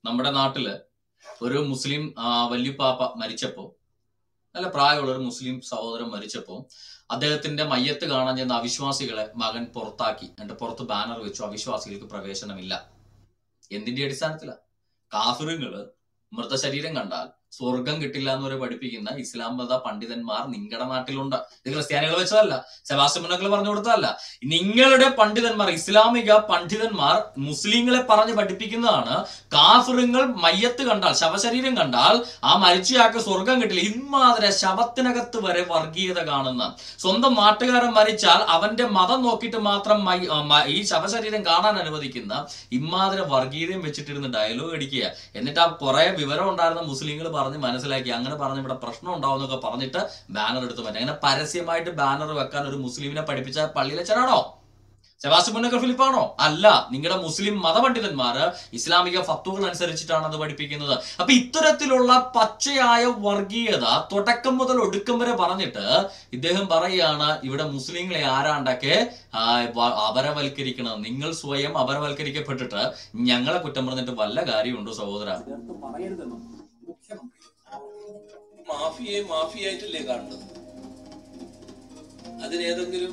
നമ്മുടെ നാട്ടില് ഒരു മുസ്ലിം ആ, വല്യുപ്പാപ്പ മരിച്ചപ്പോ നല്ല പ്രായമുള്ള ഒരു മുസ്ലിം സഹോദരൻ മരിച്ചപ്പോ അദ്ദേഹത്തിന്റെ മയ്യത്ത് കാണാൻ ചെന്ന അവിശ്വാസികളെ മകൻ പുറത്താക്കി എന്നിട്ട് പുറത്ത് ബാനർ വെച്ചു അവിശ്വാസികൾക്ക് പ്രവേശനമില്ല എന്തിന്റെ അടിസ്ഥാനത്തിലാ കാഫിറുകള് മൃതശരീരം കണ്ടാൽ സ്വർഗം കിട്ടില്ല എന്ന് വരെ പഠിപ്പിക്കുന്ന ഇസ്ലാം മത പണ്ഡിതന്മാർ നിങ്ങളുടെ നാട്ടിലുണ്ട് ഇത് ക്രിസ്ത്യാനികൾ വെച്ചതല്ല സെബാസ്റ്റ്യൻ മുന്നക്കൾ പറഞ്ഞു കൊടുത്തതല്ല നിങ്ങളുടെ പണ്ഡിതന്മാർ ഇസ്ലാമിക പണ്ഡിതന്മാർ മുസ്ലിങ്ങളെ പറഞ്ഞ് പഠിപ്പിക്കുന്നതാണ് കാഫിറുങ്ങൾ മയ്യത്ത് കണ്ടാൽ ശവശരീരം കണ്ടാൽ ആ മരിച്ചയാൾക്ക് സ്വർഗം കിട്ടില്ല ഇമാതിരെ ശവത്തിനകത്ത് വരെ വർഗീയത കാണുന്ന സ്വന്തം നാട്ടുകാരൻ മരിച്ചാൽ അവന്റെ മതം നോക്കിയിട്ട് മാത്രം മൈ- ആ, മ- ഈ ശവശരീരം കാണാൻ അനുവദിക്കുന്ന ഇമാതിരെ വർഗീയതയും വെച്ചിട്ടിരുന്ന് ഡയലോഗ് അടിക്കുക എന്നിട്ട് ആ കുറെ വിവരം ഉണ്ടായിരുന്ന മുസ്ലിങ്ങൾ പറഞ്ഞ് മനസ്സിലാക്കി അങ്ങനെ പറഞ്ഞ് ഇവിടെ പ്രശ്നം ഉണ്ടാവും എന്നൊക്കെ പറഞ്ഞിട്ട് ബാനർ എടുത്ത് മാറ്റി അങ്ങനെ പരസ്യമായിട്ട് ബാനർ വെക്കാൻ ഒരു മുസ്ലിമിനെ പഠിപ്പിച്ച പള്ളിയിലച്ചനാണോ സെബാസ്റ്റ്യൻ മുന്നക്കർ ഫിലിപ്പാണോ അല്ല നിങ്ങളുടെ മുസ്ലിം മതപണ്ഡിതന്മാര് ഇസ്ലാമിക ഫത്തുകൾ അനുസരിച്ചിട്ടാണ് അത് പഠിപ്പിക്കുന്നത് അപ്പൊ ഇത്തരത്തിലുള്ള പച്ചയായ വർഗീയത തുടക്കം മുതൽ ഒടുക്കം വരെ പറഞ്ഞിട്ട് ഇദ്ദേഹം പറയുകയാണ് ഇവിടെ മുസ്ലിങ്ങളെ ആരാണ്ടൊക്കെ ആ, വ- അപരവൽക്കരിക്കണം നിങ്ങൾ സ്വയം അപരവൽക്കരിക്കപ്പെട്ടിട്ട് ഞങ്ങളെ കുറ്റം പറഞ്ഞിട്ട് വല്ല കാര്യമുണ്ടോ സഹോദര ചേർത്ത് പറയരുതെന്നും മുഖ്യമന്ത്രി മാഫിയെ മാഫിയായിട്ടല്ലേ കാണുന്നത് അതിനേതെങ്കിലും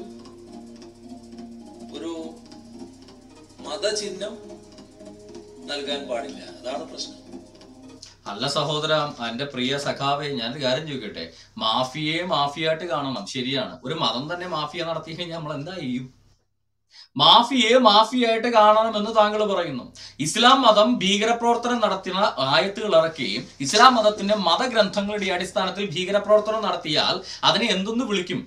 ഒരു മതചിഹ്നം നൽകാൻ പാടില്ല അതാണ് പ്രശ്നം അല്ല സഹോദര എന്റെ പ്രിയ സഖാവെ ഞാനൊരു കാര്യം ചോദിക്കട്ടെ മാഫിയയെ മാഫിയായിട്ട് കാണണം ശരിയാണ് ഒരു മതം തന്നെ മാഫിയ നടത്തി കഴിഞ്ഞാൽ നമ്മൾ എന്താ ചെയ്യും മാഫിയെ മാഫിയായിട്ട് കാണണമെന്ന് താങ്കൾ പറയുന്നു ഇസ്ലാം മതം ഭീകരപ്രവർത്തനം നടത്തുന്ന ആയത്തുകൾ ഇറക്കുകയും ഇസ്ലാം മതത്തിന്റെ മതഗ്രന്ഥങ്ങളുടെ അടിസ്ഥാനത്തിൽ ഭീകരപ്രവർത്തനം നടത്തിയാൽ അതിനെ എന്തെന്ന് വിളിക്കും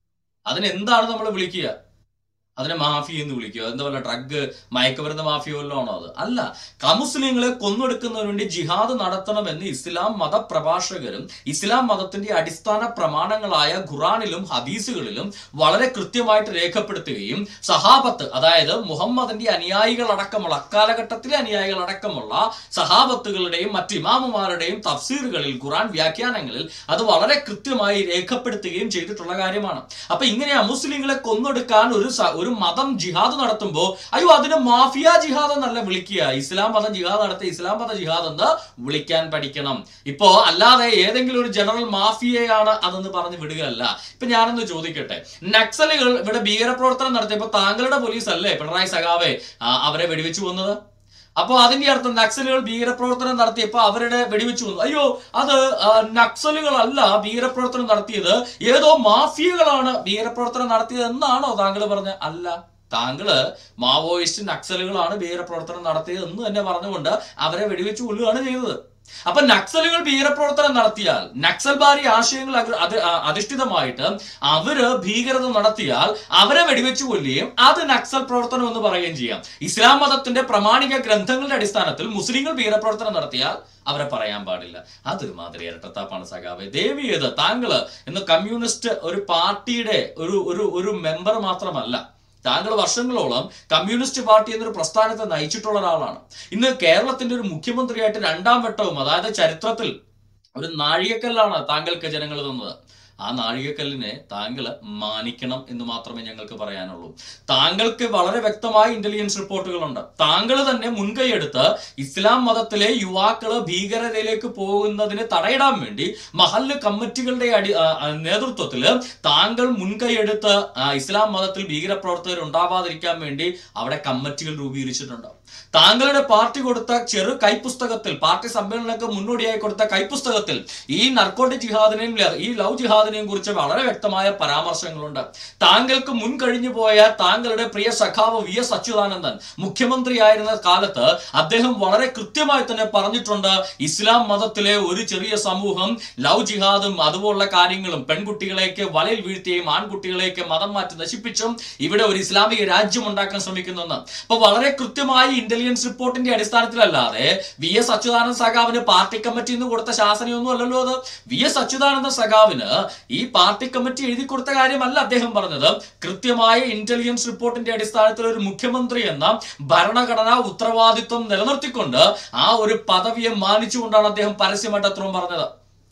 അതിന് എന്താണ് നമ്മൾ വിളിക്കുക അതിനെ മാഫി എന്ന് വിളിക്കുക എന്താ പറയുക ഡ്രഗ് മയക്കുമരുന്ന് മാഫിയ വല്ലതും ആണോ അത് അല്ല കമുസ്ലിങ്ങളെ കൊന്നൊടുക്കുന്നതിന് വേണ്ടി ജിഹാദ് നടത്തണമെന്ന് ഇസ്ലാം മതപ്രഭാഷകരും ഇസ്ലാം മതത്തിന്റെ അടിസ്ഥാന പ്രമാണങ്ങളായ ഖുറാനിലും ഹദീസുകളിലും വളരെ കൃത്യമായിട്ട് രേഖപ്പെടുത്തുകയും സഹാബത്ത് അതായത് മുഹമ്മദിന്റെ അനുയായികൾ അടക്കമുള്ള അക്കാലഘട്ടത്തിലെ അനുയായികൾ അടക്കമുള്ള സഹാബത്തുകളുടെയും മറ്റ് ഇമാമുമാരുടെയും തഫ്സീറുകളിൽ ഖുറാൻ വ്യാഖ്യാനങ്ങളിൽ അത് വളരെ കൃത്യമായി രേഖപ്പെടുത്തുകയും ചെയ്തിട്ടുള്ള കാര്യമാണ് അപ്പൊ ഇങ്ങനെ അമുസ്ലിങ്ങളെ കൊന്നൊടുക്കാൻ ഒരു സ- ഒരു മതം ജിഹാദ് നടത്തുമ്പോ അയ്യോ അതിന് മാഫിയ ജിഹാദ് എന്നല്ല വിളിക്കുക ഇസ്ലാം മതം ജിഹാദ് നടത്തി ഇസ്ലാം മത ജിഹാദ് എന്ന് വിളിക്കാൻ പഠിക്കണം ഇപ്പോ അല്ലാതെ ഏതെങ്കിലും ഒരു ജനറൽ മാഫിയയാണ് അതെന്ന് പറഞ്ഞ് വിടുകയല്ല ഇപ്പൊ ഞാനൊന്ന് ചോദിക്കട്ടെ നക്സലുകൾ ഇവിടെ ഭീകരപ്രവർത്തനം നടത്തിയപ്പോ താങ്കളുടെ പോലീസ് അല്ലേ പിണറായി സഖാവെ ആ, അവരെ വെടിവെച്ചു കൊന്നത് അപ്പൊ അതിന്റെ അർത്ഥം നക്സലുകൾ ഭീകരപ്രവർത്തനം നടത്തിയപ്പോ അവരുടെ വെടിവെച്ചു കൊന്നു അയ്യോ അത് ആ, നക്സലുകളല്ല ഭീകരപ്രവർത്തനം നടത്തിയത് ഏതോ മാഫിയകളാണ് ഭീകരപ്രവർത്തനം നടത്തിയത് എന്നാണോ താങ്കൾ പറഞ്ഞ അല്ല താങ്കള് മാവോയിസ്റ്റ് നക്സലുകളാണ് ഭീകരപ്രവർത്തനം നടത്തിയത് എന്ന് തന്നെ പറഞ്ഞുകൊണ്ട് അവരെ വെടിവെച്ച് കൊല്ലുകയാണ് ചെയ്തത് അപ്പൊ നക്സലുകൾ ഭീകരപ്രവർത്തനം നടത്തിയാൽ നക്സൽബാരി ആശയങ്ങൾ അഗ്ര- അത് ആ, അധിഷ്ഠിതമായിട്ട് അവര് ഭീകരത നടത്തിയാൽ അവരെ വെടിവെച്ച് കൊല്ലുകയും അത് നക്സൽ പ്രവർത്തനം എന്ന് പറയുകയും ചെയ്യാം ഇസ്ലാം മതത്തിന്റെ പ്രമാണിക ഗ്രന്ഥങ്ങളുടെ അടിസ്ഥാനത്തിൽ മുസ്ലിങ്ങൾ ഭീകരപ്രവർത്തനം നടത്തിയാൽ അവരെ പറയാൻ പാടില്ല അതൊരു മാതിരി ഇരട്ടത്താപ്പാണ് സഖാവെ ദേവിയത് താങ്കള് ഇന്ന് കമ്മ്യൂണിസ്റ്റ് ഒരു പാർട്ടിയുടെ ഒരു ഒരു ഒരു മെമ്പർ മാത്രമല്ല താങ്കൾ വർഷങ്ങളോളം കമ്മ്യൂണിസ്റ്റ് പാർട്ടി എന്നൊരു പ്രസ്ഥാനത്തെ നയിച്ചിട്ടുള്ള ഒരാളാണ് ഇന്ന് കേരളത്തിന്റെ ഒരു മുഖ്യമന്ത്രിയായിട്ട് രണ്ടാം വട്ടവും അതായത് ചരിത്രത്തിൽ ഒരു നാഴികക്കല്ലാണ് താങ്കൾക്ക് ജനങ്ങൾ തന്നത് ആ നാഴികക്കല്ലിനെ താങ്കൾ മാനിക്കണം എന്ന് മാത്രമേ ഞങ്ങൾക്ക് പറയാനുള്ളൂ താങ്കൾക്ക് വളരെ വ്യക്തമായ ഇന്റലിജൻസ് റിപ്പോർട്ടുകളുണ്ട് താങ്കൾ തന്നെ മുൻകൈയെടുത്ത് ഇസ്ലാം മതത്തിലെ യുവാക്കള് ഭീകരതയിലേക്ക് പോകുന്നതിന് തടയിടാൻ വേണ്ടി മഹല്ല് കമ്മിറ്റികളുടെ അടി ആ, ആ, നേതൃത്വത്തില് താങ്കൾ മുൻകൈയെടുത്ത് ആ, ഇസ്ലാം മതത്തിൽ ഭീകരപ്രവർത്തകർ ഉണ്ടാവാതിരിക്കാൻ വേണ്ടി അവിടെ കമ്മിറ്റികൾ രൂപീകരിച്ചിട്ടുണ്ട് താങ്കളുടെ പാർട്ടി കൊടുത്ത ചെറു കൈപ്പുസ്തകത്തിൽ പാർട്ടി സമ്മേളനങ്ങൾക്ക് മുന്നോടിയായി കൊടുത്ത കൈപ്പുസ്തകത്തിൽ ഈ നർക്കോട്ടിക് ജിഹാദിനെയും ല- ഈ ലവ് ജിഹാദിനെയും കുറിച്ച് വളരെ വ്യക്തമായ പരാമർശങ്ങളുണ്ട് താങ്കൾക്ക് മുൻ കഴിഞ്ഞു പോയ താങ്കളുടെ പ്രിയ സഖാവ് വി എസ് അച്യുതാനന്ദൻ മുഖ്യമന്ത്രിയായിരുന്ന കാലത്ത് അദ്ദേഹം വളരെ കൃത്യമായി തന്നെ പറഞ്ഞിട്ടുണ്ട് ഇസ്ലാം മതത്തിലെ ഒരു ചെറിയ സമൂഹം ലവ് ജിഹാദും അതുപോലുള്ള കാര്യങ്ങളും പെൺകുട്ടികളെയൊക്കെ വലയിൽ വീഴ്ത്തിയും ആൺകുട്ടികളെയൊക്കെ മതം മാറ്റി നശിപ്പിച്ചും ഇവിടെ ഒരു ഇസ്ലാമിക രാജ്യം ഉണ്ടാക്കാൻ ശ്രമിക്കുന്നെന്ന് അപ്പൊ വളരെ കൃത്യമായി ഇന്റലിജൻസ് റിപ്പോർട്ടിന്റെ അടിസ്ഥാനത്തിലല്ലാതെ വി എസ് അച്യുതാനന്ദ സഖാവിന് പാർട്ടി കമ്മിറ്റി നിന്ന് കൊടുത്ത ശാസനയൊന്നും അല്ലല്ലോ അത് വി എസ് അച്യുതാനന്ദ സഖാവിന് ഈ പാർട്ടി കമ്മിറ്റി എഴുതി കൊടുത്ത കാര്യമല്ല അദ്ദേഹം പറഞ്ഞത് കൃത്യമായ ഇന്റലിജൻസ് റിപ്പോർട്ടിന്റെ അടിസ്ഥാനത്തിൽ ഒരു മുഖ്യമന്ത്രി എന്ന ഭരണഘടനാ ഉത്തരവാദിത്വം നിലനിർത്തിക്കൊണ്ട് ആ ഒരു പദവിയെ മാനിച്ചുകൊണ്ടാണ് അദ്ദേഹം പരസ്യമായിട്ട് അത്രയും പറഞ്ഞത്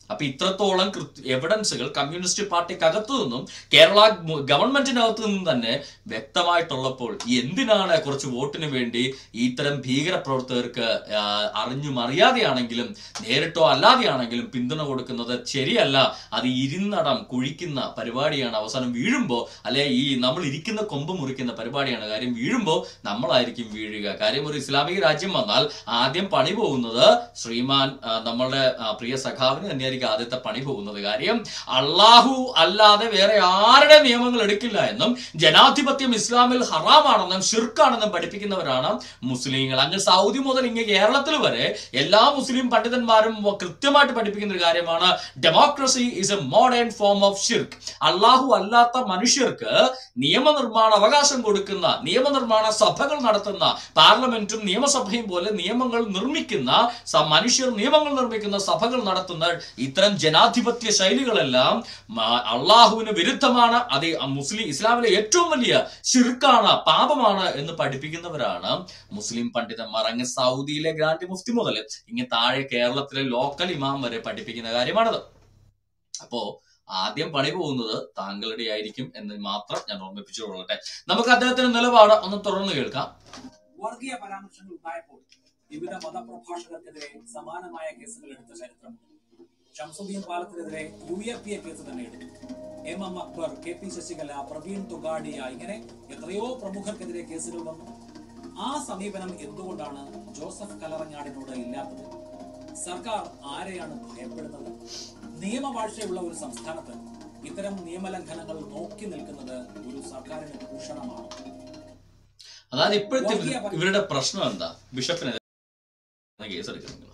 അപ്പൊ ഇത്രത്തോളം എവിഡൻസുകൾ കമ്മ്യൂണിസ്റ്റ് പാർട്ടിക്കകത്തു നിന്നും കേരള മു- ഗവൺമെന്റിനകത്തു നിന്നും തന്നെ വ്യക്തമായിട്ടുള്ളപ്പോൾ എന്തിനാണ് കുറച്ച് വോട്ടിന് വേണ്ടി ഇത്തരം ഭീകര പ്രവർത്തകർക്ക് ആ, അറിഞ്ഞും അറിയാതെയാണെങ്കിലും നേരിട്ടോ അല്ലാതെയാണെങ്കിലും പിന്തുണ കൊടുക്കുന്നത് ശരിയല്ല അത് ഇരുന്നടം കുഴിക്കുന്ന പരിപാടിയാണ് അവസാനം വീഴുമ്പോൾ അല്ലെ ഈ നമ്മൾ ഇരിക്കുന്ന കൊമ്പ് മുറിക്കുന്ന പരിപാടിയാണ് കാര്യം വീഴുമ്പോൾ നമ്മളായിരിക്കും വീഴുക കാര്യം ഒരു ഇസ്ലാമിക രാജ്യം വന്നാൽ ആദ്യം പണി പോകുന്നത് ശ്രീമാൻ ആ, നമ്മളുടെ ആ, പ്രിയ സഖാവിന് തന്നെയായിരിക്കും ആദ്യത്തെ പണി പോകുന്നത് കാര്യം അള്ളാഹു അല്ലാതെ വേറെ ആരുടെ നിയമങ്ങൾ എടുക്കില്ല എന്നും ജനാധിപത്യം ഇസ്ലാമിൽ ഹറാമാണെന്നും ഷിർക്കാണെന്നും പഠിപ്പിക്കുന്നവരാണ് മുസ്ലിങ്ങൾ അങ്ങ് സൗദി മുതൽ ഇങ്ങ് കേരളത്തിൽ വരെ എല്ലാ മുസ്ലിം പണ്ഡിതന്മാരും കൃത്യമായിട്ട് പഠിപ്പിക്കുന്ന ഒരു കാര്യമാണ് democracy is a modern form of ഷിർക്ക് അള്ളാഹു അല്ലാത്ത മനുഷ്യർക്ക് നിയമനിർമ്മാണ അവകാശം കൊടുക്കുന്ന നിയമനിർമ്മാണ സഭകൾ നടത്തുന്ന പാർലമെന്റും നിയമസഭയും പോലെ നിയമങ്ങൾ നിർമ്മിക്കുന്ന സ- മനുഷ്യർ നിയമങ്ങൾ നിർമ്മിക്കുന്ന സഭകൾ നടത്തുന്ന ഇത്തരം ജനാധിപത്യ ശൈലികളെല്ലാം മ- അള്ളാഹുവിന് വിരുദ്ധമാണ് അത് മുസ്ലിം ഇസ്ലാമിലെ ഏറ്റവും വലിയ ഷിർക്കാണ് പാപമാണ് എന്ന് പഠിപ്പിക്കുന്നവരാണ് മുസ്ലിം പണ്ഡിതന്മാർ അങ്ങ് സൗദിയിലെ ഗ്രാൻഡ് മുഫ്തി മുതൽ ഇങ്ങ് താഴെ കേരളത്തിലെ ലോക്കൽ ഇമാം വരെ പഠിപ്പിക്കുന്ന കാര്യമാണത് അപ്പോ ആദ്യം പണി പോകുന്നത് താങ്കളുടെ ആയിരിക്കും എന്ന് മാത്രം ഞാൻ ഓർമ്മിപ്പിച്ചു കൊള്ളട്ടെ നമുക്ക് അദ്ദേഹത്തിന്റെ നിലപാട് ഒന്ന് തുറന്നു കേൾക്കാം വർഗീയ പരാമർശങ്ങൾ ഉണ്ടായപ്പോൾ വിവിധ മതപ്രഭാഷകർക്കെതിരെ സമാനമായ കേസുകൾ എടുത്ത ചരിത്രമുണ്ട് ഷംസുദ്ദീൻ പാലത്തിനെതിരെ U A P A case തന്നെ എടുത്തു M M Akbar K P Sasikala Praveen Togadia ഇങ്ങനെ എത്രയോ പ്രമുഖർക്കെതിരെ കേസുകൾ വന്നു ആ സമീപനം എന്തുകൊണ്ടാണ് ജോസഫ് കലറങ്ങാടിനോട് ഇല്ലാത്തത് സർക്കാർ ആരെയാണ് ഭയപ്പെടുന്നത് നിയമവാഴ്ചയുള്ള ഒരു സംസ്ഥാനത്ത് ഇത്തരം നിയമലംഘനങ്ങൾ നോക്കി നിൽക്കുന്നത് ഒരു സർക്കാരിന് ഭൂഷണമാണോ അതായത് ഇപ്പോഴത്തെ ഇവർ- ഇവരുടെ പ്രശ്നം എന്താ ബിഷപ്പിനെതിരെ കേസ് എടുക്കും നിങ്ങൾ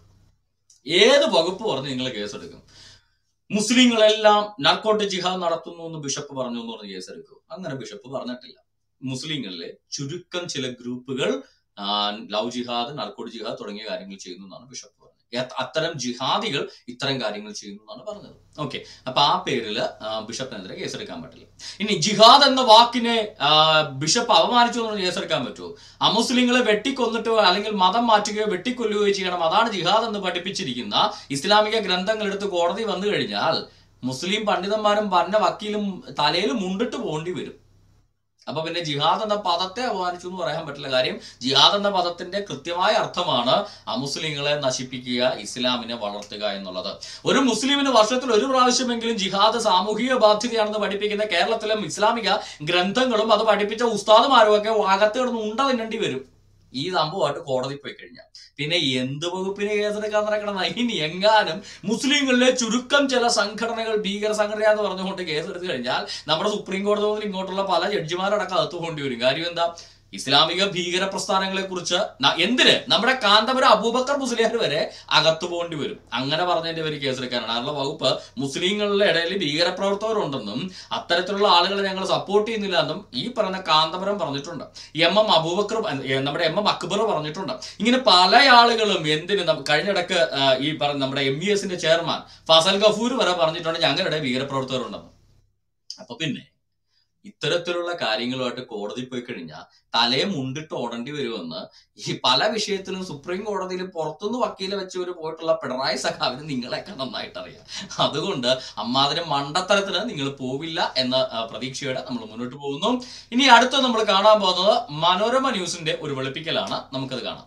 ഏത് വകുപ്പ് പറഞ്ഞ് നിങ്ങൾ കേസ് എടുക്കും മുസ്ലിങ്ങളെല്ലാം നാർക്കോട്ട് ജിഹാദ് നടത്തുന്നു എന്ന് ബിഷപ്പ് പറഞ്ഞു എന്ന് പറഞ്ഞ് കേസ് എടുക്കും അങ്ങനെ ബിഷപ്പ് പറഞ്ഞിട്ടില്ല മുസ്ലിങ്ങളിലെ ചുരുക്കം ചില ഗ്രൂപ്പുകൾ ആ, ലവ് ജിഹാദ് നർക്കോട്ട് ജിഹാദ് തുടങ്ങിയ കാര്യങ്ങൾ ചെയ്യുന്നു എന്നാണ് ബിഷപ്പ് പറഞ്ഞത് എ- അത്തരം ജിഹാദികൾ ഇത്തരം കാര്യങ്ങൾ ചെയ്യുന്നു എന്നാണ് പറഞ്ഞത് ഓക്കെ അപ്പൊ ആ പേരില് ആ, ബിഷപ്പിനെതിരെ കേസെടുക്കാൻ പറ്റില്ല ഇനി ജിഹാദ് എന്ന വാക്കിനെ ആ, ബിഷപ്പ് അപമാനിച്ചു എന്ന് കേസെടുക്കാൻ പറ്റുമോ അമുസ്ലിങ്ങളെ വെട്ടിക്കൊന്നിട്ടോ അല്ലെങ്കിൽ മതം മാറ്റുകയോ വെട്ടിക്കൊല്ലുകയോ ചെയ്യണം അതാണ് ജിഹാദ് എന്ന് പഠിപ്പിച്ചിരിക്കുന്ന ഇസ്ലാമിക ഗ്രന്ഥങ്ങൾ എടുത്ത് കോടതി വന്നു കഴിഞ്ഞാൽ മുസ്ലിം പണ്ഡിതന്മാരും പറഞ്ഞ വക്കീലും തലയിൽ മുണ്ടിട്ട് പോകേണ്ടി വരും അപ്പൊ പിന്നെ ജിഹാദ് എന്ന പദത്തെ അപമാനിച്ചു എന്ന് പറയാൻ പറ്റില്ല കാര്യം ജിഹാദ് എന്ന പദത്തിന്റെ കൃത്യമായ അർത്ഥമാണ് അമുസ്ലിങ്ങളെ നശിപ്പിക്കുക ഇസ്ലാമിനെ വളർത്തുക എന്നുള്ളത് ഒരു മുസ്ലിമിന് വർഷത്തിൽ ഒരു പ്രാവശ്യമെങ്കിലും ജിഹാദ് സാമൂഹിക ബാധ്യതയാണെന്ന് പഠിപ്പിക്കുന്ന കേരളത്തിലും ഇസ്ലാമിക ഗ്രന്ഥങ്ങളും അത് പഠിപ്പിച്ച ഉസ്താദുമാരും ഒക്കെ അകത്ത് കിടന്ന് ഉണ്ട തിന്നേണ്ടി വരും ഈ സംഭവമായിട്ട് കോടതി പോയി കഴിഞ്ഞാൽ പിന്നെ എന്ത് വകുപ്പിന് കേസെടുക്കാൻ നടക്കണം ഇനി എങ്ങാനും മുസ്ലിങ്ങളിലെ ചുരുക്കം ചില സംഘടനകൾ ഭീകര സംഘടന എന്ന് പറഞ്ഞുകൊണ്ട് കേസെടുത്തു കഴിഞ്ഞാൽ നമ്മുടെ സുപ്രീം കോടതി മുതൽ ഇങ്ങോട്ടുള്ള പല ജഡ്ജിമാരടക്കം അകത്ത് പോകേണ്ടി വരും കാര്യം എന്താ ഇസ്ലാമിക ഭീകര പ്രസ്ഥാനങ്ങളെ കുറിച്ച് എന്തിന് നമ്മുടെ കാന്തപുരം അബൂബക്കർ മുസ്ലിയാർ വരെ അകത്തു പോകേണ്ടി വരും അങ്ങനെ പറഞ്ഞതിന്റെ പേര് കേസെടുക്കാനാണ് അതിനുള്ള വകുപ്പ് മുസ്ലിങ്ങളുടെ ഇടയിൽ ഭീകരപ്രവർത്തകരുണ്ടെന്നും അത്തരത്തിലുള്ള ആളുകളെ ഞങ്ങൾ സപ്പോർട്ട് ചെയ്യുന്നില്ല എന്നും ഈ പറയുന്ന കാന്തപുരം പറഞ്ഞിട്ടുണ്ട് എം എം അബൂബക്കർ ഏ, നമ്മുടെ എം എം അക്ബർ പറഞ്ഞിട്ടുണ്ട് ഇങ്ങനെ പല ആളുകളും എന്തിന് നം- കഴിഞ്ഞിടക്ക് ആ, ഈ പറഞ്ഞ നമ്മുടെ എം ഇ എസിന്റെ ചെയർമാൻ ഫസൽ ഗഫൂർ വരെ പറഞ്ഞിട്ടുണ്ട് ഞങ്ങളുടെ ഭീകരപ്രവർത്തകരുണ്ടെന്ന് അപ്പൊ പിന്നെ ഇത്തരത്തിലുള്ള കാര്യങ്ങളുമായിട്ട് കോടതി പോയി കഴിഞ്ഞാൽ തലയെ മുണ്ടിട്ട് ഓടേണ്ടി വരുമെന്ന് ഈ പല വിഷയത്തിലും സുപ്രീം കോടതിയിൽ പുറത്തുനിന്ന് വക്കീലെ വെച്ചവര് പോയിട്ടുള്ള പിണറായി സഖാവിന് നിങ്ങളെയൊക്കെ നന്നായിട്ട് അറിയാം അതുകൊണ്ട് അമ്മാതിരി മണ്ടത്തരത്തിന് നിങ്ങൾ പോവില്ല എന്ന ആ, പ്രതീക്ഷയോടെ നമ്മൾ മുന്നോട്ട് പോകുന്നു ഇനി അടുത്ത നമ്മൾ കാണാൻ പോകുന്നത് മനോരമ ന്യൂസിന്റെ ഒരു വെളുപ്പിക്കലാണ് നമുക്കത് കാണാം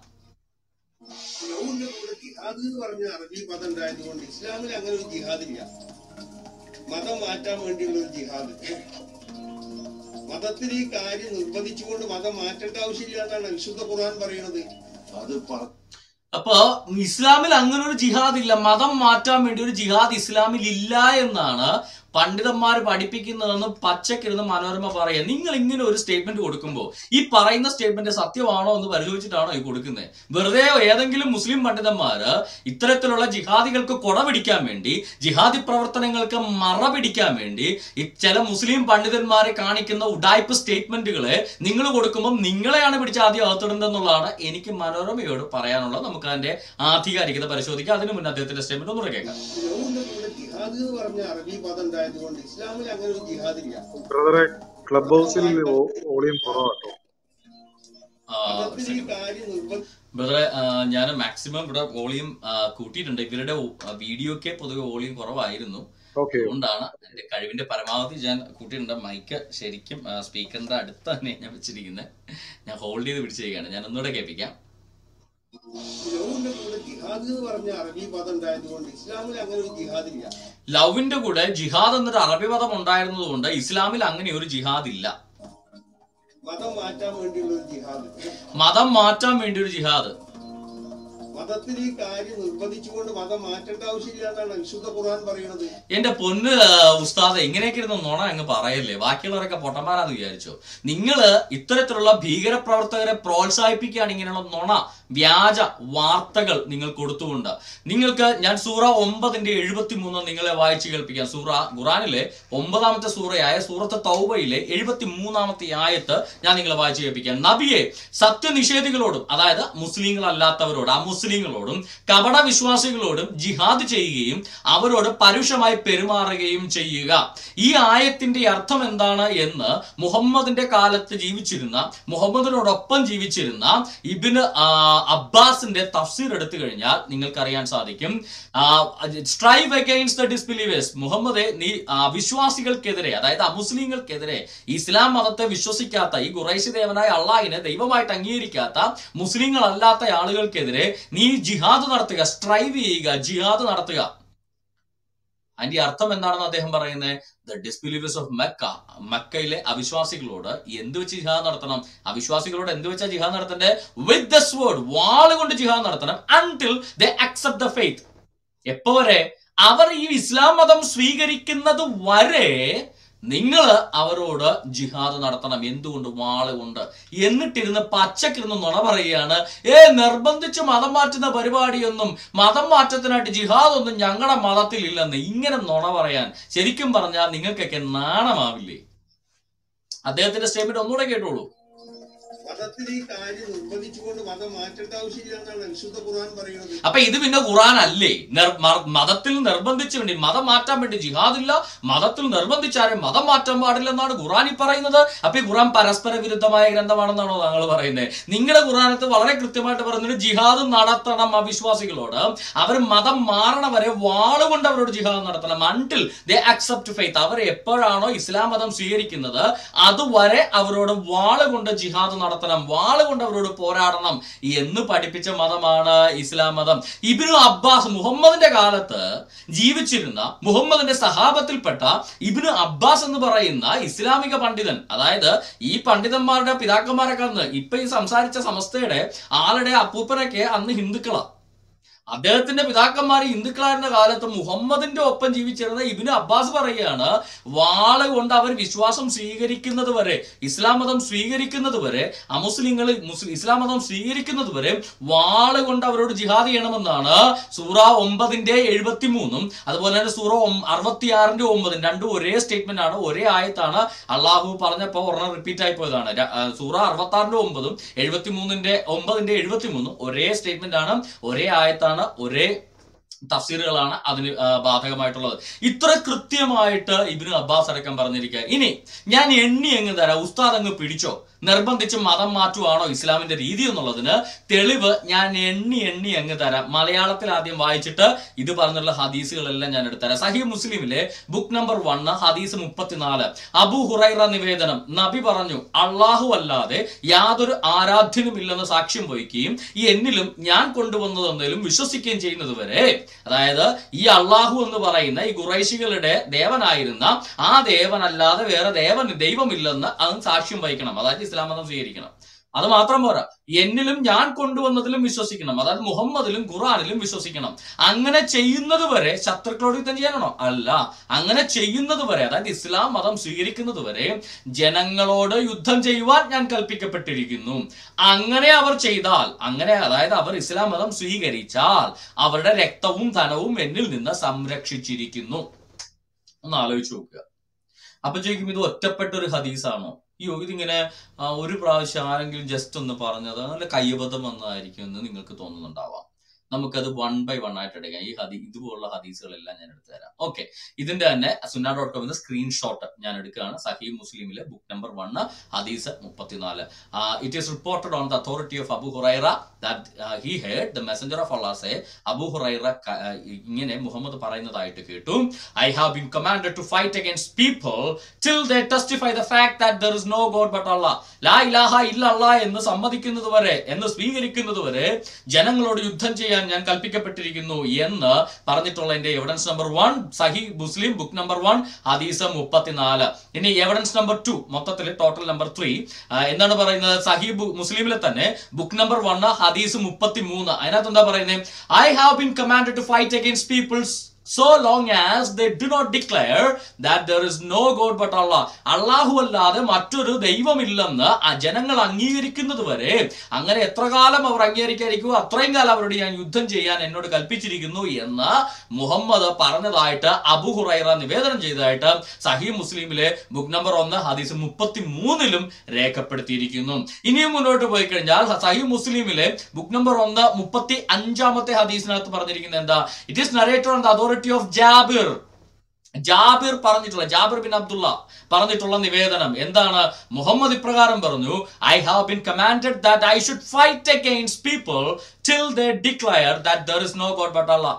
ലൗന്റെ കൂടെ ജിഹാദ് എന്ന് പറഞ്ഞ അറബി പദം ഉണ്ടായതുകൊണ്ട് ഇസ്ലാമിൽ അങ്ങനെ ഒരു ജിഹാദ് ഇല്ല മതം മാറ്റാൻ വേണ്ടിയുള്ള ഒരു ജിഹാദ് മതത്തിൽ ഈ കാര്യം നിർബന്ധിച്ചുകൊണ്ട് മതം മാറ്റേണ്ട ആവശ്യമില്ല എന്നാണ് വിശുദ്ധ ഖുർആൻ പറയുന്നത് അത് പറ- അപ്പൊ ഇസ്ലാമിൽ അങ്ങനെ ഒരു ജിഹാദ് ഇല്ല മതം മാറ്റാൻ വേണ്ടി ഒരു ജിഹാദ് ഇസ്ലാമിൽ ഇല്ല എന്നാണ് പണ്ഡിതന്മാർ പഠിപ്പിക്കുന്നതെന്ന് പച്ചക്കിരുന്ന് മനോരമ പറയുക നിങ്ങൾ ഇങ്ങനെ ഒരു സ്റ്റേറ്റ്മെന്റ് കൊടുക്കുമ്പോൾ ഈ പറയുന്ന സ്റ്റേറ്റ്മെന്റ് സത്യമാണോ എന്ന് പരിശോധിച്ചിട്ടാണോ ഈ കൊടുക്കുന്നത് വെറുതെ ഏതെങ്കിലും മുസ്ലിം പണ്ഡിതന്മാര് ഇത്തരത്തിലുള്ള ജിഹാദികൾക്ക് കൊട പിടിക്കാൻ വേണ്ടി ജിഹാദി പ്രവർത്തനങ്ങൾക്ക് മറ പിടിക്കാൻ വേണ്ടി ഈ ചില മുസ്ലിം പണ്ഡിതന്മാരെ കാണിക്കുന്ന ഉഡായ്പ് സ്റ്റേറ്റ്മെന്റുകളെ നിങ്ങൾ കൊടുക്കുമ്പോൾ നിങ്ങളെയാണ് പിടിച്ച് ആദ്യം അകത്തിടുന്നതെന്നുള്ളതാണ് എനിക്ക് മനോരമയോട് പറയാനുള്ളത് നമുക്ക് അതിന്റെ ആധികാരികത പരിശോധിക്കാം അതിനു മുന്നേ അദ്ദേഹത്തിന്റെ സ്റ്റേറ്റ്മെന്റ് ഒന്നുകൂടെ കേൾക്കാം ലൗന്റെ കൂടെ ജിഹാദ് എന്ന് പറഞ്ഞ അറബി പദം ഉണ്ടായതുകൊണ്ട് ഇസ്ലാമിൽ അങ്ങനെ ഒരു ജിഹാദ് ഇല്ല ബ്രദറെ ക്ലബ് ഹൗസിൽ വോളിയം കുറവാട്ടോ ആ, മതത്തിൽ ഈ കാര്യം നിർബന്ധ ബ്രദറെ ഞാൻ മാക്സിമം ഇവിടെ വോളിയം കൂട്ടിയിട്ടുണ്ട് ഇവരുടെ വീഡിയോക്ക് പൊതുവെ വോളിയം കുറവായിരുന്നു ഓക്കെ അതുകൊണ്ടാണ് എന്റെ കഴിവിന്റെ പരമാവധി ഞാൻ കൂട്ടിയിട്ടുണ്ട് മൈക്ക് ശരിക്കും സ്പീക്കറിന്റെ അടുത്ത് തന്നെ ഞാൻ വെച്ചിരിക്കുന്നത് ഞാൻ ഹോൾഡ് ചെയ്ത് പിടിച്ചിരിക്കുകയാണ് ഞാൻ ഒന്നുകൂടെ കേൾപ്പിക്കാം ലൗവിന്റെ കൂടെ ജിഹാദ് എന്ന് പറഞ്ഞ അറബി പദം ഉണ്ടായതുകൊണ്ട് ഇസ്ലാമിൽ അങ്ങനെ ഒരു ജിഹാദ് ഇല്ല ലവിന്റെ കൂടെ ജിഹാദ് എന്നൊരു അറബി പദം ഉണ്ടായിരുന്നതുകൊണ്ട് ഇസ്ലാമിൽ അങ്ങനെ ഒരു ജിഹാദ് ഇല്ല മതം മാറ്റാൻ വേണ്ടിയുള്ള ഒരു ജിഹാദ് മതം മാറ്റാൻ വേണ്ടി ഒരു ജിഹാദ് മതത്തിൽ ഈ കാര്യം നിർബന്ധിച്ചുകൊണ്ട് മതം മാറ്റേണ്ട ആവശ്യമില്ല എന്നാണ് വിശുദ്ധ ഖുർആൻ പറയുന്നത് എന്റെ പൊന്ന് ആ, ഉസ്താദെ ഇങ്ങനെയൊക്കെ ഇരുന്ന് നുണ അങ്ങ് പറയല്ലേ ബാക്കിയുള്ളവരൊക്കെ പൊട്ടന്മാരാന്ന് വിചാരിച്ചോ നിങ്ങള് ഇത്തരത്തിലുള്ള ഭീകരപ്രവർത്തകരെ പ്രോത്സാഹിപ്പിക്കുകയാണ് ഇങ്ങനെയുള്ള നുണ വ്യാജ വാർത്തകൾ നിങ്ങൾ കൊടുത്തുകൊണ്ട് നിങ്ങൾക്ക് ഞാൻ സൂറ ഒമ്പതിന്റെ എഴുപത്തി മൂന്ന് നിങ്ങളെ വായിച്ചു കേൾപ്പിക്കാം സൂറ ഖുറാനിലെ ഒമ്പതാമത്തെ സൂറയായ സൂറത്ത് തൗബയിലെ എഴുപത്തി മൂന്നാമത്തെ ആയത്ത് ഞാൻ നിങ്ങളെ വായിച്ചു കേൾപ്പിക്കാം നബിയെ സത്യനിഷേധികളോടും അതായത് മുസ്ലിങ്ങളല്ലാത്തവരോട് അമുസ്ലിങ്ങളോടും കപട വിശ്വാസികളോടും ജിഹാദ് ചെയ്യുകയും അവരോട് പരുഷമായി പെരുമാറുകയും ചെയ്യുക ഈ ആയത്തിന്റെ അർത്ഥം എന്താണ് എന്ന് മുഹമ്മദിന്റെ കാലത്ത് ജീവിച്ചിരുന്ന മുഹമ്മദിനോടൊപ്പം ജീവിച്ചിരുന്ന ഇബിന് ആ, അബ്ബാസിന്റെ തഫ്സീർ എടുത്തു കഴിഞ്ഞാൽ നിങ്ങൾക്ക് അറിയാൻ സാധിക്കും സ്ട്രൈവ് അഗെയിൻസ്റ്റ് ദ ഡിസ്ബിലീവേഴ്സ് മുഹമ്മദെ നീ ആ, വിശ്വാസികൾക്കെതിരെ അതായത് അമുസ്ലിങ്ങൾക്കെതിരെ ഇസ്ലാം മതത്തെ വിശ്വസിക്കാത്ത ഈ ഖുറൈശി ദേവനായ അള്ളാഹിനെ ദൈവമായിട്ട് അംഗീകരിക്കാത്ത മുസ്ലിങ്ങളല്ലാത്ത ആളുകൾക്കെതിരെ നീ ജിഹാദ് നടത്തുക സ്ട്രൈവ് ചെയ്യുക ജിഹാദ് നടത്തുക അതിന്റെ അർത്ഥം എന്താണെന്ന് അദ്ദേഹം പറയുന്നത് ദ ഡിസ്ബിലീവേഴ്സ് ഓഫ് മക്ക മക്കയിലെ അവിശ്വാസികളോട് എന്ത് വെച്ച് ജിഹാദ് നടത്തണം അവിശ്വാസികളോട് എന്ത് വെച്ചാ ജിഹാദ് നടത്തണ്ടേ വിത്ത് ദ സ്വേർഡ് വാള് കൊണ്ട് ജിഹാദ് നടത്തണം until the accept the faith എപ്പോ വരെ അവർ ഈ ഇസ്ലാം മതം സ്വീകരിക്കുന്നത് വരെ നിങ്ങൾ അവരോട് ജിഹാദ് നടത്തണം എന്തുകൊണ്ട് വാള് കൊണ്ട് എന്നിട്ടിരുന്ന് പച്ചക്കിരുന്ന് നുണ പറയുകയാണ് ഏ നിർബന്ധിച്ച് മതം മാറ്റുന്ന പരിപാടിയൊന്നും മതം മാറ്റത്തിനായിട്ട് ജിഹാദ് ഒന്നും ഞങ്ങളുടെ മതത്തിൽ ഇല്ലെന്ന് ഇങ്ങനെ നുണ പറയാൻ ശരിക്കും പറഞ്ഞാൽ നിങ്ങൾക്കൊക്കെ നാണമാവില്ലേ അദ്ദേഹത്തിന്റെ സ്റ്റേറ്റ്മെന്റ് ഒന്നുകൂടെ കേട്ടോളൂ മതത്തിൽ ഈ കാര്യം നിർബന്ധിച്ചുകൊണ്ട് മതം മാറ്റേണ്ട ആവശ്യമില്ല എന്നാണ് വിശുദ്ധ ഖുർആൻ പറയുന്നത് അപ്പൊ ഇത് പിന്നെ ഖുറാൻ അല്ലേ നിർ- മ- മതത്തിൽ നിർബന്ധിച്ചു വേണ്ടി മതം മാറ്റാൻ വേണ്ടി ജിഹാദില്ല മതത്തിൽ നിർബന്ധിച്ചാലും മതം മാറ്റാൻ പാടില്ലെന്നാണ് ഖുറാൻ ഈ പറയുന്നത് അപ്പൊ ഈ ഖുറാൻ പരസ്പര വിരുദ്ധമായ ഗ്രന്ഥമാണെന്നാണോ താങ്കൾ പറയുന്നത് നിങ്ങളുടെ ഖുറാനത്ത് വളരെ കൃത്യമായിട്ട് പറയുന്നത് ജിഹാദ് നടത്തണം അവിശ്വാസികളോട് അവർ മതം മാറണ വരെ വാളുകൊണ്ട് അവരോട് ജിഹാദ് നടത്തണം അൺടിൽ ദേ അക്സെപ്റ്റ് ഫെയ്ത്ത് അവർ എപ്പോഴാണോ ഇസ്ലാം മതം സ്വീകരിക്കുന്നത് അതുവരെ അവരോട് വാള് കൊണ്ട് ജിഹാദ് നടത്തണം വാള് കൊണ്ട് അവരോട് പോരാടണം എന്ന് പഠിപ്പിച്ച മതമാണ് ഇസ്ലാം മതം ഇബിനു അബ്ബാസ് മുഹമ്മദിന്റെ കാലത്ത് ജീവിച്ചിരുന്ന മുഹമ്മദിന്റെ സഹാബത്തിൽപ്പെട്ട ഇബിനു അബ്ബാസ് എന്ന് പറയുന്ന ഇസ്ലാമിക പണ്ഡിതൻ അതായത് ഈ പണ്ഡിതന്മാരുടെ പിതാക്കന്മാരൊക്കെ അന്ന് ഇപ്പൊ ഈ സംസാരിച്ച സമസ്തയുടെ ആളുടെ അപ്പൂപ്പനൊക്കെ അന്ന് ഹിന്ദുക്കളാ അദ്ദേഹത്തിന്റെ പിതാക്കന്മാർ ഹിന്ദുക്കളായിരുന്ന കാലത്ത് മുഹമ്മദിന്റെ ഒപ്പം ജീവിച്ചിരുന്ന ഇബിന് അബ്ബാസ് പറയുകയാണ് വാള് കൊണ്ട് അവർ വിശ്വാസം സ്വീകരിക്കുന്നത് വരെ ഇസ്ലാം മതം സ്വീകരിക്കുന്നത് വരെ അമുസ്ലിങ്ങൾ മുസ്ലിം ഇസ്ലാം മതം സ്വീകരിക്കുന്നത് വരെ വാള് കൊണ്ട് അവരോട് ജിഹാദ് ചെയ്യണമെന്നാണ് സൂറ ഒമ്പതിന്റെ എഴുപത്തി മൂന്നും അതുപോലെ തന്നെ സൂറ അറുപത്തിയാറിന്റെ ഒമ്പതും രണ്ടും ഒരേ സ്റ്റേറ്റ്മെന്റ് ആണ് ഒരേ ആയത്താണ് അള്ളാഹു പറഞ്ഞപ്പോ ഒരെണ്ണം റിപ്പീറ്റ് ആയി പോയതാണ് ര- ആ, സൂറ അറുപത്തി ആറിന്റെ ഒമ്പതും എഴുപത്തി മൂന്നിന്റെ ഒമ്പതിന്റെ എഴുപത്തി മൂന്നും ഒരേ സ്റ്റേറ്റ്മെന്റ് ആണ് ഒരേ ആയത്താണ് ഒരേ തഫ്സീറുകളാണ് അതിന് ആ, ബാധകമായിട്ടുള്ളത് ഇത്ര കൃത്യമായിട്ട് ഇബിന് അബ്ബാസ് അടക്കം പറഞ്ഞിരിക്കുക ഇനി ഞാൻ എണ്ണി അങ്ങ് തരാം ഉസ്താദ് അങ്ങ് പിടിച്ചോ നിർബന്ധിച്ച് മതം മാറ്റുവാണോ ഇസ്ലാമിന്റെ രീതി എന്നുള്ളതിന് തെളിവ് ഞാൻ എണ്ണി എണ്ണി അങ്ങ് തരാം മലയാളത്തിൽ ആദ്യം വായിച്ചിട്ട് ഇത് പറഞ്ഞുള്ള ഹദീസുകളെല്ലാം ഞാൻ എടുത്തരാം സഹി മുസ്ലിമിലെ ബുക്ക് നമ്പർ വണ്ണ് ഹദീസ് മുപ്പത്തിനാല് അബു ഹുറൈറ നിവേദനം നബി പറഞ്ഞു അള്ളാഹു അല്ലാതെ യാതൊരു ആരാധ്യനുമില്ലെന്ന് സാക്ഷ്യം വഹിക്കുകയും ഈ എന്നിലും ഞാൻ കൊണ്ടുവന്നതെന്നതിലും വിശ്വസിക്കുകയും ചെയ്യുന്നത് വരെ അതായത് ഈ അള്ളാഹു എന്ന് പറയുന്ന ഈ ഖുറൈശികളുടെ ദേവനായിരുന്ന ആ ദേവനല്ലാതെ വേറെ ദേവൻ ദൈവമില്ലെന്ന് അതും സാക്ഷ്യം വഹിക്കണം അതായത് ഇസ്ലാം മതം സ്വീകരിക്കണം അത് മാത്രം പോരാ എന്നിലും ഞാൻ കൊണ്ടുവന്നതിലും വിശ്വസിക്കണം അതായത് മുഹമ്മദിലും ഖുറാനിലും വിശ്വസിക്കണം അങ്ങനെ ചെയ്യുന്നത് വരെ ശത്രുക്കളോട് യുദ്ധം ചെയ്യാനാണോ അല്ല അങ്ങനെ ചെയ്യുന്നത് വരെ അതായത് ഇസ്ലാം മതം സ്വീകരിക്കുന്നത് വരെ ജനങ്ങളോട് യുദ്ധം ചെയ്യുവാൻ ഞാൻ കൽപ്പിക്കപ്പെട്ടിരിക്കുന്നു അങ്ങനെ അവർ ചെയ്താൽ അങ്ങനെ അതായത് അവർ ഇസ്ലാം മതം സ്വീകരിച്ചാൽ അവരുടെ രക്തവും ധനവും എന്നിൽ നിന്ന് സംരക്ഷിച്ചിരിക്കുന്നു ഒന്ന് ആലോചിച്ച് നോക്കുക അപ്പൊ ചോദിക്കും ഇത് ഒറ്റപ്പെട്ട ഒരു ഹദീസാണോ അയ്യോ ഇതിങ്ങനെ ആ, ഒരു പ്രാവശ്യം ആരെങ്കിലും ജസ്റ്റ് ഒന്ന് പറഞ്ഞത് നല്ല കയ്യബദ്ധം വന്നതായിരിക്കും എന്ന് നിങ്ങൾക്ക് തോന്നുന്നുണ്ടാവാം നമുക്കത് വൺ ബൈ വൺ ആയിട്ട് എടുക്കാം ഈ ഹദി ഇതുപോലുള്ള ഹദീസുകളെല്ലാം ഞാൻ എടുത്തു തരാം ഓക്കെ ഇതിന്റെ തന്നെ സുന ഡോട്ട് കോമിന്റെ സ്ക്രീൻഷോട്ട് ഞാൻ എടുക്കുകയാണ് സഹീ മുസ്ലിമിലെ ബുക്ക് നമ്പർ വൺ ഹദീസ് മുപ്പത്തിനാല് it is reported on the authority of Abu Hurairah that he heard the messenger of Allah say Abu Hurairah ക- ആ, ഇങ്ങനെ മുഹമ്മദ് പറയുന്നതായിട്ട് കേട്ടു I have been commanded to fight against people till they testify the fact that there is no god but Allah ലാ ഇലാഹ ഇല്ല അല്ലാ എന്ന് സമ്മതിക്കുന്നത് വരെ എന്ന് സ്വീകരിക്കുന്നത് വരെ ജനങ്ങളോട് യുദ്ധം ചെയ്യാൻ ഞാൻ കൽപ്പിക്കപ്പെട്ടിരിക്കുന്നു എന്ന് പറഞ്ഞിട്ടുള്ളതിന്റെ എവിഡൻസ് നമ്പർ വൺ സഹി മുസ്ലിം ബുക്ക് നമ്പർ വൺ ഹദീസ് മുപ്പത്തിനാല് ഇനി എവിഡൻസ് നമ്പർ ടു മൊത്തത്തിൽ ടോട്ടൽ നമ്പർ ത്രീ എന്താണ് പറയുന്നത് സഹി മുസ്ലിമിലെ തന്നെ ബുക്ക് നമ്പർ വൺ ഹദീസ് മുപ്പത്തി മൂന്ന് അതിനകത്ത് എന്താ പറയുന്നത് I have been commanded to fight against peoples so long as they do not declare that there is no god but Allah അള്ളാഹു അല്ലാതെ മറ്റൊരു ദൈവമില്ലെന്ന് ആ ജനങ്ങൾ അംഗീകരിക്കുന്നത് വരെ അങ്ങനെ എത്ര കാലം അവർ അംഗീകരിക്കാതിരിക്കുമോ അത്രയും കാലം അവരോട് ഞാൻ യുദ്ധം ചെയ്യാൻ എന്നോട് കൽപ്പിച്ചിരിക്കുന്നു എന്ന് മുഹമ്മദ് പറഞ്ഞതായിട്ട് അബു ഹുറൈറ നിവേദനം ചെയ്തതായിട്ട് സഹി മുസ്ലിമിലെ ബുക്ക് നമ്പർ ഒന്ന് ഹദീസ് മുപ്പത്തി മൂന്നിലും രേഖപ്പെടുത്തിയിരിക്കുന്നു ഇനിയും മുന്നോട്ട് പോയി കഴിഞ്ഞാൽ സഹി മുസ്ലിമിലെ ബുക്ക് നമ്പർ ഒന്ന് മുപ്പത്തി അഞ്ചാമത്തെ ഹദീസിനകത്ത് പറഞ്ഞിരിക്കുന്നത് എന്താ it is narrated on the authority of Jabir Jabir പറഞ്ഞിട്ടുള്ള ജാബിർ ബിൻ അബ്ദുള്ള പറഞ്ഞിട്ടുള്ള നിവേദനം എന്താണ് മുഹമ്മദ് ഇപ്രകാരം പറഞ്ഞു I have been commanded that I should fight against people till they declare that there is no god but Allah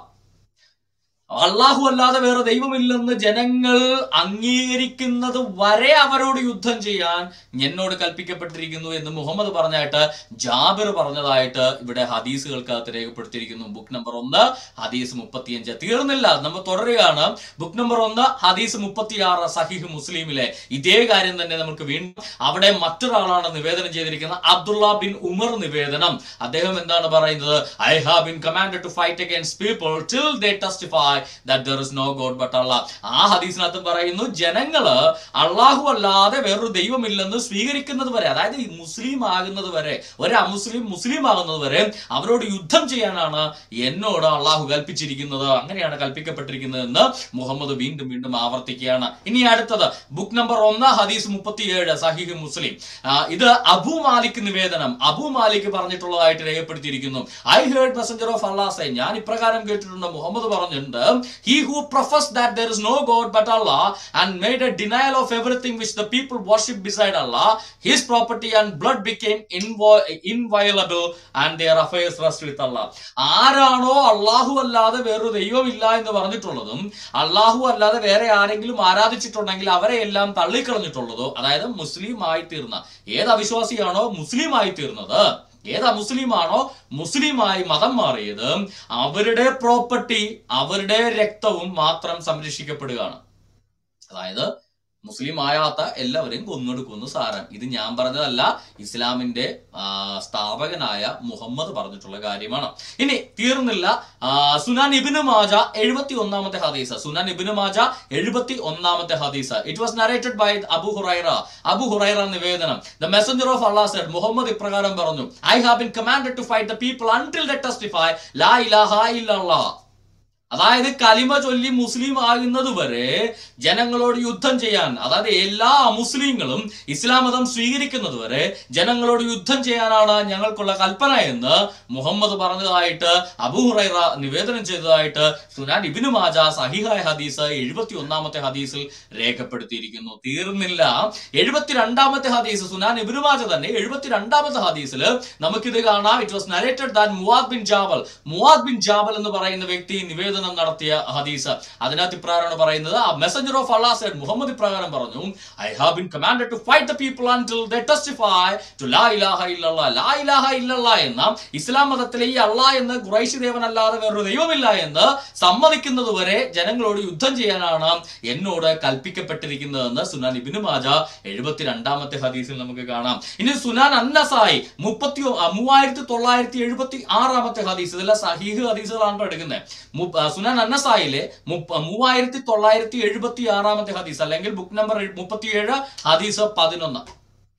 അള്ളാഹു അല്ലാതെ വേറെ ദൈവമില്ലെന്ന് ജനങ്ങൾ അംഗീകരിക്കുന്നത് വരെ അവരോട് യുദ്ധം ചെയ്യാൻ എന്നോട് കൽപ്പിക്കപ്പെട്ടിരിക്കുന്നു എന്ന് മുഹമ്മദ് പറഞ്ഞായിട്ട് ജാബിർ പറഞ്ഞതായിട്ട് ഇവിടെ ഹദീസുകൾക്കകത്ത് രേഖപ്പെടുത്തിയിരിക്കുന്നു ബുക്ക് നമ്പർ ഒന്ന് ഹദീസ് മുപ്പത്തിയഞ്ച് തീർന്നില്ല നമ്മൾ തുടരുകയാണ് ബുക്ക് നമ്പർ ഒന്ന് ഹദീസ് മുപ്പത്തിയാറ് സഹിഹ് മുസ്ലിമിലെ ഇതേ കാര്യം തന്നെ നമുക്ക് വീണ്ടും അവിടെ മറ്റൊരാളാണ് നിവേദനം ചെയ്തിരിക്കുന്നത് അബ്ദുള്ള ബിൻ ഉമർ നിവേദനം അദ്ദേഹം എന്താണ് പറയുന്നത് I have been commanded to fight against people till they testify that there is no god but Allah ആ ഹദീസിനകത്ത് പറയുന്നു ജനങ്ങള് അള്ളാഹു അല്ലാതെ വേറൊരു ദൈവമില്ലെന്ന് സ്വീകരിക്കുന്നത് വരെ അതായത് ഈ മുസ്ലിം ആകുന്നത് വരെ ഒരു അമുസ്ലിം മുസ്ലിം ആകുന്നത് വരെ അവരോട് യുദ്ധം ചെയ്യാനാണ് എന്നോട് അള്ളാഹു കൽപ്പിച്ചിരിക്കുന്നത് അങ്ങനെയാണ് കൽപ്പിക്കപ്പെട്ടിരിക്കുന്നത് എന്ന് മുഹമ്മദ് വീണ്ടും വീണ്ടും ആവർത്തിക്കുകയാണ് ഇനി അടുത്തത് ബുക്ക് നമ്പർ ഒന്ന് ഹദീസ് മുപ്പത്തിയേഴ് സഹിഹ് മുസ്ലിം ആ, ഇത് അബു മാലിക് നിവേദനം അബു മാലിക് പറഞ്ഞിട്ടുള്ളതായിട്ട് രേഖപ്പെടുത്തിയിരിക്കുന്നു I heard messenger of Allah say ഞാൻ ഇപ്രകാരം കേട്ടിട്ടുണ്ട് മുഹമ്മദ് പറഞ്ഞിട്ടുണ്ട് he who professes that there is no god but Allah and made a denial of everything which the people worship beside Allah his property and blood became inviolable and their affairs rest with Allah ആരാണോ അള്ളാഹു അല്ലാതെ വേറൊരു ദൈവമില്ല എന്ന് പറഞ്ഞിട്ടുള്ളതും അള്ളാഹു അല്ലാതെ വേറെ ആരെങ്കിലും ആരാധിച്ചിട്ടുണ്ടെങ്കിൽ അവരെ എല്ലാം തള്ളിക്കളഞ്ഞിട്ടുള്ളതോ അതായത് മുസ്ലിം ആയി തീർന്ന ഏത് അവിശ്വാസിയാണോ മുസ്ലിം ആയി തീർന്നത് ഏത് മുസ്ലിമാണോ മുസ്ലിമായി മതം മാറിയത് അവരുടെ പ്രോപ്പർട്ടി അവരുടെ രക്തവും മാത്രം സംരക്ഷിക്കപ്പെടുകയാണ് അതായത് മുസ്ലിം ആയാത്ത എല്ലാവരെയും കൊന്നൊടുക്കുന്നു സാരം ഇത് ഞാൻ പറഞ്ഞതല്ല ഇസ്ലാമിന്റെ ആ, സ്ഥാപകനായ മുഹമ്മദ് പറഞ്ഞിട്ടുള്ള കാര്യമാണ് ഇനി തീർന്നില്ല ആ, സുനാൻ ഇബിന് മാജ എഴുപത്തി ഒന്നാമത്തെ ഹദീസ് സുനാൻ ഇബിന് മാജ എഴുപത്തി ഒന്നാമത്തെ ഹദീസ് it was narrated by Abu Hurairah Abu Hurairah നിവേദനം the messenger of Allah said Muhammad ഇപ്രകാരം പറഞ്ഞു I have been commanded to fight the people until the testify ലാ ഇലാഹ ഇല്ലല്ലാഹ് അതായത് കലിമ ചൊല്ലി മുസ്ലിം ആകുന്നത് വരെ ജനങ്ങളോട് യുദ്ധം ചെയ്യാൻ അതായത് എല്ലാ മുസ്ലിങ്ങളും ഇസ്ലാം മതം സ്വീകരിക്കുന്നത് വരെ ജനങ്ങളോട് യുദ്ധം ചെയ്യാനാണ് ഞങ്ങൾക്കുള്ള കൽപ്പന എന്ന് മുഹമ്മദ് പറഞ്ഞതായിട്ട് അബൂ ഹുറൈറ നിവേദനം ചെയ്തതായിട്ട് സുനാൻ ഇബിനു മാജ സഹിഹായ ഹദീസ് എഴുപത്തി ഒന്നാമത്തെ ഹദീസിൽ രേഖപ്പെടുത്തിയിരിക്കുന്നു തീർന്നില്ല എഴുപത്തിരണ്ടാമത്തെ ഹദീസ് സുനാൻ ഇബിനു മാജ തന്നെ എഴുപത്തിരണ്ടാമത്തെ ഹദീസിൽ നമുക്കിത് കാണാം it was narrated than Muadh bin Jabal Muadh bin Jabal എന്ന് പറയുന്ന വ്യക്തി നിവേദനം നടത്തിയ ഹദീസ് അതിനകത്ത് ഇപ്രകാരമാണ് പറയുന്നത് ആ messenger of Allah said Muhammad ഇപ്രകാരം പറഞ്ഞു I have been commanded to fight the people until they testify to ലാ ഇലാഹ ഇല്ലല്ലാഹ് ലാ ഇലാഹ ഇല്ലല്ലാഹ് എന്ന ഇസ്ലാം മതത്തിലെ ഈ അള്ളാഹ് എന്ന് ഖുറൈശി ദേവനല്ലാതെ വേറൊരു ദൈവമില്ല എന്ന് സമ്മതിക്കുന്നത് വരെ ജനങ്ങളോട് യുദ്ധം ചെയ്യാനാണ് എന്നോട് കൽപ്പിക്കപ്പെട്ടിരിക്കുന്നതെന്ന് സുനാൻ ഇബിനു മാജ എഴുപത്തിരണ്ടാമത്തെ ഹദീസിൽ നമുക്ക് കാണാം ഇനി സുനാൻ അന്നസായി മുപ്പത്തി മൂവായിരത്തി തൊള്ളായിരത്തി എഴുപത്തി ആറാമത്തെ ഹദീസ് ഇതെല്ലാം സഹീഹ് ഹദീസുകളാണ് എടുക്കുന്നത് സുനാൻ അന്നസായിലെ മുപ്പ- മൂവായിരത്തി തൊള്ളായിരത്തി എഴുപത്തി ആറാമത്തെ ഹദീസ് അല്ലെങ്കിൽ ബുക്ക് നമ്പർ മുപ്പത്തിയേഴ് ഹദീസ് പതിനൊന്ന്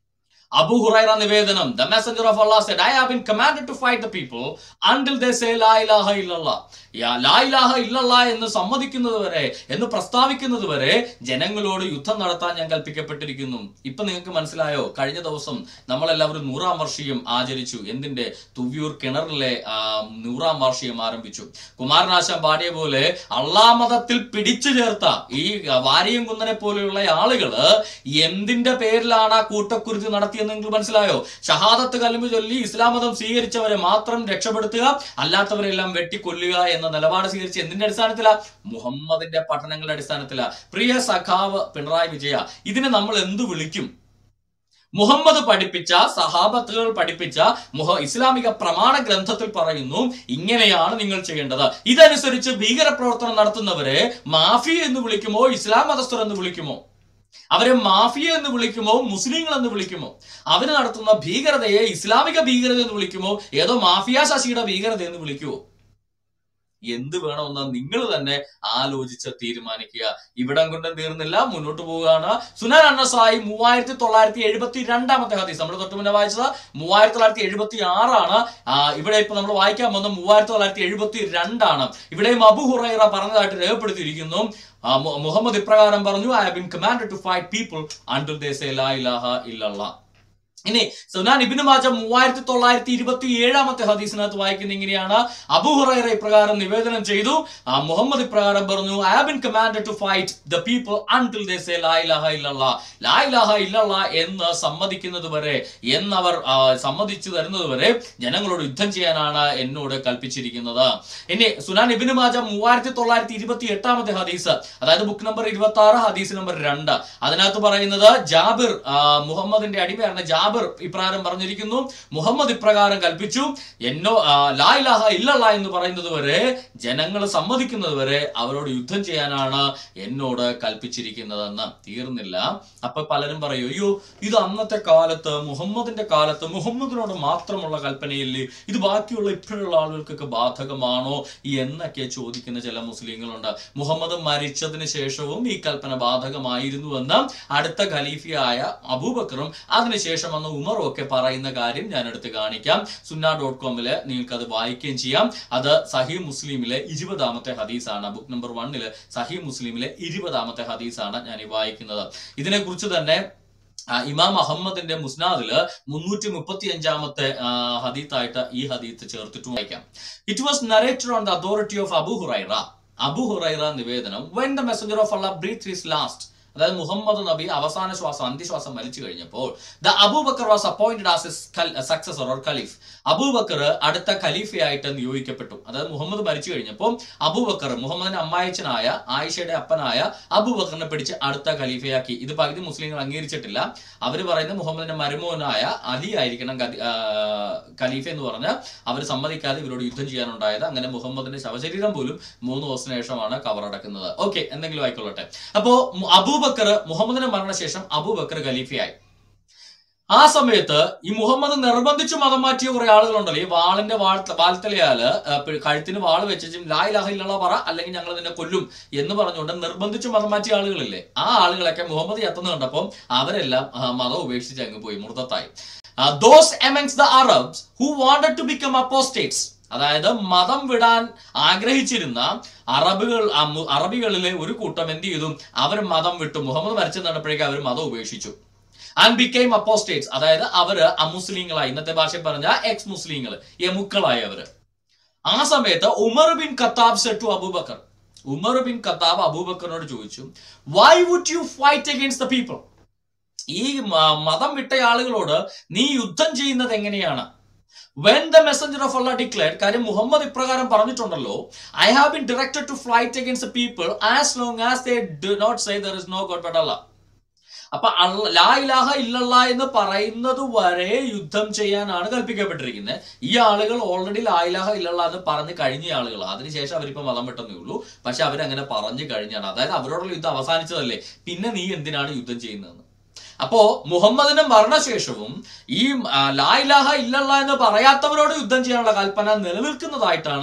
അബു ഹുറൈറ നിവേദനം the messenger of Allah said I have been commanded to fight the people until they say ലാ ഇലാഹ ഇല്ലല്ലാ യാ ലാ ഇലാഹ ഇല്ലല്ലാ എന്ന് സമ്മതിക്കുന്നത് വരെ എന്ന് പ്രസ്താവിക്കുന്നത് വരെ ജനങ്ങളോട് യുദ്ധം നടത്താൻ ഞാൻ കൽപ്പിക്കപ്പെട്ടിരിക്കുന്നു ഇപ്പൊ നിങ്ങൾക്ക് മനസ്സിലായോ കഴിഞ്ഞ ദിവസം നമ്മളെല്ലാവരും നൂറാം വാർഷികം ആചരിച്ചു എന്തിന്റെ തുവ്യൂർ കിണറിലെ ആ, നൂറാം വാർഷികം ആരംഭിച്ചു കുമാരനാശം പാടിയ പോലെ അള്ളാ മതത്തിൽ പിടിച്ചു ചേർത്ത ഈ വാരിയം കുന്നനെ പോലെയുള്ള ആളുകള് എന്തിന്റെ പേരിലാണ് ആ കൂട്ടക്കുരുതി നടത്തിയെന്ന് നിങ്ങൾക്ക് മനസ്സിലായോ ഷഹാദത്ത് കലിമ ചൊല്ലി ഇസ്ലാം മതം സ്വീകരിച്ചവരെ മാത്രം രക്ഷപ്പെടുത്തുക അല്ലാത്തവരെല്ലാം വെട്ടിക്കൊല്ലുക എന്ന നിലപാട് സ്വീകരിച്ച് എന്തിന്റെ അടിസ്ഥാനത്തിലാ മുഹമ്മദിന്റെ പഠനങ്ങളുടെ അടിസ്ഥാനത്തിലാ പ്രിയ സഖാവ് പിണറായി വിജയ ഇതിനെ നമ്മൾ എന്തു വിളിക്കും മുഹമ്മദ് പഠിപ്പിച്ച സഹാബത്തുകൾ പഠിപ്പിച്ച മുഹ ഇസ്ലാമിക പ്രമാണ ഗ്രന്ഥത്തിൽ പറയുന്നു ഇങ്ങനെയാണ് നിങ്ങൾ ചെയ്യേണ്ടത് ഇതനുസരിച്ച് ഭീകരപ്രവർത്തനം നടത്തുന്നവരെ മാഫി എന്ന് വിളിക്കുമോ ഇസ്ലാം മതസ്ഥർ എന്ന് വിളിക്കുമോ അവരെ മാഫിയ എന്ന് വിളിക്കുമോ മുസ്ലിങ്ങൾ എന്ന് വിളിക്കുമോ അവര് നടത്തുന്ന ഭീകരതയെ ഇസ്ലാമിക ഭീകരത എന്ന് വിളിക്കുമോ ഏതോ മാഫിയ ശശിയുടെ ഭീകരത എന്ന് വിളിക്കുമോ എന്ത് വേണമെന്ന് നിങ്ങൾ തന്നെ ആലോചിച്ച് തീരുമാനിക്കുക ഇവിടം കൊണ്ട് തീർന്നില്ല മുന്നോട്ട് പോവുകയാണ് സുനൻ അന്നസായി മൂവായിരത്തി തൊള്ളായിരത്തി എഴുപത്തി രണ്ടാമത്തെ ഹദീസ് നമ്മൾ തൊട്ട് മുന്നേ വായിച്ചത് മൂവായിരത്തി തൊള്ളായിരത്തി എഴുപത്തി ആറാണ് ആ, ഇവിടെ ഇപ്പൊ നമ്മൾ വായിക്കാൻ പോകുന്നത് മൂവായിരത്തി തൊള്ളായിരത്തി എഴുപത്തി രണ്ടാണ് ഇവിടെയും അബു ഹുറൈറ പറഞ്ഞതായിട്ട് രേഖപ്പെടുത്തിയിരിക്കുന്നു ആ, മു- മുഹമ്മദ് ഇപ്രകാരം പറഞ്ഞു I have been commanded to fight people until they say ലാ ഇലാഹ ഇല്ലല്ലാ ഇനി സുനാൻ ഇബിന് മാജ മൂവായിരത്തി തൊള്ളായിരത്തി ഇരുപത്തി ഏഴാമത്തെ ഹദീസിനകത്ത് വായിക്കുന്ന ഇങ്ങനെയാണ് അബു ഹുറൈറ ഇപ്രകാരം നിവേദനം ചെയ്തു ആ, മുഹമ്മദ് ഇപ്രകാരം പറഞ്ഞു I have been commanded to fight the people until they say ലാ ഇലാഹ ഇല്ലല്ലാ ലാ ഇലാഹ ഇല്ലല്ലാ എന്ന് സമ്മതിക്കുന്നത് വരെ എന്നവർ ആ, സമ്മതിച്ചു തരുന്നത് വരെ ജനങ്ങളോട് യുദ്ധം ചെയ്യാനാണ് എന്നോട് കൽപ്പിച്ചിരിക്കുന്നത് ഇനി സുനാൻ ഇബിന് മാജ മൂവായിരത്തി തൊള്ളായിരത്തി ഇരുപത്തി എട്ടാമത്തെ ഹദീസ് അതായത് ബുക്ക് നമ്പർ ഇരുപത്തി ആറ് ഹദീസ് നമ്പർ രണ്ട് അതിനകത്ത് പറയുന്നത് ജാബിർ ആ, മുഹമ്മദിന്റെ അടിമയായിരുന്ന ജാബിർ ഇപ്രകാരം പറഞ്ഞിരിക്കുന്നു മുഹമ്മദ് ഇപ്രകാരം കൽപ്പിച്ചു എന്നോ ആ, ലാ ഇലാഹ ഇല്ലല്ല എന്ന് പറയുന്നത് വരെ ജനങ്ങൾ സമ്മതിക്കുന്നത് വരെ അവരോട് യുദ്ധം ചെയ്യാനാണ് എന്നോട് കൽപ്പിച്ചിരിക്കുന്നതെന്ന് തീർന്നില്ല അപ്പൊ പലരും പറയും അയ്യോ ഇത് അന്നത്തെ കാലത്ത് മുഹമ്മദിന്റെ കാലത്ത് മുഹമ്മദിനോട് മാത്രമുള്ള കൽപ്പനയില്ലേ ഇത് ബാക്കിയുള്ള ഇപ്പോഴുള്ള ആളുകൾക്കൊക്കെ ബാധകമാണോ എന്നൊക്കെ ചോദിക്കുന്ന ചില മുസ്ലിങ്ങളുണ്ട് മുഹമ്മദ് മരിച്ചതിന് ശേഷവും ഈ കൽപ്പന ബാധകമായിരുന്നുവെന്ന് അടുത്ത ഖലീഫിയായ അബൂബക്കറും അതിനുശേഷം വന്ന ഉമറും ഒക്കെ പറയുന്ന കാര്യം ഞാൻ എടുത്ത് കാണിക്കാം സുന്ന ഡോട്ട് കോമില് നിങ്ങൾക്ക് അത് വായിക്കുകയും ചെയ്യാം അത് സഹി മുസ്ലിമിലെ ഇരുപതാമത്തെ ഹദീസാണ് ബുക്ക് നമ്പർ വണ്ണില് സഹി മുസ്ലിമിലെ ഇരുപതാമത്തെ ഹദീസാണ് ഞാൻ ഈ വായിക്കുന്നത് ഇതിനെക്കുറിച്ച് തന്നെ ആ, ഇമാം അഹമ്മദിന്റെ മുസ്നാദില് മുന്നൂറ്റി മുപ്പത്തി അഞ്ചാമത്തെ ഹദീത്തായിട്ട് ഈ ഹദീത്ത് ചേർത്തിട്ട് വായിക്കാം it was narrated on the authority of Abu Hurairah Abu Hurairah നിവേദനം when the messenger of Allah breath his last അതായത് മുഹമ്മദ് നബി അവസാന ശ്വാസം അന്ത്യശ്വാസം വലിച്ചു കഴിഞ്ഞപ്പോൾ the Abu Bakr was appointed as successor or caliph Abu Bakr അടുത്ത ഖലീഫയായിട്ട് നിയോഗിക്കപ്പെട്ടു അതായത് മുഹമ്മദ് മരിച്ചു കഴിഞ്ഞപ്പോൾ അബൂബക്കർ മുഹമ്മദിന്റെ അമ്മായച്ചനായ ആയിഷയുടെ അപ്പനായ അബൂബക്കറിനെ പിടിച്ച് അടുത്ത ഖലീഫയാക്കി ഇത് പകുതി മുസ്ലിങ്ങൾ അംഗീകരിച്ചിട്ടില്ല അവർ പറയുന്നത് മുഹമ്മദിന്റെ മരുമോനായ അലി ആയിരിക്കണം ഖലി- ആ, ഖലീഫ എന്ന് പറഞ്ഞാൽ അവർ സമ്മതിക്കാതെ ഇവരോട് യുദ്ധം ചെയ്യാനുണ്ടായത് അങ്ങനെ മുഹമ്മദിന്റെ ശവശരീരം പോലും മൂന്ന് ദിവസത്തിന് ശേഷമാണ് കവറടക്കുന്നത് ഓക്കെ എന്തെങ്കിലും ആയിക്കൊള്ളട്ടെ അപ്പോ മു- അബൂബക്കർ മുഹമ്മദിന്റെ മരണശേഷം അബൂബക്കർ ഖലീഫയായി ആ സമയത്ത് ഈ മുഹമ്മദ് നിർബന്ധിച്ച് മതം മാറ്റിയ കുറെ ആളുകളുണ്ടല്ലോ ഈ വാളിന്റെ വാൾ വാൽത്തലയാല് ആ, പി- കഴുത്തിന് വാൾ വെച്ചും ലാ ഇലാഹ ഇല്ലല്ലാ പറ അല്ലെങ്കിൽ ഞങ്ങൾ നിന്നെ കൊല്ലും എന്ന് പറഞ്ഞുകൊണ്ട് നിർബന്ധിച്ച് മതം മാറ്റിയ ആളുകളില്ലേ ആ ആളുകളൊക്കെ മുഹമ്മദ് എത്തുന്ന കണ്ടപ്പോൾ അവരെല്ലാം ആ, മതം ഉപേക്ഷിച്ച് അങ്ങ് പോയി മുർദ്ദത്തായി those amongst the Arabs who wanted to become apostates അതായത് മതം വിടാൻ ആഗ്രഹിച്ചിരുന്ന അറബുകൾ ആ മു- അറബികളിലെ ഒരു കൂട്ടം എന്ത് ചെയ്തു അവർ മതം വിട്ടു മുഹമ്മദ് മരിച്ചെന്ന് കണ്ടപ്പോഴേക്കും അവർ മതം ഉപേക്ഷിച്ചു ആൻഡ് ബിക്കെയിം അപ്പോസ്റ്റേറ്റ്സ് അതായത് അവര് അമുസ്ലിങ്ങളായി ഇന്നത്തെ ഭാഷയിൽ പറഞ്ഞ എക്സ് മുസ്ലിങ്ങൾ എമുക്കളായി അവര് ആ സമയത്ത് Umar bin Khattab said to Abu Bakr Umar bin Khattab അബൂബക്കറിനോട് ചോദിച്ചു why would you fight against the people ഈ മ- മതം വിട്ട ആളുകളോട് നീ യുദ്ധം ചെയ്യുന്നത് എങ്ങനെയാണ് when the messenger of Allah declare കാര്യം മുഹമ്മദ് ഇപ്രകാരം പറഞ്ഞിട്ടുണ്ടല്ലോ I have been directed to flight against people as long as they do not say there is no god but Allah അപ്പൊ അള്ള- ലാ ഇലാഹ ഇല്ലല്ല എന്ന് പറയുന്നത് വരെ യുദ്ധം ചെയ്യാനാണ് കൽപ്പിക്കപ്പെട്ടിരിക്കുന്നത് ഈ ആളുകൾ ഓൾറെഡി ലാ ഇലാഹ ഇല്ലല്ല എന്ന് പറഞ്ഞു കഴിഞ്ഞ ആളുകൾ അതിനുശേഷം അവരിപ്പോ മതം വിട്ടെന്നേ ഉള്ളൂ പക്ഷെ അവരങ്ങനെ പറഞ്ഞു കഴിഞ്ഞാണ് അതായത് അവരോടുള്ള യുദ്ധം അവസാനിച്ചതല്ലേ പിന്നെ നീ എന്തിനാണ് യുദ്ധം ചെയ്യുന്നതെന്ന് അപ്പോ മുഹമ്മദിന്റെ മരണശേഷവും ഈ ആ, ലാ ഇലാഹ ഇല്ലല്ല എന്ന് പറയാത്തവരോട് യുദ്ധം ചെയ്യാനുള്ള കൽപ്പന നിലനിൽക്കുന്നതായിട്ടാണ്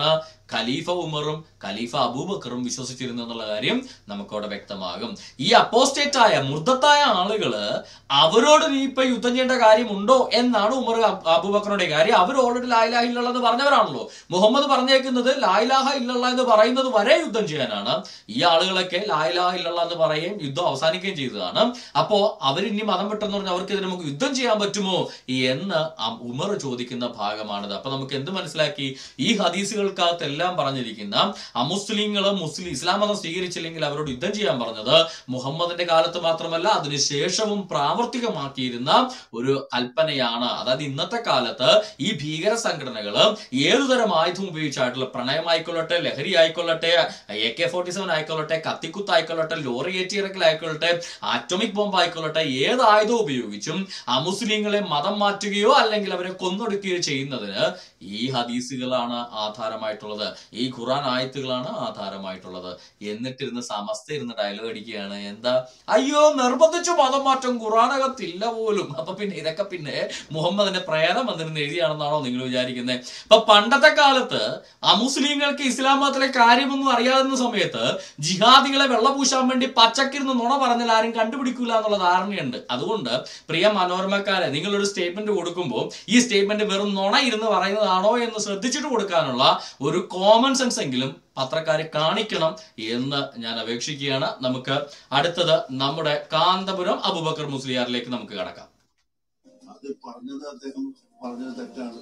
ഖലീഫ ഉമറും ഖലീഫ അബൂബക്കറും വിശ്വസിച്ചിരുന്നു എന്നുള്ള കാര്യം നമുക്കവിടെ വ്യക്തമാകും ഈ അപ്പോസ്റ്റേറ്റ് ആയ മുർദ്ദത്തായ ആളുകള് അവരോട് നീ ഇപ്പൊ യുദ്ധം ചെയ്യേണ്ട കാര്യമുണ്ടോ എന്നാണ് ഉമർ അബ് അബൂബക്കറുടെ കാര്യം അവർ ഓൾറെഡി ലായിലാഹ ഇല്ലല്ല എന്ന് പറഞ്ഞവരാണല്ലോ മുഹമ്മദ് പറഞ്ഞേക്കുന്നത് ലായിലാഹ ഇല്ലല്ല എന്ന് പറയുന്നത് വരെ യുദ്ധം ചെയ്യാനാണ് ഈ ആളുകളൊക്കെ ലായിലാഹ ഇല്ലല്ല എന്ന് പറയുകയും യുദ്ധം അവസാനിക്കുകയും ചെയ്തതാണ് അപ്പോ അവരിനി മതം വിട്ടെന്ന് പറഞ്ഞാൽ അവർക്കെതിരെ നമുക്ക് യുദ്ധം ചെയ്യാൻ പറ്റുമോ എന്ന് അം- ഉമർ ചോദിക്കുന്ന ഭാഗമാണിത് അപ്പൊ നമുക്ക് എന്ത് മനസ്സിലാക്കി ഈ ഹദീസുകൾക്കകത്ത് എല്ലാം പറഞ്ഞിരിക്കുന്ന അമുസ്ലിങ്ങൾ മുസ്ലിം ഇസ്ലാം മതം സ്വീകരിച്ചില്ലെങ്കിൽ അവരോട് യുദ്ധം ചെയ്യാൻ പറഞ്ഞത് മുഹമ്മദിന്റെ കാലത്ത് മാത്രമല്ല അതിനുശേഷവും പ്രാവർത്തികമാക്കിയിരുന്ന ഒരു കൽപ്പനയാണ് അതായത് ഇന്നത്തെ കാലത്ത് ഈ ഭീകര സംഘടനകൾ ഏതുതരം ആയുധം ഉപയോഗിച്ചായിട്ടുള്ള പ്രണയമായിക്കൊള്ളട്ടെ ലഹരി ആയിക്കൊള്ളട്ടെ എ കെ ഫോർട്ടി സെവൻ ആയിക്കൊള്ളട്ടെ കത്തിക്കുത്ത് ആയിക്കൊള്ളട്ടെ ലോറി ഏറ്റിയിറക്കൽ ആയിക്കൊള്ളട്ടെ ആറ്റോമിക് ബോംബ് ആയിക്കൊള്ളട്ടെ ഏത് ആയുധം ഉപയോഗിച്ചും അമുസ്ലിങ്ങളെ മതം മാറ്റുകയോ അല്ലെങ്കിൽ അവരെ കൊന്നൊടുക്കുകയോ ചെയ്യുന്നതിന് ഈ ഹദീസുകളാണ് ആധാരമായിട്ടുള്ളത് ഈ ഖുറാൻ ആയത്തുകളാണ് ആധാരമായിട്ടുള്ളത് എന്നിട്ടിരുന്ന് സമസ്ത ഇരുന്ന് ഡയലോഗ് അടിക്കുകയാണ് എന്താ അയ്യോ നിർബന്ധിച്ചു മതം മാറ്റം ഖുറാനകത്തില്ല പോലും അപ്പൊ പിന്നെ ഇതൊക്കെ പിന്നെ മുഹമ്മദിന്റെ പ്രേതം വന്നിരുന്ന് എഴുതിയാണെന്നാണോ നിങ്ങൾ വിചാരിക്കുന്നത് അപ്പൊ പണ്ടത്തെ കാലത്ത് അമുസ്ലിങ്ങൾക്ക് ഇസ്ലാം മതത്തിലെ കാര്യമൊന്നും അറിയാവുന്ന സമയത്ത് ജിഹാദികളെ വെള്ളപൂശാൻ വേണ്ടി പച്ചക്കിരുന്ന് നുണ പറഞ്ഞാൽ ആരും കണ്ടുപിടിക്കൂല എന്നുള്ള ധാരണയുണ്ട് അതുകൊണ്ട് പ്രിയ മനോരമക്കാരെ നിങ്ങളൊരു സ്റ്റേറ്റ്മെന്റ് കൊടുക്കുമ്പോൾ ഈ സ്റ്റേറ്റ്മെന്റ് വെറും നുണ ഇരുന്ന് പറയുന്നതാണോ എന്ന് ശ്രദ്ധിച്ചിട്ട് കൊടുക്കാനുള്ള ഒരു കോമൺ സെൻസ് എങ്കിലും പത്രക്കാരെ കാണിക്കണം എന്ന് ഞാൻ അപേക്ഷിക്കുകയാണ് നമുക്ക് അടുത്തത് നമ്മുടെ കാന്തപുരം അബുബക്കർ മുസ്ലിയാറിലേക്ക് നമുക്ക് കടക്കാം അത് പറഞ്ഞത് അദ്ദേഹം പറഞ്ഞത് തെറ്റാണ്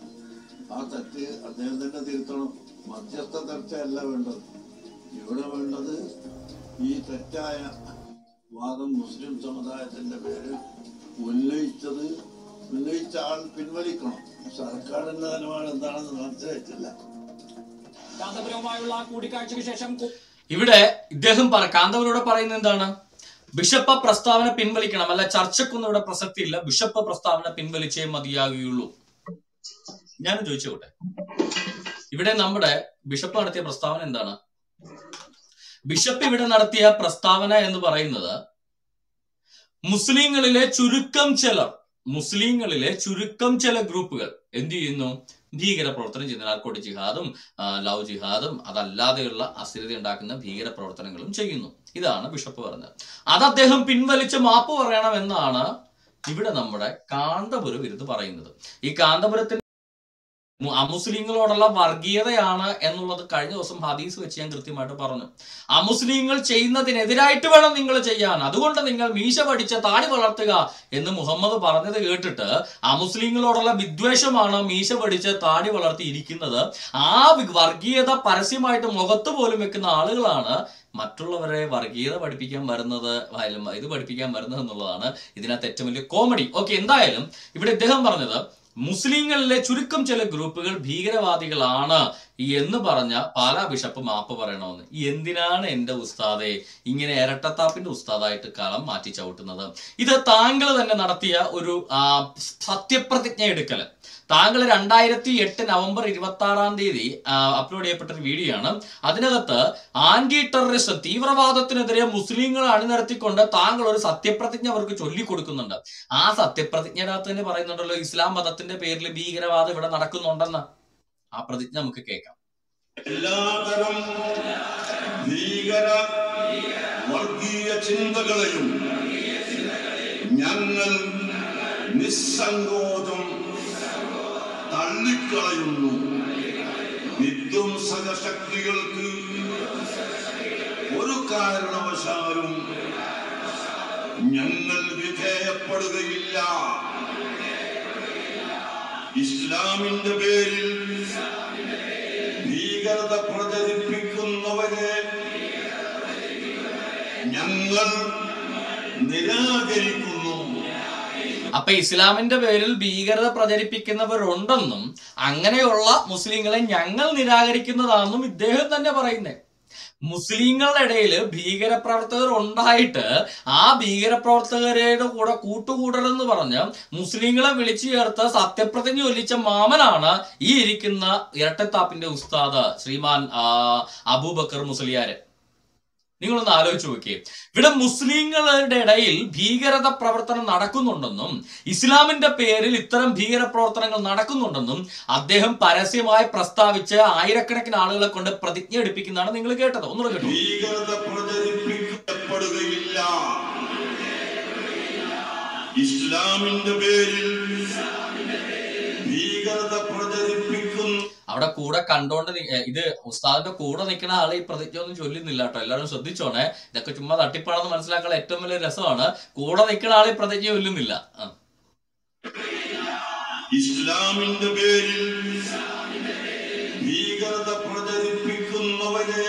ആ തെറ്റ് അദ്ദേഹം തന്നെ തിരുത്തണം മധ്യസ്ഥ ചർച്ചയല്ല വേണ്ടത് ഇവിടെ വേണ്ടത് ഈ തെറ്റായ വാദം മുസ്ലിം സമുദായത്തിന്റെ പേര് ഉന്നയിച്ചത് ഉന്നയിച്ച ആൾ പിൻവലിക്കണം സർക്കാരിന്റെ നിലപാട് എന്താണെന്ന് മനസ്സിലായിട്ടില്ല കാന്തപുരവുമായുള്ള കൂടിക്കാഴ്ചയ്ക്ക് ശേഷം കു- ഇവിടെ ഇദ്ദേഹം പറ കാന്തവരോട് പറയുന്നത് എന്താണ് ബിഷപ്പ് പ്രസ്താവന പിൻവലിക്കണം അല്ല ചർച്ചക്കൊന്നും ഇവിടെ പ്രസക്തിയില്ല ബിഷപ്പ് പ്രസ്താവന പിൻവലിച്ചേ മതിയാകുകയുള്ളൂ ഞാൻ ചോദിച്ചോട്ടെ ഇവിടെ നമ്മുടെ ബിഷപ്പ് നടത്തിയ പ്രസ്താവന എന്താണ് ബിഷപ്പ് ഇവിടെ നടത്തിയ പ്രസ്താവന എന്ന് പറയുന്നത് മുസ്ലിങ്ങളിലെ ചുരുക്കം ചിലർ മുസ്ലിങ്ങളിലെ ചുരുക്കം ചില ഗ്രൂപ്പുകൾ എന്ത് ചെയ്യുന്നു ഭീകര പ്രവർത്തനം ചെയ്യുന്ന നാർക്കോട്ടി ജിഹാദും ആ, ലവ് ജിഹാദും അതല്ലാതെയുള്ള അസ്ഥിരത ഉണ്ടാക്കുന്ന ഭീകര പ്രവർത്തനങ്ങളും ചെയ്യുന്നു ഇതാണ് ബിഷപ്പ് പറഞ്ഞത് അത് അദ്ദേഹം പിൻവലിച്ച് മാപ്പ് പറയണമെന്നാണ് ഇവിടെ നമ്മുടെ കാന്തപുരം ഇരുന്ന് പറയുന്നത് ഈ കാന്തപുരത്തിന് മു- അമുസ്ലിങ്ങളോടുള്ള വർഗീയതയാണ് എന്നുള്ളത് കഴിഞ്ഞ ദിവസം ഹദീസ് വെച്ച് ഞാൻ കൃത്യമായിട്ട് പറഞ്ഞു അമുസ്ലിങ്ങൾ ചെയ്യുന്നതിനെതിരായിട്ട് വേണം നിങ്ങൾ ചെയ്യാൻ അതുകൊണ്ട് നിങ്ങൾ മീശ പഠിച്ച താടി വളർത്തുക എന്ന് മുഹമ്മദ് പറഞ്ഞത് കേട്ടിട്ട് അമുസ്ലിങ്ങളോടുള്ള വിദ്വേഷമാണ് മീശ പഠിച്ച് താടി വളർത്തി ഇരിക്കുന്നത് ആ വി- വർഗീയത പരസ്യമായിട്ട് മുഖത്ത് പോലും വെക്കുന്ന ആളുകളാണ് മറ്റുള്ളവരെ വർഗീയത പഠിപ്പിക്കാൻ വരുന്നത് അയാലും ഇത് പഠിപ്പിക്കാൻ വരുന്നത് എന്നുള്ളതാണ് ഇതിനകത്ത് ഏറ്റവും വലിയ കോമഡി ഓക്കെ എന്തായാലും ഇവിടെ ഇദ്ദേഹം പറഞ്ഞത് മുസ്ലിങ്ങളിലെ ചുരുക്കം ചില ഗ്രൂപ്പുകൾ ഭീകരവാദികളാണ് എന്ന് പറഞ്ഞ പാലാ ബിഷപ്പ് മാപ്പ് പറയണമെന്ന് എന്തിനാണ് എന്റെ ഉസ്താദെ ഇങ്ങനെ ഇരട്ടത്താപ്പിന്റെ ഉസ്താദായിട്ട് കളം മാറ്റി ചവിട്ടുന്നത് ഇത് താങ്കൾ തന്നെ നടത്തിയ ഒരു ആ, സത്യപ്രതിജ്ഞ എടുക്കല് താങ്കൾ രണ്ടായിരത്തി എട്ട് നവംബർ ഇരുപത്തി ആറാം തീയതി അപ്ലോഡ് ചെയ്യപ്പെട്ട ഒരു വീഡിയോ ആണ് അതിനകത്ത് ആന്റി ടെററിസം തീവ്രവാദത്തിനെതിരെ മുസ്ലിങ്ങൾ അണിനിരത്തിക്കൊണ്ട് താങ്കൾ ഒരു സത്യപ്രതിജ്ഞ അവർക്ക് ചൊല്ലിക്കൊടുക്കുന്നുണ്ട് ആ സത്യപ്രതിജ്ഞനകത്ത് തന്നെ പറയുന്നുണ്ടല്ലോ ഇസ്ലാം മതത്തിന്റെ പേരിൽ ഭീകരവാദം ഇവിടെ നടക്കുന്നുണ്ടെന്ന് ആ പ്രതിജ്ഞ നമുക്ക് കേൾക്കാം എല്ലാതരം ഭീകര വർഗീയ ചിന്തകളെയും ഞങ്ങൾ നിസ്സങ്കോചം തള്ളിക്കളയുന്നു വിധ്വംസക ശക്തികൾക്ക് ഒരു കാരണവശാലും ഞങ്ങൾ വിധേയപ്പെടുകയില്ല ഇസ്ലാമിന്റെ പേരിൽ ഭീകരത പ്രചരിപ്പിക്കുന്നവരെ ഞങ്ങൾ നിരാകരിക്കുന്നു അപ്പൊ ഇസ്ലാമിന്റെ പേരിൽ ഭീകരത പ്രചരിപ്പിക്കുന്നവരുണ്ടെന്നും അങ്ങനെയുള്ള മുസ്ലിങ്ങളെ ഞങ്ങൾ നിരാകരിക്കുന്നതാണെന്നും ഇദ്ദേഹം തന്നെ പറയുന്നേ മുസ്ലിങ്ങളുടെ ഇടയിൽ ഭീകരപ്രവർത്തകർ ഉണ്ടായിട്ട് ആ ഭീകരപ്രവർത്തകരുടെ കൂടെ കൂട്ടുകൂടലെന്ന് പറഞ്ഞ് മുസ്ലിങ്ങളെ വിളിച്ചു ചേർത്ത് സത്യപ്രതിജ്ഞ ഒല്ലിച്ച മാമനാണ് ഈ ഇരിക്കുന്ന ഇരട്ടത്താപ്പിന്റെ ഉസ്താദ് ശ്രീമാൻ ആ, അബൂബക്കർ മുസ്ലിയാര് നിങ്ങളൊന്ന് ആലോചിച്ച് നോക്കിയേ ഇവിടെ മുസ്ലിങ്ങളുടെ ഇടയിൽ ഭീകരത പ്രവർത്തനം നടക്കുന്നുണ്ടെന്നും ഇസ്ലാമിന്റെ പേരിൽ ഇത്തരം ഭീകര പ്രവർത്തനങ്ങൾ നടക്കുന്നുണ്ടെന്നും അദ്ദേഹം പരസ്യമായി പ്രസ്താവിച്ച് ആയിരക്കണക്കിന് ആളുകളെ കൊണ്ട് പ്രതിജ്ഞ എടുപ്പിക്കുന്നതാണ് നിങ്ങൾ കേട്ടത് ഒന്നുകൂടെ കേട്ടോ ഭീകരത പ്രചരിപ്പിക്കപ്പെടുകയില്ല ഇസ്ലാമിന്റെ പേരിൽ ഭീകരത പ്രചരിപ്പിക്കുന്ന അവിടെ കൂടെ കണ്ടോണ്ട് നി- ഏ, ഇത് ഉസ്താദിന്റെ കൂടെ നിൽക്കുന്ന ആളെ ഈ പ്രതിജ്ഞ ഒന്നും ചൊല്ലുന്നില്ല കേട്ടോ എല്ലാവരും ശ്രദ്ധിച്ചോണേ ഇതൊക്കെ ചുമ്മാ തട്ടിപ്പാണെന്ന് മനസ്സിലാക്കാൻ ഏറ്റവും വലിയ രസമാണ് കൂടെ നിൽക്കുന്ന ആളെ ഈ പ്രതിജ്ഞ ചൊല്ലുന്നില്ല ആ. ഇസ്ലാമിന്റെ പേരിൽ ഭീകരത പ്രചരിപ്പിക്കുന്നവരെ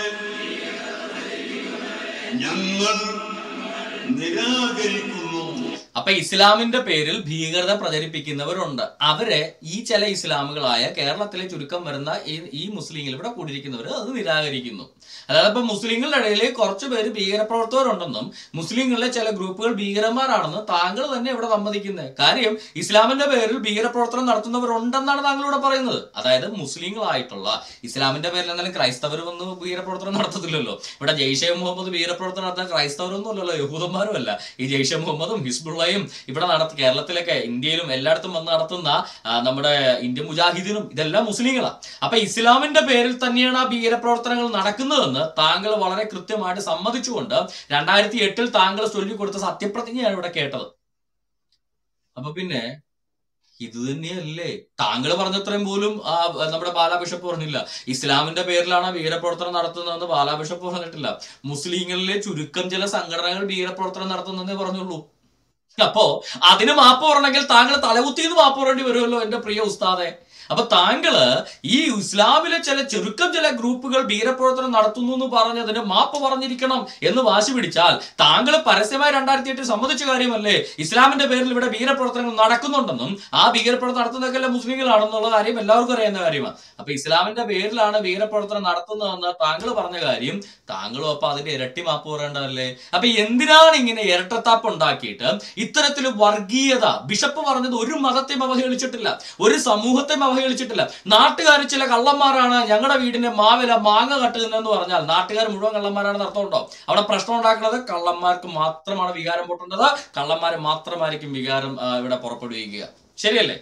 ഞങ്ങൾ നിരാകരിക്കുന്നു അപ്പൊ ഇസ്ലാമിന്റെ പേരിൽ ഭീകരത പ്രചരിപ്പിക്കുന്നവരുണ്ട് അവരെ ഈ ചില ഇസ്ലാമുകളായ കേരളത്തിലെ ചുരുക്കം വരുന്ന ഈ ഈ മുസ്ലിങ്ങൾ ഇവിടെ കൂടിയിരിക്കുന്നവർ അത് നിരാകരിക്കുന്നു അതായത് ഇപ്പൊ മുസ്ലിങ്ങളുടെ ഇടയിൽ കുറച്ചു പേര് ഭീകരപ്രവർത്തകരുണ്ടെന്നും മുസ്ലിങ്ങളിലെ ചില ഗ്രൂപ്പുകൾ ഭീകരന്മാരാണെന്നും താങ്കൾ തന്നെ ഇവിടെ സമ്മതിക്കുന്നത് കാര്യം ഇസ്ലാമിന്റെ പേരിൽ ഭീകരപ്രവർത്തനം നടത്തുന്നവരുണ്ടെന്നാണ് താങ്കൾ ഇവിടെ പറയുന്നത് അതായത് മുസ്ലിങ്ങളായിട്ടുള്ള ഇസ്ലാമിന്റെ പേരിൽ എന്നാലും ക്രൈസ്തവർ വന്ന് ഭീകരപ്രവർത്തനം നടത്തത്തില്ലല്ലോ ഇവിടെ ജെയ്ഷെ മുഹമ്മദ് ഭീകരപ്രവർത്തനം നടത്താൻ ക്രൈസ്തവരൊന്നും അല്ലല്ലോ യഹൂദന്മാരും അല്ല ഈ ജെയ്ഷെ മുഹമ്മദും ഹിസ്ബുള്ളയും ഇവിടെ നടത്തി കേരളത്തിലൊക്കെ ഇന്ത്യയിലും എല്ലായിടത്തും വന്ന് നടത്തുന്ന ആ, നമ്മുടെ ഇന്ത്യൻ മുജാഹിദീനും ഇതെല്ലാം മുസ്ലിങ്ങളാണ് അപ്പൊ ഇസ്ലാമിന്റെ പേരിൽ തന്നെയാണ് ആ ഭീകരപ്രവർത്തനങ്ങൾ നടക്കുന്നതെന്ന് താങ്കൾ വളരെ കൃത്യമായിട്ട് സമ്മതിച്ചുകൊണ്ട് രണ്ടായിരത്തി എട്ടിൽ താങ്കൾ ചൊല്ലിക്കൊടുത്ത സത്യപ്രതിജ്ഞയാണ് ഇവിടെ കേട്ടത് അപ്പൊ പിന്നെ ഇത് തന്നെയല്ലേ താങ്കൾ പറഞ്ഞത്രയും പോലും ആ നമ്മുടെ ബാലാ ബിഷപ്പ് പറഞ്ഞില്ല ഇസ്ലാമിന്റെ പേരിലാണ് ഭീകരപ്രവർത്തനം നടത്തുന്നതെന്ന് ബാലാ ബിഷപ്പ് പറഞ്ഞിട്ടില്ല മുസ്ലിങ്ങളിലെ ചുരുക്കം ചില സംഘടനകൾ ഭീകരപ്രവർത്തനം നടത്തുന്നതെന്നേ പറഞ്ഞുള്ളൂ അപ്പോ അതിന് മാപ്പ് പറഞ്ഞെങ്കിൽ താങ്കൾ തലകുത്തിന്ന് മാപ്പ് പറയേണ്ടി വരുമല്ലോ എന്റെ പ്രിയ ഉസ്താദെ അപ്പൊ താങ്കള് ഈ ഇസ്ലാമിലെ ചില ചെറുക്കം ചില ഗ്രൂപ്പുകൾ ഭീകരപ്രവർത്തനം നടത്തുന്നു എന്ന് പറഞ്ഞതിന് മാപ്പ് പറഞ്ഞിരിക്കണം എന്ന് വാശി പിടിച്ചാൽ താങ്കൾ പരസ്യമായി രണ്ടായിരത്തി എട്ടിൽ സമ്മതിച്ച കാര്യമല്ലേ ഇസ്ലാമിന്റെ പേരിൽ ഇവിടെ ഭീകരപ്രവർത്തനങ്ങൾ നടക്കുന്നുണ്ടെന്നും ആ ഭീകരപ്രവർത്തനം നടത്തുന്നതൊക്കെ മുസ്ലിങ്ങളാണെന്നുള്ള കാര്യം എല്ലാവർക്കും അറിയുന്ന കാര്യമാണ് അപ്പൊ ഇസ്ലാമിന്റെ പേരിലാണ് ഭീകരപ്രവർത്തനം നടത്തുന്നതെന്ന് താങ്കൾ പറഞ്ഞ കാര്യം താങ്കളും അപ്പൊ അതിന്റെ ഇരട്ടി മാപ്പ് പറയേണ്ടതല്ലേ അപ്പൊ എന്തിനാണ് ഇങ്ങനെ ഇരട്ടത്താപ്പ് ഉണ്ടാക്കിയിട്ട് ഇത്തരത്തിൽ വർഗീയത ബിഷപ്പ് പറഞ്ഞത് ഒരു മതത്തെയും അവഹേളിച്ചിട്ടില്ല ഒരു സമൂഹത്തെയും അവഹേളിച്ചിട്ടില്ല നാട്ടുകാർ ചില കള്ളന്മാരാണ് ഞങ്ങളുടെ വീടിന്റെ മാവില മാങ്ങ കട്ടുന്നതെന്ന് പറഞ്ഞാൽ നാട്ടുകാർ മുഴുവൻ കള്ളന്മാരാണെന്ന് അർത്ഥമുണ്ടോ അവിടെ പ്രശ്നം ഉണ്ടാക്കുന്നത് കള്ളന്മാർക്ക് മാത്രമാണ് വികാരം പൊട്ടേണ്ടത് കള്ളന്മാർ മാത്രമായിരിക്കും വികാരം ആ, ഇവിടെ പുറപ്പെടുവിക്കുക ശരിയല്ലേ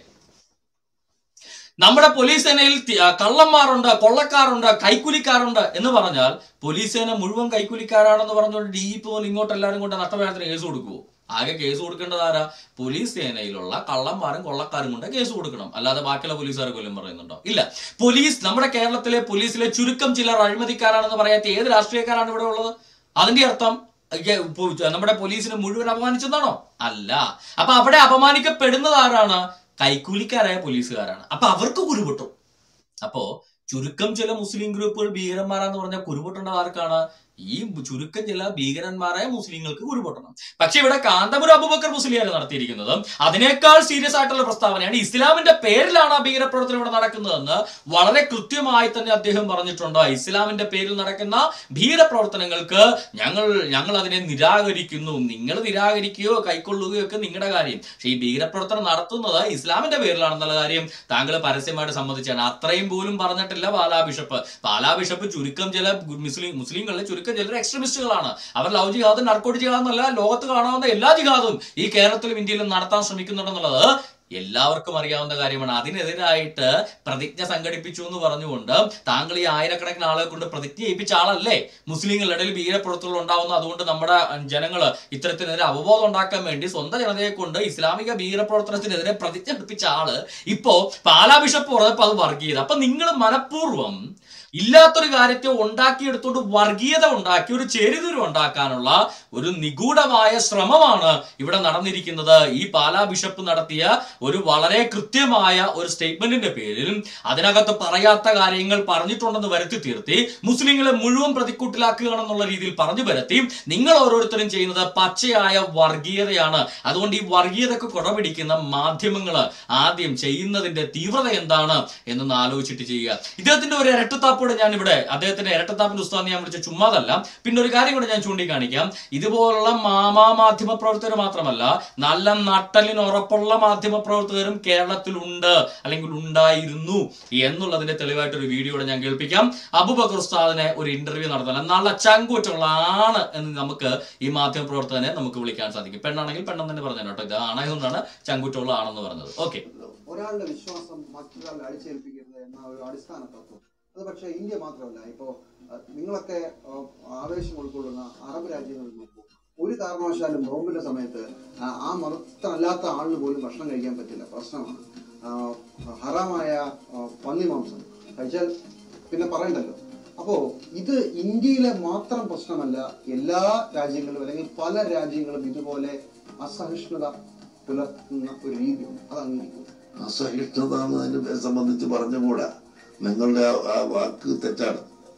നമ്മുടെ പോലീസ് സേനയിൽ തി- ആ, കള്ളന്മാരുണ്ട് കൊള്ളക്കാരുണ്ട് കൈക്കൂലിക്കാരുണ്ട് എന്ന് പറഞ്ഞാൽ പോലീസ് സേന മുഴുവൻ കൈക്കൂലിക്കാരാണെന്ന് പറഞ്ഞുകൊണ്ട് ഡി പി പോലും ഇങ്ങോട്ട് എല്ലാവരും കൊണ്ട് നഷ്ടപരിഹാരത്തിന് കേസ് കൊടുക്കുവോ ആകെ കേസ് കൊടുക്കേണ്ടത് ആരാ പോലീസ് സേനയിലുള്ള കള്ളന്മാരും കൊള്ളക്കാരും കൊണ്ട് കേസ് കൊടുക്കണം അല്ലാതെ ബാക്കിയുള്ള പോലീസുകാർ കൊല്ലും പറയുന്നുണ്ടോ ഇല്ല പോലീസ് നമ്മുടെ കേരളത്തിലെ പോലീസിലെ ചുരുക്കം ചിലർ അഴിമതിക്കാരാണെന്ന് പറയാത്ത ഏത് രാഷ്ട്രീയക്കാരാണ് ഇവിടെ ഉള്ളത് അതിന്റെ അർത്ഥം ഏ, പോ- നമ്മുടെ പോലീസിനെ മുഴുവൻ അപമാനിച്ചെന്നാണോ അല്ല അപ്പൊ അവിടെ അപമാനിക്കപ്പെടുന്നത് ആരാണ് കൈക്കൂലിക്കാരായ പോലീസുകാരാണ് അപ്പൊ അവർക്ക് കുരുപൊട്ടും അപ്പോ ചുരുക്കം ചില മുസ്ലിം ഗ്രൂപ്പുകൾ ഭീകരന്മാരാന്ന് പറഞ്ഞാൽ കുരുപൊട്ടേണ്ടത് ആർക്കാണ് ഈ ചുരുക്കം ചില ഭീകരന്മാരായ മുസ്ലിങ്ങൾക്ക് കുരുപൊട്ടണം പക്ഷെ ഇവിടെ കാന്തപുരം അബുബക്കർ മുസ്ലിയാണ് നടത്തിയിരിക്കുന്നത് അതിനേക്കാൾ സീരിയസ് ആയിട്ടുള്ള പ്രസ്താവനയാണ് ഇസ്ലാമിന്റെ പേരിലാണ് ആ ഭീകരപ്രവർത്തനം ഇവിടെ നടക്കുന്നതെന്ന് വളരെ കൃത്യമായി തന്നെ അദ്ദേഹം പറഞ്ഞിട്ടുണ്ട് ഇസ്ലാമിന്റെ പേരിൽ നടക്കുന്ന ഭീകരപ്രവർത്തനങ്ങൾക്ക് ഞങ്ങൾ ഞങ്ങൾ അതിനെ നിരാകരിക്കുന്നു നിങ്ങൾ നിരാകരിക്കുകയോ കൈക്കൊള്ളുകയോ ഒക്കെ നിങ്ങളുടെ കാര്യം പക്ഷെ ഈ ഭീകരപ്രവർത്തനം നടത്തുന്നത് ഇസ്ലാമിന്റെ പേരിലാണെന്നുള്ള കാര്യം താങ്കൾ പരസ്യമായിട്ട് സമ്മതിച്ചാണ് അത്രയും പോലും പറഞ്ഞിട്ടില്ല പാലാ ബിഷപ്പ് പാലാ ബിഷപ്പ് ചുരുക്കം ചില ഗു- മുസ്ലിം മുസ്ലിങ്ങളിലെ ചുരുക്കം ചിലർ എക്സ്ട്രീമിസ്റ്റുകളാണ് അവർ ലവ് ജിഹാദ് നർക്കോട്ട് ജിഹാദ് എന്നല്ല ലോകത്ത് കാണാവുന്ന എല്ലാ ജിഹാദും ഈ കേരളത്തിലും ഇന്ത്യയിലും നടത്താൻ ശ്രമിക്കുന്നുണ്ടെന്നുള്ളത് എല്ലാവർക്കും അറിയാവുന്ന കാര്യമാണ് അതിനെതിരായിട്ട് പ്രതിജ്ഞ സംഘടിപ്പിച്ചു എന്ന് പറഞ്ഞുകൊണ്ട് താങ്കൾ ഈ ആയിരക്കണക്കിന് ആളുകളെ കൊണ്ട് പ്രതിജ്ഞ ചെയ്യിപ്പിച്ച ആളല്ലേ മുസ്ലിങ്ങളുടെ ഇടയിൽ ഭീകരപ്രവർത്തനങ്ങൾ ഉണ്ടാവുന്നു അതുകൊണ്ട് നമ്മുടെ ജനങ്ങൾ ഇത്തരത്തിനെതിരെ അവബോധം ഉണ്ടാക്കാൻ വേണ്ടി സ്വന്തം ജനതയെ കൊണ്ട് ഇസ്ലാമിക ഭീകരപ്രവർത്തനത്തിനെതിരെ പ്രതിജ്ഞ എടുപ്പിച്ച ആള് ഇപ്പോ പാലാ ബിഷപ്പ് പറഞ്ഞപ്പോ അത് വർഗീയത അപ്പൊ നിങ്ങൾ മനഃപൂർവ്വം ഇല്ലാത്തൊരു കാര്യത്തെ ഉണ്ടാക്കിയെടുത്തുകൊണ്ട് വർഗീയത ഉണ്ടാക്കി ഒരു ചേരിതിരിവ് ഉണ്ടാക്കാനുള്ള ഒരു നിഗൂഢമായ ശ്രമമാണ് ഇവിടെ നടന്നിരിക്കുന്നത് ഈ പാലാ ബിഷപ്പ് നടത്തിയ ഒരു വളരെ കൃത്യമായ ഒരു സ്റ്റേറ്റ്മെന്റിന്റെ പേരിൽ അതിനകത്ത് പറയാത്ത കാര്യങ്ങൾ പറഞ്ഞിട്ടുണ്ടെന്ന് വരുത്തി തീർത്തി മുസ്ലിങ്ങളെ മുഴുവൻ പ്രതിക്കൂട്ടിലാക്കുകയാണെന്നുള്ള രീതിയിൽ പറഞ്ഞു വരുത്തി നിങ്ങൾ ഓരോരുത്തരും ചെയ്യുന്നത് പച്ചയായ വർഗീയതയാണ് അതുകൊണ്ട് ഈ വർഗീയതക്ക് കുടപിടിക്കുന്ന മാധ്യമങ്ങൾ ആദ്യം ചെയ്യുന്നതിന്റെ തീവ്രത എന്താണ് എന്നൊന്ന് ആലോചിച്ചിട്ട് ചെയ്യുക ഇദ്ദേഹത്തിന്റെ ഒരു ഇരട്ടത്താപ്പ് കൂടെ ഞാൻ ഇവിടെ അദ്ദേഹത്തിന്റെ ഇരട്ടത്താപ്പിന്റെ ഉസ്താദ് ഞാൻ വിളിച്ച ചുമ്മാതല്ല പിന്നെ ഒരു കാര്യം കൂടെ ഞാൻ ചൂണ്ടിക്കാണിക്കാം ഇതുപോലുള്ള മാമാ മാധ്യമ പ്രവർത്തകർ മാത്രമല്ല നല്ല നട്ടലിന് ഉറപ്പുള്ള മാധ്യമ പ്രവർത്തകരും കേരളത്തിലുണ്ട് അല്ലെങ്കിൽ ഉണ്ടായിരുന്നു എന്നുള്ളതിന്റെ തെളിവായിട്ട് ഒരു വീഡിയോ കൂടെ ഞാൻ കേൾപ്പിക്കാം അബുബക്കർ ഉസ്താദിനെ ഒരു ഇന്റർവ്യൂ നടത്താൻ നല്ല ചങ്കൂറ്റുള്ള ആണ് എന്ന് നമുക്ക് ഈ മാധ്യമ പ്രവർത്തകനെ നമുക്ക് വിളിക്കാൻ സാധിക്കും പെണ്ണാണെങ്കിൽ പെണ്ണെന്ന് തന്നെ പറഞ്ഞു കേട്ടോ ഇത് ആണായതുകൊണ്ടാണ് ചങ്കൂറ്റുള്ള ആണെന്ന് പറഞ്ഞത് ഓക്കെ ഒരാളുടെ വിശ്വാസം മറ്റൊരാളുടെ അടിച്ചേൽപ്പിക്കരുത് എന്ന ഒരു അടിസ്ഥാന തത്വം അത് പക്ഷേ ഇന്ത്യ മാത്രമല്ല ഇപ്പോ അഹ്, നിങ്ങളൊക്കെ അഹ്, ആവേശം ഉൾക്കൊള്ളുന്ന അറബ് രാജ്യങ്ങളിൽ നോക്കൂ ഒരു കാരണവശാലും നോമ്പിന്റെ സമയത്ത് ആ ആ മതസ്ഥനല്ലാത്ത ആളിന് പോലും ഭക്ഷണം കഴിക്കാൻ പറ്റില്ല പ്രശ്നമാണ് ആ, ഹറാമായ ആ, പന്നി മാംസം കഴിച്ചാൽ പിന്നെ പറയണ്ടല്ലോ അപ്പോ ഇത് ഇന്ത്യയിലെ മാത്രം പ്രശ്നമല്ല എല്ലാ രാജ്യങ്ങളിലും അല്ലെങ്കിൽ പല രാജ്യങ്ങളും ഇതുപോലെ അസഹിഷ്ണുത പുലർത്തുന്ന ഒരു രീതിയുണ്ട് അത് അംഗീകരിക്കും അസഹിഷ്ണുത എന്നതിനെ സംബന്ധിച്ച് പറഞ്ഞുകൂടാ നിങ്ങളുടെ ആ- ആ വാക്ക് തെറ്റാണ്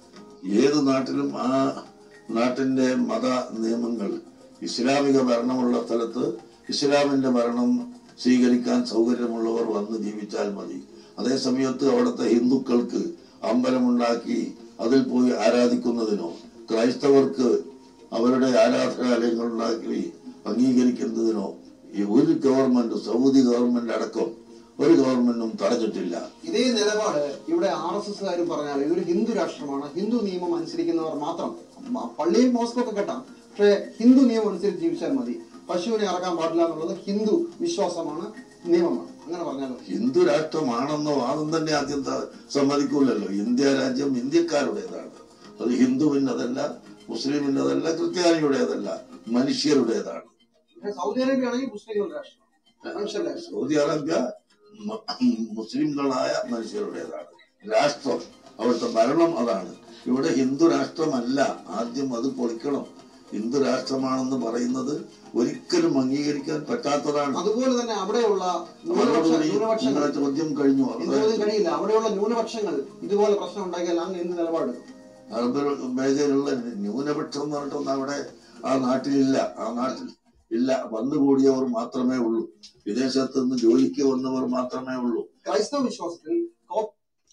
ഏത് നാട്ടിലും ആ നാട്ടിന്റെ മത നിയമങ്ങൾ ഇസ്ലാമിക ഭരണമുള്ള സ്ഥലത്ത് ഇസ്ലാമിന്റെ ഭരണം സ്വീകരിക്കാൻ സൗകര്യമുള്ളവർ വന്ന് ജീവിച്ചാൽ മതി അതേ സമയത്ത് അവിടുത്തെ ഹിന്ദുക്കൾക്ക് അമ്പലമുണ്ടാക്കി അതിൽ പോയി ആരാധിക്കുന്നതിനോ ക്രൈസ്തവർക്ക് അവരുടെ ആരാധനാലയങ്ങൾ ഉണ്ടാക്കി അംഗീകരിക്കുന്നതിനോ ഈ ഒരു ഗവൺമെന്റ് സൗദി ഗവൺമെന്റ് അടക്കം ഒരു ഗവൺമെന്റും തടഞ്ഞിട്ടില്ല ഇതേ നിലപാട് ഇവിടെ ആർ എസ് എസ്കാരും പറഞ്ഞാൽ ഇതൊരു ഹിന്ദു രാഷ്ട്രമാണ് ഹിന്ദു നിയമം അനുസരിക്കുന്നവർ മാത്രം മ- പള്ളിയും മോസ്കോ ഒക്കെ കെട്ടാം പക്ഷേ ഹിന്ദു നിയമം അനുസരിച്ച് ജീവിച്ചാൽ മതി പശുവിനെ ഇറക്കാൻ പാടില്ല എന്നുള്ളത് ഹിന്ദു വിശ്വാസമാണ് നിയമമാണ് അങ്ങനെ പറഞ്ഞാലോ ഹിന്ദു രാഷ്ട്രമാണെന്ന വാദം തന്നെ ആദ്യം ത- സമ്മതിക്കൂലല്ലോ ഇന്ത്യ രാജ്യം ഇന്ത്യക്കാരുടേതാണ് അത് ഹിന്ദുവിൻ്റെതല്ല മുസ്ലിമിൻ്റെതല്ല ക്രിസ്ത്യാനിയുടേതല്ല മനുഷ്യരുടേതാണ് പക്ഷേ സൗദി അറേബ്യ ആണെങ്കിൽ മുസ്ലിങ്ങളുടെ രാഷ്ട്രം മനുഷ്യരുടെ രാഷ്ട്രം സൗദി അറേബ്യ മ- മുസ്ലിംകളായ മനുഷ്യരുടേതാണ് രാഷ്ട്രം അവിടുത്തെ ഭരണം അതാണ് ഇവിടെ ഹിന്ദു രാഷ്ട്രമല്ല ആദ്യം അത് പൊളിക്കണം ഹിന്ദു രാഷ്ട്രമാണെന്ന് പറയുന്നത് ഒരിക്കലും അംഗീകരിക്കാൻ പറ്റാത്തതാണ് അതുപോലെ തന്നെ അവിടെയുള്ള ന്യൂനപക്ഷ അതോടുകൂടി ന്യൂനപക്ഷങ്ങൾ നിങ്ങളുടെ ചോദ്യം കഴിഞ്ഞു എന്തുപോലും കഴിയില്ല അവിടെയുള്ള ന്യൂനപക്ഷങ്ങൾ ഇതുപോലെ പ്രശ്നം ഉണ്ടാക്കിയാൽ അങ്ങ് എന്ത് നിലപാടെടുക്കും അറബ് മേഖലയിലുള്ള ന്യൂനപക്ഷം എന്ന് പറഞ്ഞിട്ടൊന്നും അവിടെ ആ നാട്ടിലില്ല ആ നാട്ടിൽ ഇല്ല വന്നുകൂടിയവർ മാത്രമേ ഉള്ളൂ വിദേശത്ത് നിന്ന് ജോലിക്ക് വന്നവർ മാത്രമേ ഉള്ളൂ ക്രൈസ്തവ വിശ്വാസത്തിൽ കോ-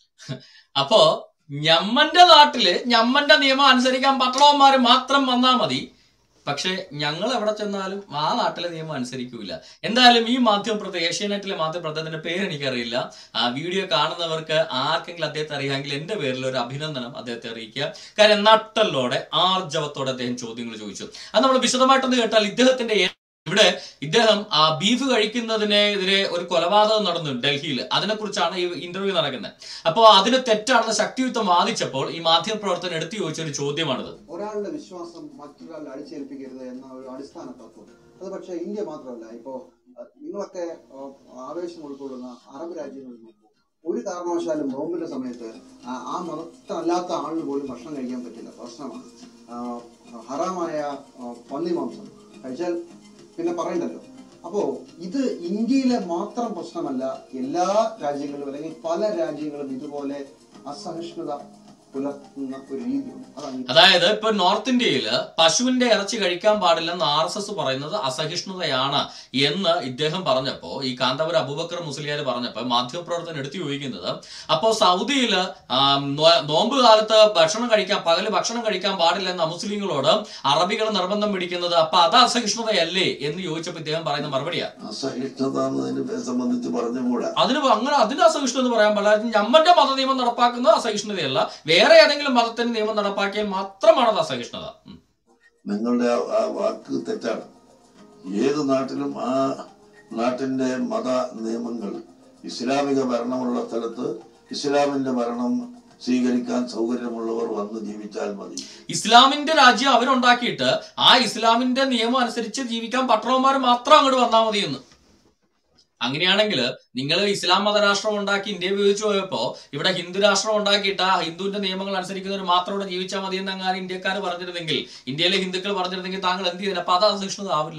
അപ്പോ ഞമ്മന്റെ നാട്ടില് ഞമ്മന്റെ നിയമം അനുസരിക്കാൻ പട്ടണവന്മാര് മാത്രം വന്നാ മതി പക്ഷെ ഞങ്ങൾ എവിടെ ചെന്നാലും ആ നാട്ടിലെ നിയമം അനുസരിക്കൂല എന്തായാലും ഈ മാധ്യമപ്രവർത്തക ഏഷ്യാനെറ്റിലെ മാധ്യമപ്രവർത്തകത്തിന്റെ പേര് എനിക്കറിയില്ല ആ വീഡിയോ കാണുന്നവർക്ക് ആർക്കെങ്കിലും അദ്ദേഹത്തെ അറിയാമെങ്കിൽ എന്റെ പേരിൽ ഒരു അഭിനന്ദനം അദ്ദേഹത്തെ അറിയിക്കുക കാര്യം നട്ടല്ലോടെ ആർജവത്തോടെ അദ്ദേഹം ചോദ്യങ്ങൾ ചോദിച്ചു അത് നമ്മൾ വിശദമായിട്ടൊന്ന് കേട്ടാൽ ഇദ്ദേഹത്തിന്റെ ഏ- ഇവിടെ ഇദ്ദേഹം ആ ബീഫ് കഴിക്കുന്നതിനെതിരെ ഒരു കൊലപാതകം നടന്നു ഡൽഹിയിൽ അതിനെക്കുറിച്ചാണ് ഈ ഇന്റർവ്യൂ നടക്കുന്നത് അപ്പോൾ അതിന് തെറ്റാണെന്ന് ശക്തിയുക്തം വാദിച്ചപ്പോൾ ഈ മാധ്യമ പ്രവർത്തകൻ എടുത്തു ചോദിച്ച ഒരു ചോദ്യമാണിത് ഒരാളുടെ വിശ്വാസം മറ്റൊരാളുടെ അടിച്ചേൽപ്പിക്കരുത് എന്ന ഒരു അടിസ്ഥാന തത്വം അത് പക്ഷേ ഇന്ത്യ മാത്രമല്ല ഇപ്പോ അഹ്, നിങ്ങളൊക്കെ അഹ്, ആവേശം ഉൾക്കൊള്ളുന്ന അറബ് രാജ്യങ്ങളിൽ നോക്കൂ ഒരു കാരണവശാലും നോമ്പിന്റെ സമയത്ത് ആ ആ മതസ്ഥനല്ലാത്ത ആളിന് പോലും ഭക്ഷണം കഴിക്കാൻ പറ്റില്ല പ്രശ്നമാണ് ആ, ഹറാമായ ആ, പന്നി മാംസം കഴിച്ചാൽ പിന്നെ പറയണ്ടല്ലോ അപ്പോ ഇത് ഇന്ത്യയിലെ മാത്രം പ്രശ്നമല്ല എല്ലാ രാജ്യങ്ങളിലും അല്ലെങ്കിൽ പല രാജ്യങ്ങളും ഇതുപോലെ അസഹിഷ്ണുത പുലർത്തുന്ന ഒരു രീതിയുണ്ട് അത് അംഗീകരിക്കാം. അതായത് ഇപ്പൊ നോർത്ത് ഇന്ത്യയില് പശുവിന്റെ ഇറച്ചി കഴിക്കാൻ പാടില്ലെന്ന് ആർ എസ് എസ് പറയുന്നത് അസഹിഷ്ണുതയാണ് എന്ന് ഇദ്ദേഹം പറഞ്ഞപ്പോ ഈ കാന്തപുരം അബൂബക്കർ മുസ്ലിയാർ പറഞ്ഞപ്പോ മാധ്യമപ്രവർത്തകൻ എടുത്തു ചോദിക്കുന്നത് അപ്പോ സൗദിയില് ആം, നോ- നോമ്പ് കാലത്ത് ഭക്ഷണം കഴിക്കാൻ പകല് ഭക്ഷണം കഴിക്കാൻ പാടില്ലെന്ന് മുസ്ലിങ്ങളോട് അറബികൾ നിർബന്ധം പിടിക്കുന്നത് അപ്പൊ അത് അസഹിഷ്ണുതയല്ലേ എന്ന് ചോദിച്ചപ്പോ ഇദ്ദേഹം പറയുന്ന മറുപടിയാ അസഹിഷ്ണുത എന്നതിനെ സംബന്ധിച്ച് പറഞ്ഞുകൂടാ അതിന് അങ്ങനെ അതിന് അസഹിഷ്ണുത എന്ന് പറയാൻ പാടില്ല ഞമ്മന്റെ മത നിയമം നടപ്പാക്കുന്നത് അസഹിഷ്ണുതയല്ല വേറെ ഏതെങ്കിലും മതത്തിന്റെ നിയമം നടപ്പാക്കിയാൽ മാത്രമാണ് അത് അസഹിഷ്ണുത ഉം. നിങ്ങളുടെ ആ- ആ വാക്ക് തെറ്റാണ് ഏത് നാട്ടിലും ആ നാട്ടിന്റെ മത നിയമങ്ങൾ ഇസ്ലാമിക ഭരണമുള്ള സ്ഥലത്ത് ഇസ്ലാമിന്റെ ഭരണം സ്വീകരിക്കാൻ സൗകര്യമുള്ളവർ വന്ന് ജീവിച്ചാൽ മതി ഇസ്ലാമിന്റെ രാജ്യം അവരുണ്ടാക്കിയിട്ട് ആ ഇസ്ലാമിന്റെ നിയമം അനുസരിച്ച് ജീവിക്കാൻ പട്ടണവന്മാർ മാത്രം അങ്ങോട്ട് വന്നാൽ മതി എന്ന് അങ്ങനെയാണെങ്കിൽ നിങ്ങൾ ഇസ്ലാം മതരാഷ്ട്രം ഉണ്ടാക്കി ഇന്ത്യയെ വിഭജിച്ചു പോയപ്പോ ഇവിടെ ഹിന്ദു രാഷ്ട്രം ഉണ്ടാക്കിയിട്ട് ആ ഹിന്ദുവിന്റെ നിയമങ്ങൾ അനുസരിക്കുന്നവർ മാത്രം ഇവിടെ ജീവിച്ചാൽ മതി എന്ന് അങ്ങനെ ഇന്ത്യക്കാർ പറഞ്ഞിരുന്നെങ്കിൽ ഇന്ത്യയിലെ ഹിന്ദുക്കൾ പറഞ്ഞിരുന്നെങ്കിൽ താങ്കൾ എന്ത് ചെയ്തില്ല അപ്പൊ അത് അസഹിഷ്ണുത ആവില്ലായിരുന്നു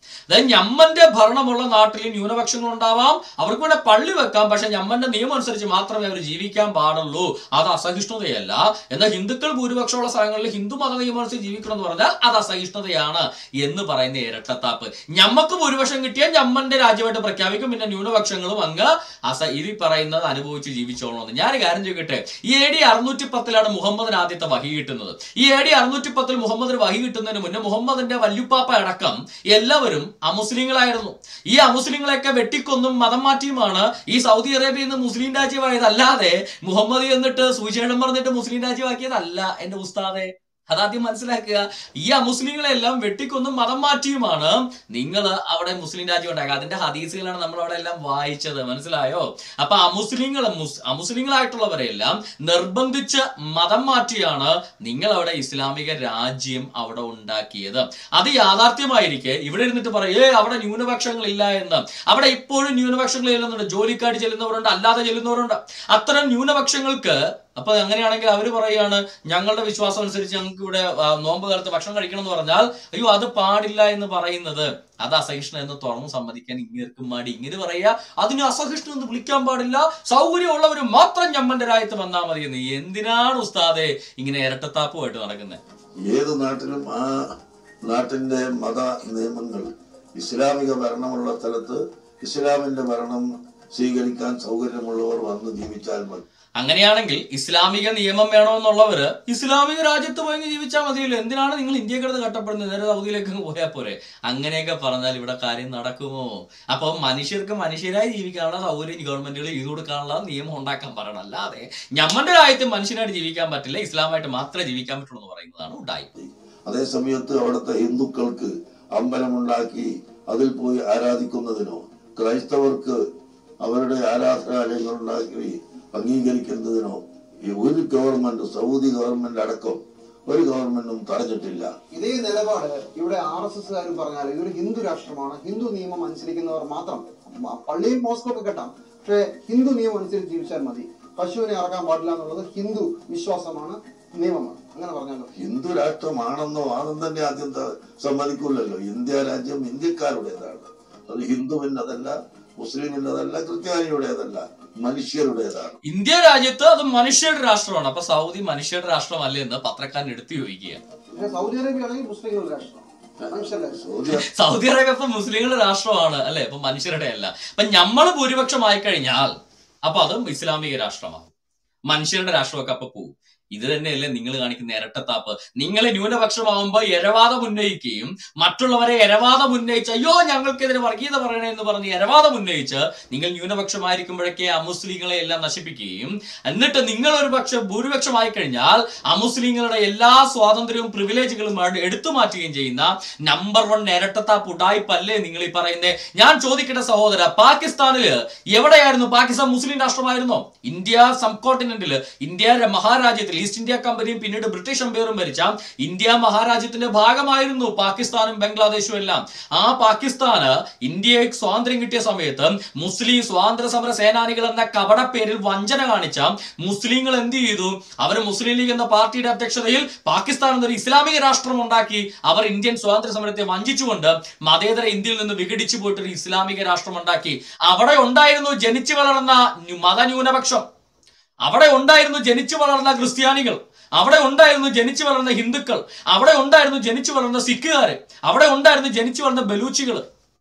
അതായത് ഞമ്മന്റെ ഭരണമുള്ള നാട്ടിൽ ന്യൂനപക്ഷങ്ങൾ ഉണ്ടാവാം അവർക്ക് വേണേ പള്ളി വെക്കാം പക്ഷെ ഞമ്മന്റെ നിയമം അനുസരിച്ച് മാത്രമേ അവർ ജീവിക്കാൻ പാടുള്ളൂ അത് അസഹിഷ്ണുതയല്ല എന്നാൽ ഹിന്ദുക്കൾ ഭൂരിപക്ഷമുള്ള സ്ഥലങ്ങളിൽ ഹിന്ദു മത നിയമം അനുസരിച്ച് ജീവിക്കണം എന്ന് പറഞ്ഞാൽ അത് അസഹിഷ്ണുതയാണ് എന്ന് പറയുന്ന ഇരട്ടത്താപ്പ് ഞമ്മക്ക് ഭൂരിപക്ഷം കിട്ടിയാൽ ഞമ്മന്റെ രാജ്യമായിട്ട് പ്രഖ്യാപിക്കും പിന്നെ ന്യൂനപക്ഷങ്ങളും അങ്ങ് അസ ഇത് പറയുന്നത് അനുഭവിച്ച് ജീവിച്ചോളണമെന്ന് ഞാൻ ഒരു കാര്യം ചോദിക്കട്ടെ ഈ എ ഡി അറുന്നൂറ്റി പത്തിലാണ് മുഹമ്മദിന് ആദ്യത്തെ വഹി കിട്ടുന്നത് ഈ എ ഡി അറുന്നൂറ്റി പത്തിൽ മുഹമ്മദിന് വഹി കിട്ടുന്നതിന് മുന്നേ മുഹമ്മദിന്റെ വല്യുപ്പാപ്പ അടക്കം എല്ലാവരും അമുസ്ലിങ്ങളായിരുന്നു ഈ അമുസ്ലിങ്ങളെയൊക്കെ വെട്ടിക്കൊന്നും മതം മാറ്റിയുമാണ് ഈ സൗദി അറേബ്യയിൽ നിന്ന് മുസ്ലിം രാജ്യമായത് അല്ലാതെ മുഹമ്മദ് എന്നിട്ട് സുവിശേഷം പറഞ്ഞിട്ട് മുസ്ലിം രാജ്യമാക്കിയതല്ല എന്റെ ഉസ്താദെ അതാദ്യം മനസ്സിലാക്കുക ഈ അമുസ്ലിങ്ങളെല്ലാം വെട്ടിക്കൊന്നും മതം മാറ്റിയുമാണ് നിങ്ങൾ അവിടെ മുസ്ലിം രാജ്യം ഉണ്ടാക്കുക അതിന്റെ ഹദീസുകളാണ് നമ്മൾ അവിടെ എല്ലാം വായിച്ചത് മനസ്സിലായോ അപ്പൊ അമുസ്ലിങ്ങൾ അമുസ്ലിങ്ങളായിട്ടുള്ളവരെല്ലാം നിർബന്ധിച്ച് മതം മാറ്റിയാണ് നിങ്ങൾ അവിടെ ഇസ്ലാമിക രാജ്യം അവിടെ ഉണ്ടാക്കിയത് അത് യാഥാർത്ഥ്യമായിരിക്കെ ഇവിടെ ഇരുന്നിട്ട് പറയേ അവിടെ ന്യൂനപക്ഷങ്ങൾ ഇല്ല എന്ന് അവിടെ ഇപ്പോഴും ന്യൂനപക്ഷങ്ങൾ ചെല്ലുന്നുണ്ട് ജോലിക്കാർ ചെല്ലുന്നവരുണ്ട് അല്ലാതെ ചെല്ലുന്നവരുണ്ട് അത്തരം ന്യൂനപക്ഷങ്ങൾക്ക് അപ്പൊ അങ്ങനെയാണെങ്കിൽ അവർ പറയാണ് ഞങ്ങളുടെ വിശ്വാസം അനുസരിച്ച് ഞങ്ങൾക്ക് ഇവിടെ ആ, നോമ്പ് കാലത്ത് ഭക്ഷണം കഴിക്കണം എന്ന് പറഞ്ഞാൽ അയ്യോ അത് പാടില്ല എന്ന് പറയുന്നത് അത് അസഹിഷ്ണു എന്ന് തുറന്നു സമ്മതിക്കാൻ ഇങ്ങേർക്കും മടി ഇങ്ങനെ പറയാ അതിന് അസഹിഷ്ണു എന്ന് വിളിക്കാൻ പാടില്ല സൗകര്യമുള്ളവർ മാത്രം ഞമ്മന്റെ രാജ്യത്ത് വന്നാൽ മതി എന്ന് എന്തിനാണ് ഉസ്താദെ ഇങ്ങനെ ഇരട്ടത്താപ്പുമായിട്ട് നടക്കുന്നത് ഏത് നാട്ടിലും ആ നാട്ടിന്റെ മത നിയമങ്ങൾ ഇസ്ലാമിക ഭരണമുള്ള സ്ഥലത്ത് ഇസ്ലാമിന്റെ ഭരണം സ്വീകരിക്കാൻ സൗകര്യമുള്ളവർ വന്ന് ജീവിച്ചാൽ മതി അങ്ങനെയാണെങ്കിൽ ഇസ്ലാമിക നിയമം വേണമെന്നുള്ളവര് ഇസ്ലാമിക രാജ്യത്ത് പോയി ജീവിച്ചാൽ മതിയല്ലോ എന്തിനാണ് നിങ്ങൾ ഇന്ത്യ കിടന്ന് കട്ടപ്പെടുന്നത് നേരെ സൗദിയിലേക്ക് അങ്ങ് പോയാൽ പോരെ അങ്ങനെയൊക്കെ പറഞ്ഞാൽ ഇവിടെ കാര്യം നടക്കുമോ അപ്പൊ മനുഷ്യർക്ക് മനുഷ്യരായി ജീവിക്കാനുള്ള സൗകര്യം ഗവൺമെന്റുകൾ ചെയ്തു കൊടുക്കാനുള്ള നിയമം ഉണ്ടാക്കാൻ പറയണം അല്ലാതെ ഞമ്മന്റെ രാജ്യത്ത് മനുഷ്യനായിട്ട് ജീവിക്കാൻ പറ്റില്ല ഇസ്ലാമായിട്ട് മാത്രമേ ജീവിക്കാൻ പറ്റുള്ളൂ എന്ന് പറയുന്നതാണ് ഉണ്ടായി അതേ സമയത്ത് അവിടുത്തെ ഹിന്ദുക്കൾക്ക് അമ്പലമുണ്ടാക്കി അതിൽ പോയി ആരാധിക്കുന്നതിനോ ക്രൈസ്തവർക്ക് അവരുടെ ആരാധനാലയങ്ങൾ ഉണ്ടാക്കി അംഗീകരിക്കുന്നതിനോ ഈ ഒരു ഗവൺമെന്റ് സൗദി ഗവൺമെന്റ് അടക്കം ഒരു ഗവൺമെന്റും തടഞ്ഞിട്ടില്ല ഇതേ നിലപാട് ഇവിടെ ആർ എസ് എസ്കാരും പറഞ്ഞാൽ ഇതൊരു ഹിന്ദു രാഷ്ട്രമാണ് ഹിന്ദു നിയമം അനുസരിക്കുന്നവർ മാത്രം മ- പള്ളിയിൽ മോസ്കോ ഒക്കെ കെട്ടാം പക്ഷേ ഹിന്ദു നിയമം അനുസരിച്ച് ജീവിച്ചാൽ മതി പശുവിനെ ഇറക്കാൻ പാടില്ല എന്നുള്ളത് ഹിന്ദു വിശ്വാസമാണ് നിയമമാണ് അങ്ങനെ പറഞ്ഞാലോ ഹിന്ദു രാഷ്ട്രമാണെന്നോ ആദ്യം തന്നെ ആദ്യം ത- സമ്മതിക്കൂലല്ലോ ഇന്ത്യ രാജ്യം ഇന്ത്യക്കാരുടേതാണ് അത് ഹിന്ദുവിൻ്റെതല്ല മുസ്ലിമിൻ്റെതല്ല ക്രിസ്ത്യാനിയുടേതല്ല മനുഷ്യരുടേതാണ് ഇന്ത്യ രാജ്യത്ത് അത് മനുഷ്യരുടെ രാഷ്ട്രമാണ് അപ്പൊ സൗദി മനുഷ്യരുടെ രാഷ്ട്രമല്ല എന്ന് പത്രക്കാരൻ എടുത്തു ചോദിക്കുകയാണ് പക്ഷേ സൗദി അറേബ്യ ആണെങ്കിൽ മുസ്ലിങ്ങളുടെ രാഷ്ട്രം മനുഷ്യരുടെ രാഷ്ട്രം സൗദി സൗദി അറേബ്യ ഇപ്പൊ മുസ്ലിങ്ങളുടെ രാഷ്ട്രമാണ് അല്ലെ ഇപ്പൊ മനുഷ്യരുടെ അല്ല അപ്പൊ നമ്മൾ ഭൂരിപക്ഷമായി കഴിഞ്ഞാൽ അപ്പൊ അതും ഇസ്ലാമിക രാഷ്ട്രമാണ് മനുഷ്യരുടെ രാഷ്ട്രമൊക്കെ അപ്പൊ പോവും ഇത് തന്നെയല്ലേ നിങ്ങൾ കാണിക്കുന്ന ഇരട്ടത്താപ്പ് നിങ്ങൾ ന്യൂനപക്ഷമാകുമ്പോ എരവാദം ഉന്നയിക്കുകയും മറ്റുള്ളവരെ എരവാദം ഉന്നയിച്ച് അയ്യോ ഞങ്ങൾക്കെതിരെ വർഗീയത പറയണേ എന്ന് പറഞ്ഞ് എരവാദം ഉന്നയിച്ച് നിങ്ങൾ ന്യൂനപക്ഷമായിരിക്കുമ്പോഴേക്കേ അമുസ്ലിങ്ങളെ എല്ലാം നശിപ്പിക്കുകയും എന്നിട്ട് നിങ്ങൾ ഒരു പക്ഷെ ഭൂരിപക്ഷമായി കഴിഞ്ഞാൽ അമുസ്ലിങ്ങളുടെ എല്ലാ സ്വാതന്ത്ര്യവും പ്രിവിലേജുകളും അട് എടുത്തു മാറ്റുകയും ചെയ്യുന്ന നമ്പർ വൺ ഇരട്ടത്താപ്പ് ഉടായ്പല്ലേ നിങ്ങൾ ഈ പറയുന്നേ ഞാൻ ചോദിക്കട്ടെ സഹോദര പാകിസ്ഥാനില് എവിടെയായിരുന്നു പാകിസ്ഥാൻ മുസ്ലിം രാഷ്ട്രമായിരുന്നോ ഇന്ത്യ സബ് കോണ്ടിനെന്റില് ഇന്ത്യ ര- മഹാരാജ്യത്തിൽ ഈസ്റ്റ് ഇന്ത്യ കമ്പനിയും പിന്നീട് ബ്രിട്ടീഷ് എംപയറും ഭരിച്ച ഇന്ത്യ മഹാരാജ്യത്തിന്റെ ഭാഗമായിരുന്നു പാകിസ്ഥാനും ബംഗ്ലാദേശും എല്ലാം ആ പാകിസ്ഥാന് ഇന്ത്യയെ സ്വാതന്ത്ര്യം കിട്ടിയ സമയത്ത് മുസ്ലിം സ്വാതന്ത്ര്യ സമര സേനാനികൾ എന്ന കപട പേരിൽ വഞ്ചന കാണിച്ച മുസ്ലിങ്ങൾ എന്ത് ചെയ്തു അവർ മുസ്ലിം ലീഗ് എന്ന പാർട്ടിയുടെ അധ്യക്ഷതയിൽ പാകിസ്ഥാൻ എന്നൊരു ഇസ്ലാമിക രാഷ്ട്രം ഉണ്ടാക്കി അവർ ഇന്ത്യൻ സ്വാതന്ത്ര്യ സമരത്തെ വഞ്ചിച്ചുകൊണ്ട് മതേതര ഇന്ത്യയിൽ നിന്ന് വിഘടിച്ചു പോയിട്ട് ഒരു ഇസ്ലാമിക രാഷ്ട്രം ഉണ്ടാക്കി അവിടെ ഉണ്ടായിരുന്നു ജനിച്ചു വളർന്ന ന്യൂ- മതന്യൂനപക്ഷം അവിടെ ഉണ്ടായിരുന്നു ജനിച്ചു വളർന്ന ക്രിസ്ത്യാനികൾ അവിടെ ഉണ്ടായിരുന്നു ജനിച്ചു വളർന്ന ഹിന്ദുക്കൾ അവിടെ ഉണ്ടായിരുന്നു ജനിച്ചു വളർന്ന സിഖുകാര് അവിടെ ഉണ്ടായിരുന്നു ജനിച്ചു വളർന്ന ബലൂച്ചികൾ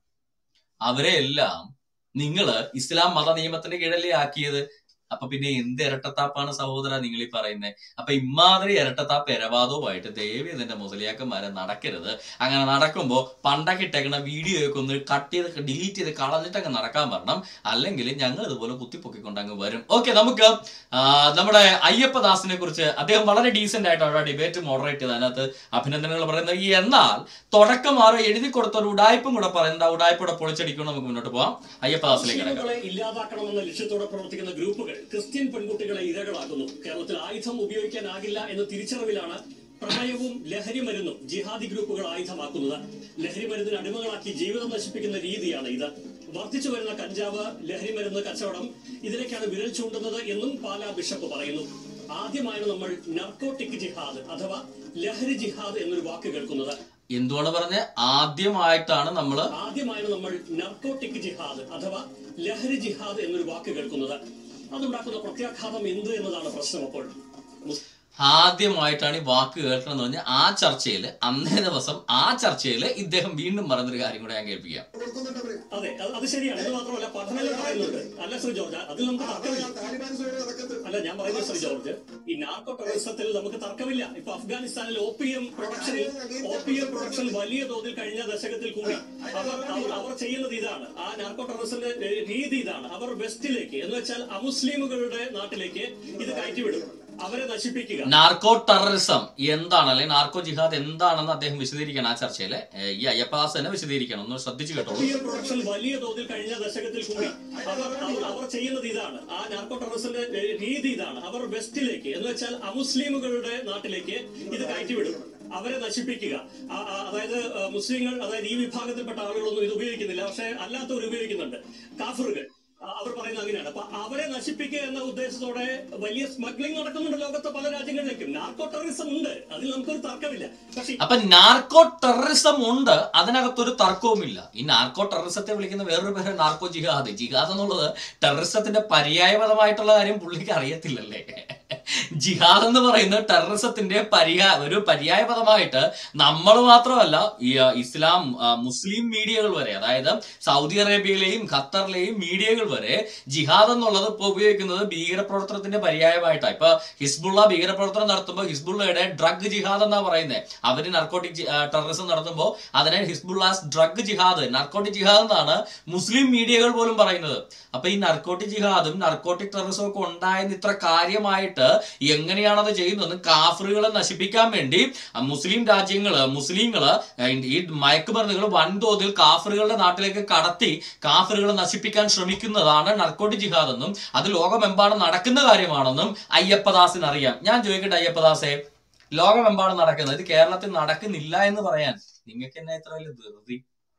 അവരെ എല്ലാം നിങ്ങള് ഇസ്ലാം മത നിയമത്തിന്റെ കീഴല്ലേ ആക്കിയത് അപ്പൊ പിന്നെ എന്ത് ഇരട്ടത്താപ്പാണ് സഹോദര നിങ്ങൾ ഈ പറയുന്നത് അപ്പൊ ഇമാതിരി ഇരട്ടത്താപ്പ് ഇരവാദവുമായിട്ട് ദേവി ഇതിന്റെ മുതലിയാക്കന്മാരെ നടക്കരുത് അങ്ങനെ നടക്കുമ്പോ പണ്ടൊക്കെ ഇട്ടേക്കണ വീഡിയോ ഒക്കെ ഒന്ന് കട്ട് ചെയ്ത് ഡിലീറ്റ് ചെയ്ത് കളഞ്ഞിട്ട് അങ്ങ് നടക്കാൻ വരണം അല്ലെങ്കിൽ ഞങ്ങൾ ഇതുപോലെ കുത്തിപ്പൊക്കിക്കൊണ്ട് അങ്ങ് വരും ഓക്കെ നമുക്ക് ആ, നമ്മുടെ അയ്യപ്പദാസിനെ കുറിച്ച് അദ്ദേഹം വളരെ ഡീസെന്റ് ആയിട്ട് അവിടെ ഡിബേറ്റ് മോഡറേറ്റ് ചെയ്ത് അതിനകത്ത് അഭിനന്ദനങ്ങൾ പറയുന്നത് എന്നാൽ തുടക്കം ആരോ എഴുതി കൊടുത്ത ഒരു ഉടായ്പും കൂടെ പറയുന്നത് ആ ഉടായ്പൂടെ പൊളിച്ചടിക്കണം നമുക്ക് മുന്നോട്ട് പോവാം അയ്യപ്പദാസിലേക്ക് കിടക്കാം മുസ്ലിമുകളെ ഇല്ലാതാക്കണമെന്ന ലക്ഷ്യത്തോടെ പ്രവർത്തിക്കുന്ന ഗ്രൂപ്പുകൾ ക്രിസ്ത്യൻ പെൺകുട്ടികളെ ഇരകളാക്കുന്നു കേരളത്തിൽ ആയുധം ഉപയോഗിക്കാനാകില്ല എന്ന തിരിച്ചറിവിലാണ് പ്രണയവും ലഹരി മരുന്നും ജിഹാദി ഗ്രൂപ്പുകൾ ആയുധമാക്കുന്നത് ലഹരി മരുന്നിന് അടിമകളാക്കി ജീവിതം നശിപ്പിക്കുന്ന രീതിയാണ് ഇത് വർദ്ധിച്ചു വരുന്ന കഞ്ചാവ് ലഹരി മരുന്ന് കച്ചവടം ഇതിലേക്കാണ് വിരൽ ചൂണ്ടുന്നത് എന്നും പാലാ ബിഷപ്പ് പറയുന്നു ആദ്യമായാണ് നമ്മൾ നർക്കോട്ടിക് ജിഹാദ് അഥവാ ലഹരി ജിഹാദ് എന്നൊരു വാക്ക് കേൾക്കുന്നത് എന്തുകൊണ്ട് പറഞ്ഞ ആദ്യമായിട്ടാണ് നമ്മള് ആദ്യമായാണ് നമ്മൾ നർക്കോട്ടിക് ജിഹാദ് അഥവാ ലഹരി ജിഹാദ് എന്നൊരു വാക്ക് കേൾക്കുന്നത് അതുണ്ടാക്കുന്ന പ്രത്യാഘാതം എന്ത് എന്നതാണ് പ്രശ്നം അപ്പോൾ മുസ്- ആദ്യമായിട്ടാണ് ഈ വാക്ക് കേൾക്കണം എന്ന് പറഞ്ഞാൽ ആ ചർച്ചയിൽ അന്നേ ദിവസം ആ ചർച്ചയിൽ ഇദ്ദേഹം വീണ്ടും പറഞ്ഞൊരു കാര്യം കൂടെ ഞാൻ കേൾപ്പിക്കാം അതെ അത് അത് ശരിയാണ് ഇത് മാത്രമല്ല പഠനങ്ങൾ പറയുന്നുണ്ട് അല്ല ശ്രീ ജോർജ് അതിൽ നമുക്ക് തർക്കമില്ല അല്ല ഞാൻ പറയുന്നത് ശ്രീ ജോർജ് ഈ നാർക്കോ ടെററിസത്തിൽ നമുക്ക് തർക്കമില്ല ഇപ്പൊ അഫ്ഗാനിസ്ഥാനിൽ ഒ പി എം പ്രൊഡക്ഷനിൽ ഒ പി എം പ്രൊഡക്ഷൻ വലിയ തോതിൽ കഴിഞ്ഞ ദശകത്തിൽ കൂടി അവർ അവർ അവർ ചെയ്യുന്നത് ഇതാണ് ആ നാർക്കോ ടെററിസത്തിന്റെ ഏഹ്, രീതി ഇതാണ് അവർ വെസ്റ്റിലേക്ക് എന്ന് വെച്ചാൽ അമുസ്ലിമുകളുടെ നാട്ടിലേക്ക് ഇത് കയറ്റിവിടും അവരെ നശിപ്പിക്കുക നാർക്കോ ടെററിസം എന്താണ് അല്ലെങ്കിൽ നാർക്കോ ജിഹാദ് എന്താണെന്ന് അദ്ദേഹം വിശദീകരിക്കണം ആ ചർച്ചയിൽ ഈ അയ്യപ്പദാസ് തന്നെ വിശദീകരിക്കണം ഒന്ന് ശ്രദ്ധിച്ചു കേട്ടോളൂ ഒ പി എം പ്രൊഡക്ഷൻ വലിയ തോതിൽ കഴിഞ്ഞ ദശകത്തിൽ കൂടി അവർ അവർ അവർ ചെയ്യുന്നത് ഇതാണ് ആ നാർക്കോ ടെററിസത്തിന്റെ ഏഹ്, രീതി ഇതാണ് അവർ വെസ്റ്റിലേക്ക് എന്ന് വെച്ചാൽ അമുസ്ലിമുകളുടെ നാട്ടിലേക്ക് ഇത് കയറ്റിവിടും അവരെ നശിപ്പിക്കുക ആ- ആ- അതായത് ആ, മുസ്ലിങ്ങൾ അതായത് ഈ വിഭാഗത്തിൽപ്പെട്ട ആളുകളൊന്നും ഇത് ഉപയോഗിക്കുന്നില്ല പക്ഷെ അല്ലാത്തവർ ഉപയോഗിക്കുന്നുണ്ട് കാഫറുകൾ ആ, അവർ പറയുന്നത് അങ്ങനെയാണ് അപ്പൊ അവരെ നശിപ്പിക്കുക എന്ന ഉദ്ദേശത്തോടെ വലിയ സ്മഗ്ലിംഗ് നടക്കുന്നുണ്ട് ലോകത്തെ പല രാജ്യങ്ങളിലേക്കും നാർക്കോ ടെററിസം ഉണ്ട് അതിൽ നമുക്കൊരു തർക്കമില്ല പക്ഷേ അപ്പൊ നാർക്കോ ടെററിസം ഉണ്ട് അതിനകത്തൊരു തർക്കവുമില്ല ഈ നാർക്കോ ടെററിസത്തെ വിളിക്കുന്ന വേറൊരു പേര് നാർക്കോ ജിഹാദ് ജിഹാദ് എന്നുള്ളത് ടെററിസത്തിന്റെ പര്യായപദമായിട്ടുള്ള കാര്യം പുള്ളിക്ക് അറിയത്തില്ലല്ലേ ജിഹാദ് എന്ന് പറയുന്നത് ടെററിസത്തിന്റെ പര്യാ ഒരു പര്യായ പദമായിട്ട് നമ്മൾ മാത്രമല്ല ഈ ആ, ഇസ്ലാം ആ, മുസ്ലിം മീഡിയകൾ വരെ അതായത് സൗദി അറേബ്യയിലെയും ഖത്തറിലെയും മീഡിയകൾ വരെ ജിഹാദ് എന്നുള്ളത് ഇപ്പൊ ഉപയോഗിക്കുന്നത് ഭീകരപ്രവർത്തനത്തിന്റെ പര്യായമായിട്ടാണ് ഇപ്പൊ ഹിസ്ബുള്ള ഭീകരപ്രവർത്തനം നടത്തുമ്പോൾ ഹിസ്ബുള്ളയുടെ ഡ്രഗ് ജിഹാദ് എന്നാ പറയുന്നത് അവര് നർക്കോട്ടിക് ടെററിസം നടത്തുമ്പോൾ അതിനെ ഹിസ്ബുള്ളാസ് ഡ്രഗ് ജിഹാദ് നർക്കോട്ടിക് ജിഹാദ് എന്നാണ് മുസ്ലിം മീഡിയകൾ പോലും പറയുന്നത് അപ്പൊ ഈ നർക്കോട്ടിക് ജിഹാദും നർക്കോട്ടിക് ടെററിസവും ഒക്കെ ഉണ്ടായെന്ന് ഇത്ര കാര്യമായിട്ട് എങ്ങനെയാണത് ചെയ്യുന്നത് കാഫറുകളെ നശിപ്പിക്കാൻ വേണ്ടി ആ, മുസ്ലിം രാജ്യങ്ങള് മുസ്ലിങ്ങള് ആ, ഈ മയക്കുമരുന്നുകൾ വൻതോതിൽ കാഫറുകളുടെ നാട്ടിലേക്ക് കടത്തി കാഫറുകളെ നശിപ്പിക്കാൻ ശ്രമിക്കുന്നതാണ് നർക്കോട്ടിക് ജിഹാദ് എന്നും അത് ലോകമെമ്പാടും നടക്കുന്ന കാര്യമാണെന്നും അയ്യപ്പദാസിന് അറിയാം ഞാൻ ചോദിക്കട്ടെ അയ്യപ്പദാസെ ലോകമെമ്പാടും നടക്കുന്നത് ഇത് കേരളത്തിൽ നടക്കുന്നില്ല എന്ന് പറയാൻ നിങ്ങൾക്ക് എന്നെ എത്ര വലിയ ധൃതി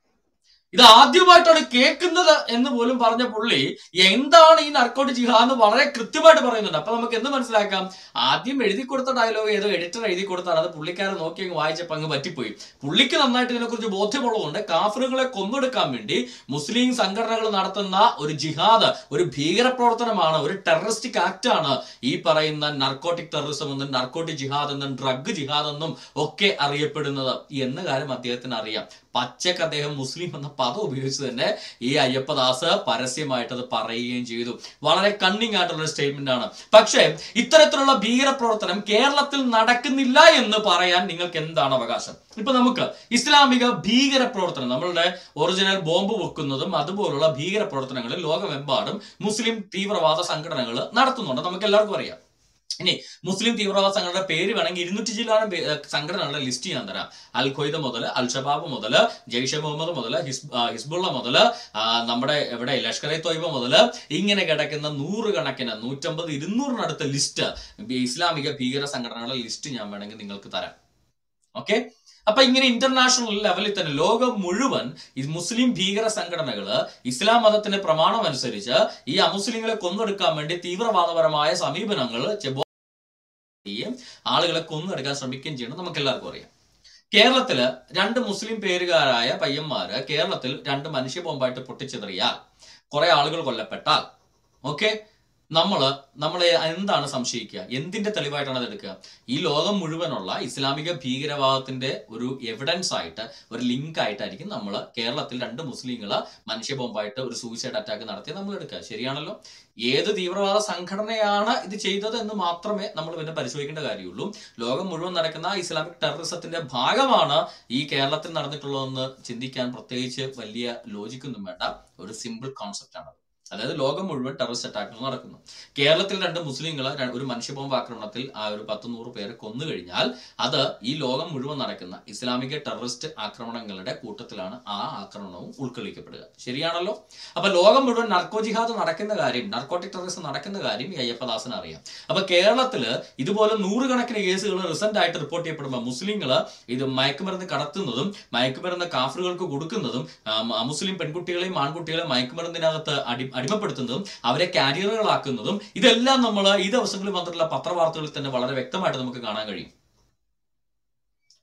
ഇത് ആദ്യമായിട്ടാണ് കേൾക്കുന്നത് എന്ന് പോലും പറഞ്ഞ പുള്ളി എന്താണ് ഈ നർക്കോട്ട് ജിഹാദ് എന്ന് വളരെ കൃത്യമായിട്ട് പറയുന്നുണ്ട് അപ്പൊ നമുക്ക് എന്ത് മനസ്സിലാക്കാം ആദ്യം എഴുതി കൊടുത്ത ഡയലോഗ് ഏതോ എഡിറ്റർ എഴുതി കൊടുത്താണ് അത് പുള്ളിക്കാരൻ നോക്കി അങ്ങ് വായിച്ചപ്പോൾ അങ്ങ് പറ്റിപ്പോയി പുള്ളിക്ക് നന്നായിട്ട് ഇതിനെക്കുറിച്ച് ബോധ്യമുള്ളതുകൊണ്ട് കാഫറുകളെ കൊന്നൊടുക്കാൻ വേണ്ടി മുസ്ലിം സംഘടനകൾ നടത്തുന്ന ഒരു ജിഹാദ് ഒരു ഭീകരപ്രവർത്തനമാണ് ഒരു ടെററിസ്റ്റിക് ആക്ട് ആണ് ഈ പറയുന്ന നർക്കോട്ടിക് ടെററിസം എന്നും നർക്കോട്ടിക് ജിഹാദ് എന്നും ഡ്രഗ് ജിഹാദ് എന്നും ഒക്കെ അറിയപ്പെടുന്നത് എന്ന കാര്യം അദ്ദേഹത്തിന് അറിയാം പച്ചക്ക് അദ്ദേഹം മുസ്ലിം എന്ന പദം ഉപയോഗിച്ച് തന്നെ ഈ അയ്യപ്പദാസ് പരസ്യമായിട്ട് അത് പറയുകയും ചെയ്തു വളരെ കണ്ണിങ് ആയിട്ടുള്ള സ്റ്റേറ്റ്മെന്റ് ആണ് പക്ഷേ ഇത്തരത്തിലുള്ള ഭീകരപ്രവർത്തനം കേരളത്തിൽ നടക്കുന്നില്ല എന്ന് പറയാൻ നിങ്ങൾക്ക് എന്താണ് അവകാശം ഇപ്പൊ നമുക്ക് ഇസ്ലാമിക ഭീകര പ്രവർത്തനം നമ്മളുടെ ഒറിജിനൽ ബോംബ് വെക്കുന്നതും അതുപോലുള്ള ഭീകര പ്രവർത്തനങ്ങൾ ലോകമെമ്പാടും മുസ്ലിം തീവ്രവാദ സംഘടനകൾ നടത്തുന്നുണ്ട് നമുക്ക് എല്ലാവർക്കും അറിയാം ഇനി മുസ്ലിം തീവ്രവാദ സംഘടനയുടെ പേര് വേണമെങ്കിൽ ഇരുന്നൂറ്റി ചില്ലാനം പേ- ഏഹ് സംഘടനകളുടെ ലിസ്റ്റ് ഞാൻ തരാം അൽ ഖ്വയ്ദ മുതൽ അൽ ഷബാബ് മുതൽ ജെയ്ഷെ മുഹമ്മദ് മുതൽ ഹിസ്ബുള്ള മുതൽ നമ്മുടെ എവിടെ ലഷ്കർ ഇ തൊയ്ബ മുതൽ ഇങ്ങനെ കിടക്കുന്ന നൂറുകണക്കിന് നൂറ്റമ്പത് ഇരുന്നൂറിനടുത്ത ലിസ്റ്റ് ഇസ്ലാമിക ഭീകര സംഘടനകളുടെ ലിസ്റ്റ് ഞാൻ വേണമെങ്കിൽ നിങ്ങൾക്ക് തരാം ഓക്കെ അപ്പൊ ഇങ്ങനെ ഇന്റർനാഷണൽ ലെവലിൽ തന്നെ ലോകം മുഴുവൻ ഈ മുസ്ലിം ഭീകര സംഘടനകള് ഇസ്ലാം മതത്തിന്റെ പ്രമാണം അനുസരിച്ച് ഈ അമുസ്ലിങ്ങളെ കൊന്നൊടുക്കാൻ വേണ്ടി തീവ്രവാദപരമായ സമീപനങ്ങൾ ചെബോ- ചെയ്യുകയും ആളുകളെ കൊന്നെടുക്കാൻ ശ്രമിക്കുകയും ചെയ്യണം നമുക്ക് എല്ലാവർക്കും അറിയാം കേരളത്തില് രണ്ട് മുസ്ലിം പേരുകാരായ പയ്യന്മാര് കേരളത്തിൽ രണ്ട് മനുഷ്യ ബോംബായിട്ട് പൊട്ടിച്ചെറിയാൽ കുറെ ആളുകൾ കൊല്ലപ്പെട്ടാൽ ഓക്കെ നമ്മള് നമ്മളെ എന്താണ് സംശയിക്കുക എന്തിന്റെ തെളിവായിട്ടാണ് അത് എടുക്കുക ഈ ലോകം മുഴുവനുള്ള ഇസ്ലാമിക ഭീകരവാദത്തിന്റെ ഒരു എവിഡൻസ് ആയിട്ട് ഒരു ലിങ്ക് ആയിട്ടായിരിക്കും നമ്മൾ കേരളത്തിൽ രണ്ട് മുസ്ലിങ്ങള് മനുഷ്യ ബോംബായിട്ട് ഒരു സൂയിസൈഡ് അറ്റാക്ക് നടത്തി നമ്മൾ എടുക്കുക ശരിയാണല്ലോ ഏത് തീവ്രവാദ സംഘടനയാണ് ഇത് ചെയ്തത് എന്ന് മാത്രമേ നമ്മൾ പിന്നെ പരിശോധിക്കേണ്ട കാര്യമുള്ളൂ ലോകം മുഴുവൻ നടക്കുന്ന ഇസ്ലാമിക് ടെററിസത്തിന്റെ ഭാഗമാണ് ഈ കേരളത്തിൽ നടന്നിട്ടുള്ളതെന്ന് ചിന്തിക്കാൻ പ്രത്യേകിച്ച് വലിയ ലോജിക്കൊന്നും വേണ്ട ഒരു സിമ്പിൾ കോൺസെപ്റ്റ് ആണ് അതായത് ലോകം മുഴുവൻ ടെററിസ്റ്റ് അറ്റാക്കുകൾ നടക്കുന്നു കേരളത്തിൽ രണ്ട് മുസ്ലിങ്ങൾ ഒരു മനുഷ്യ ബോംബ് ആക്രമണത്തിൽ ആ ഒരു പത്ത് നൂറ് പേരെ കൊന്നു കഴിഞ്ഞാൽ അത് ഈ ലോകം മുഴുവൻ നടക്കുന്ന ഇസ്ലാമിക ടെററിസ്റ്റ് ആക്രമണങ്ങളുടെ കൂട്ടത്തിലാണ് ആ ആക്രമണവും ഉൾക്കൊള്ളിക്കപ്പെടുക ശരിയാണല്ലോ അപ്പൊ ലോകം മുഴുവൻ നർക്കോ ജിഹാദ് നടക്കുന്ന കാര്യം നർക്കോട്ടിക് ടെററിസം നടക്കുന്ന കാര്യം ഈ അയ്യപ്പദാസന് അറിയാം അപ്പൊ കേരളത്തില് ഇതുപോലെ നൂറുകണക്കിന് കേസുകൾ റിസന്റ് ആയിട്ട് റിപ്പോർട്ട് ചെയ്യപ്പെടുമ്പോൾ മുസ്ലിങ്ങൾ ഇത് മയക്കുമരുന്ന് കടത്തുന്നതും മയക്കുമരുന്ന് കാഫറുകൾക്ക് കൊടുക്കുന്നതും ആ, മ- മുസ്ലിം പെൺകുട്ടികളെയും ആൺകുട്ടികളെയും മയക്കുമരുന്നിനകത്ത് അടി അടിമപ്പെടുത്തുന്നതും അവരെ കാരിയറുകളാക്കുന്നതും ഇതെല്ലാം നമ്മൾ ഈ ദിവസങ്ങളിൽ വന്നിട്ടുള്ള പത്രവാർത്തകളിൽ തന്നെ വളരെ വ്യക്തമായിട്ട് നമുക്ക് കാണാൻ കഴിയും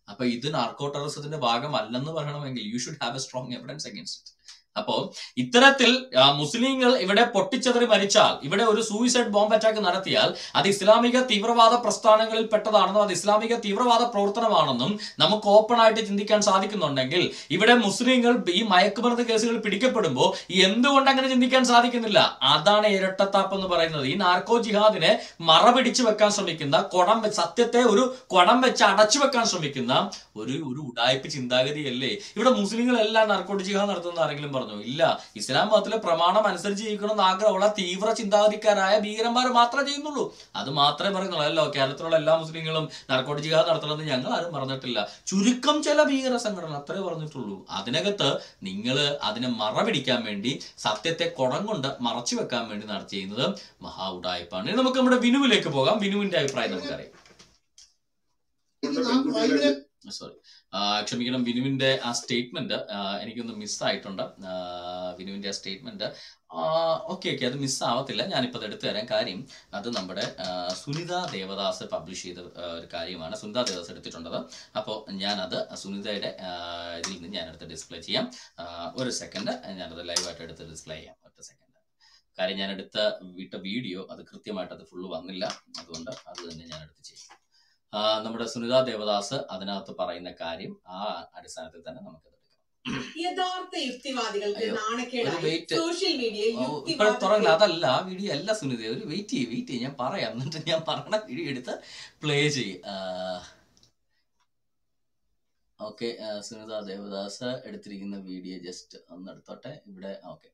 അപ്പൊ ഇത് നാർക്കോ ടെററിസത്തിന്റെ ഭാഗമല്ലെന്ന് പറയണമെങ്കിൽ you should have a strong evidence against it അപ്പോ ഇത്തരത്തിൽ ആ, മുസ്ലിങ്ങൾ ഇവിടെ പൊട്ടിച്ചെതറി മരിച്ചാൽ ഇവിടെ ഒരു സൂയിസൈഡ് ബോംബ് അറ്റാക്ക് നടത്തിയാൽ അത് ഇസ്ലാമിക തീവ്രവാദ പ്രസ്ഥാനങ്ങളിൽ പെട്ടതാണെന്നും അത് ഇസ്ലാമിക തീവ്രവാദ പ്രവർത്തനമാണെന്നും നമുക്ക് ഓപ്പൺ ആയിട്ട് ചിന്തിക്കാൻ സാധിക്കുന്നുണ്ടെങ്കിൽ ഇവിടെ മുസ്ലിങ്ങൾ ഈ മയക്കുമരുന്ന് കേസുകൾ പിടിക്കപ്പെടുമ്പോൾ എന്തുകൊണ്ട് അങ്ങനെ ചിന്തിക്കാൻ സാധിക്കുന്നില്ല അതാണ് ഇരട്ടത്താപ്പ് എന്ന് പറയുന്നത് ഈ നാർക്കോ ജിഹാദിനെ മറ പിടിച്ചു വെക്കാൻ ശ്രമിക്കുന്ന കുടം വെച്ച് സത്യത്തെ ഒരു കുടം വെച്ച് അടച്ചു വെക്കാൻ ശ്രമിക്കുന്ന ഒരു ഒരു ഉടായ്പ ചിന്താഗതിയല്ലേ ഇവിടെ മുസ്ലിങ്ങളെല്ലാം നാർക്കോട്ട് ജിഹാദ് നടത്തുന്ന ആരെങ്കിലും പറഞ്ഞു ഇല്ല ഇസ്ലാം മതത്തിലെ പ്രമാണം അനുസരിച്ച് ജീവിക്കണം എന്ന് ആഗ്രഹമുള്ള തീവ്ര ചിന്താഗതിക്കാരായ ഭീകരന്മാർ മാത്രമേ ചെയ്യുന്നുള്ളൂ അത് മാത്രമേ പറയുന്നുള്ളൂ അല്ലോ കേരളത്തിലുള്ള എല്ലാ മുസ്ലിങ്ങളും നാർക്കോട്ട് ജിഹാദ് നടത്തണമെന്ന് ഞങ്ങൾ ആരും പറഞ്ഞിട്ടില്ല ചുരുക്കം ചില ഭീകര സംഘടന അത്രേ പറഞ്ഞിട്ടുള്ളൂ അതിനകത്ത് നിങ്ങൾ അതിനെ മറ പിടിക്കാൻ വേണ്ടി സത്യത്തെ കുടം കൊണ്ട് മറച്ചു വെക്കാൻ വേണ്ടി നട- ചെയ്യുന്നത് മഹാ ഉടായ്പാണ് ഇനി നമുക്ക് നമ്മുടെ വിനുവിലേക്ക് പോകാം വിനുവിന്റെ അഭിപ്രായം നമുക്കറിയാം പെൺകുട്ടികളെ സോറി ക്ഷമിക്കണം വിനുവിന്റെ ആ സ്റ്റേറ്റ്മെന്റ് എനിക്കൊന്ന് മിസ്സായിട്ടുണ്ട് വിനുവിന്റെ ആ സ്റ്റേറ്റ്മെന്റ് ഓക്കെ ഓക്കെ അത് മിസ്സാവത്തില്ല ഞാനിപ്പോൾ അത് എടുത്തു തരാൻ കാര്യം അത് നമ്മുടെ ആ, സുനിത ദേവദാസ് പബ്ലിഷ് ചെയ്ത ആ, ഒരു കാര്യമാണ് സുനിത ദേവദാസ് എടുത്തിട്ടുള്ളത് അപ്പോൾ ഞാനത് സുനിതയുടെ ആ, ഇതിൽ നിന്ന് ഞാനെടുത്ത് ഡിസ്പ്ലേ ചെയ്യാം ആ, ഒരു സെക്കൻഡ് ഞാനത് ലൈവായിട്ട് എടുത്ത് ഡിസ്പ്ലേ ചെയ്യാം ഒറ്റ സെക്കൻഡ് കാര്യം ഞാൻ എടുത്ത വിട്ട വീഡിയോ അത് കൃത്യമായിട്ട് അത് ഫുള്ള് വന്നില്ല അതുകൊണ്ട് അത് തന്നെ ഞാൻ എടുത്ത് ചെയ്യും ആ, നമ്മുടെ സുനിത ദേവദാസ് അതിനകത്ത് പറയുന്ന കാര്യം ആ അടിസ്ഥാനത്തിൽ തന്നെ നമുക്കത് എടുക്കാം യഥാർത്ഥ യുക്തിവാദികൾക്ക് അയ്യോ, ഒരു നാണക്കേടായി wait. സോഷ്യൽ മീഡിയയിൽ ഓ, ഇപ്പൊ യുക്തിവാദത്തെ തുടങ്ങില്ല അതല്ല ആ വീഡിയോ അല്ല സുനിത ഒരു വെയിറ്റ് ചെയ്യ് വെയിറ്റ് ചെയ്യ് ഞാൻ പറയാം എന്നിട്ട് ഞാൻ പറഞ്ഞ വീഡിയോ എടുത്ത് പ്ലേ ചെയ്യും ഓക്കെ സുനിത ദേവദാസ് എടുത്തിരിക്കുന്ന വീഡിയോ ജസ്റ്റ് ഒന്ന് എടുത്തോട്ടെ ഇവിടെ ഓക്കെ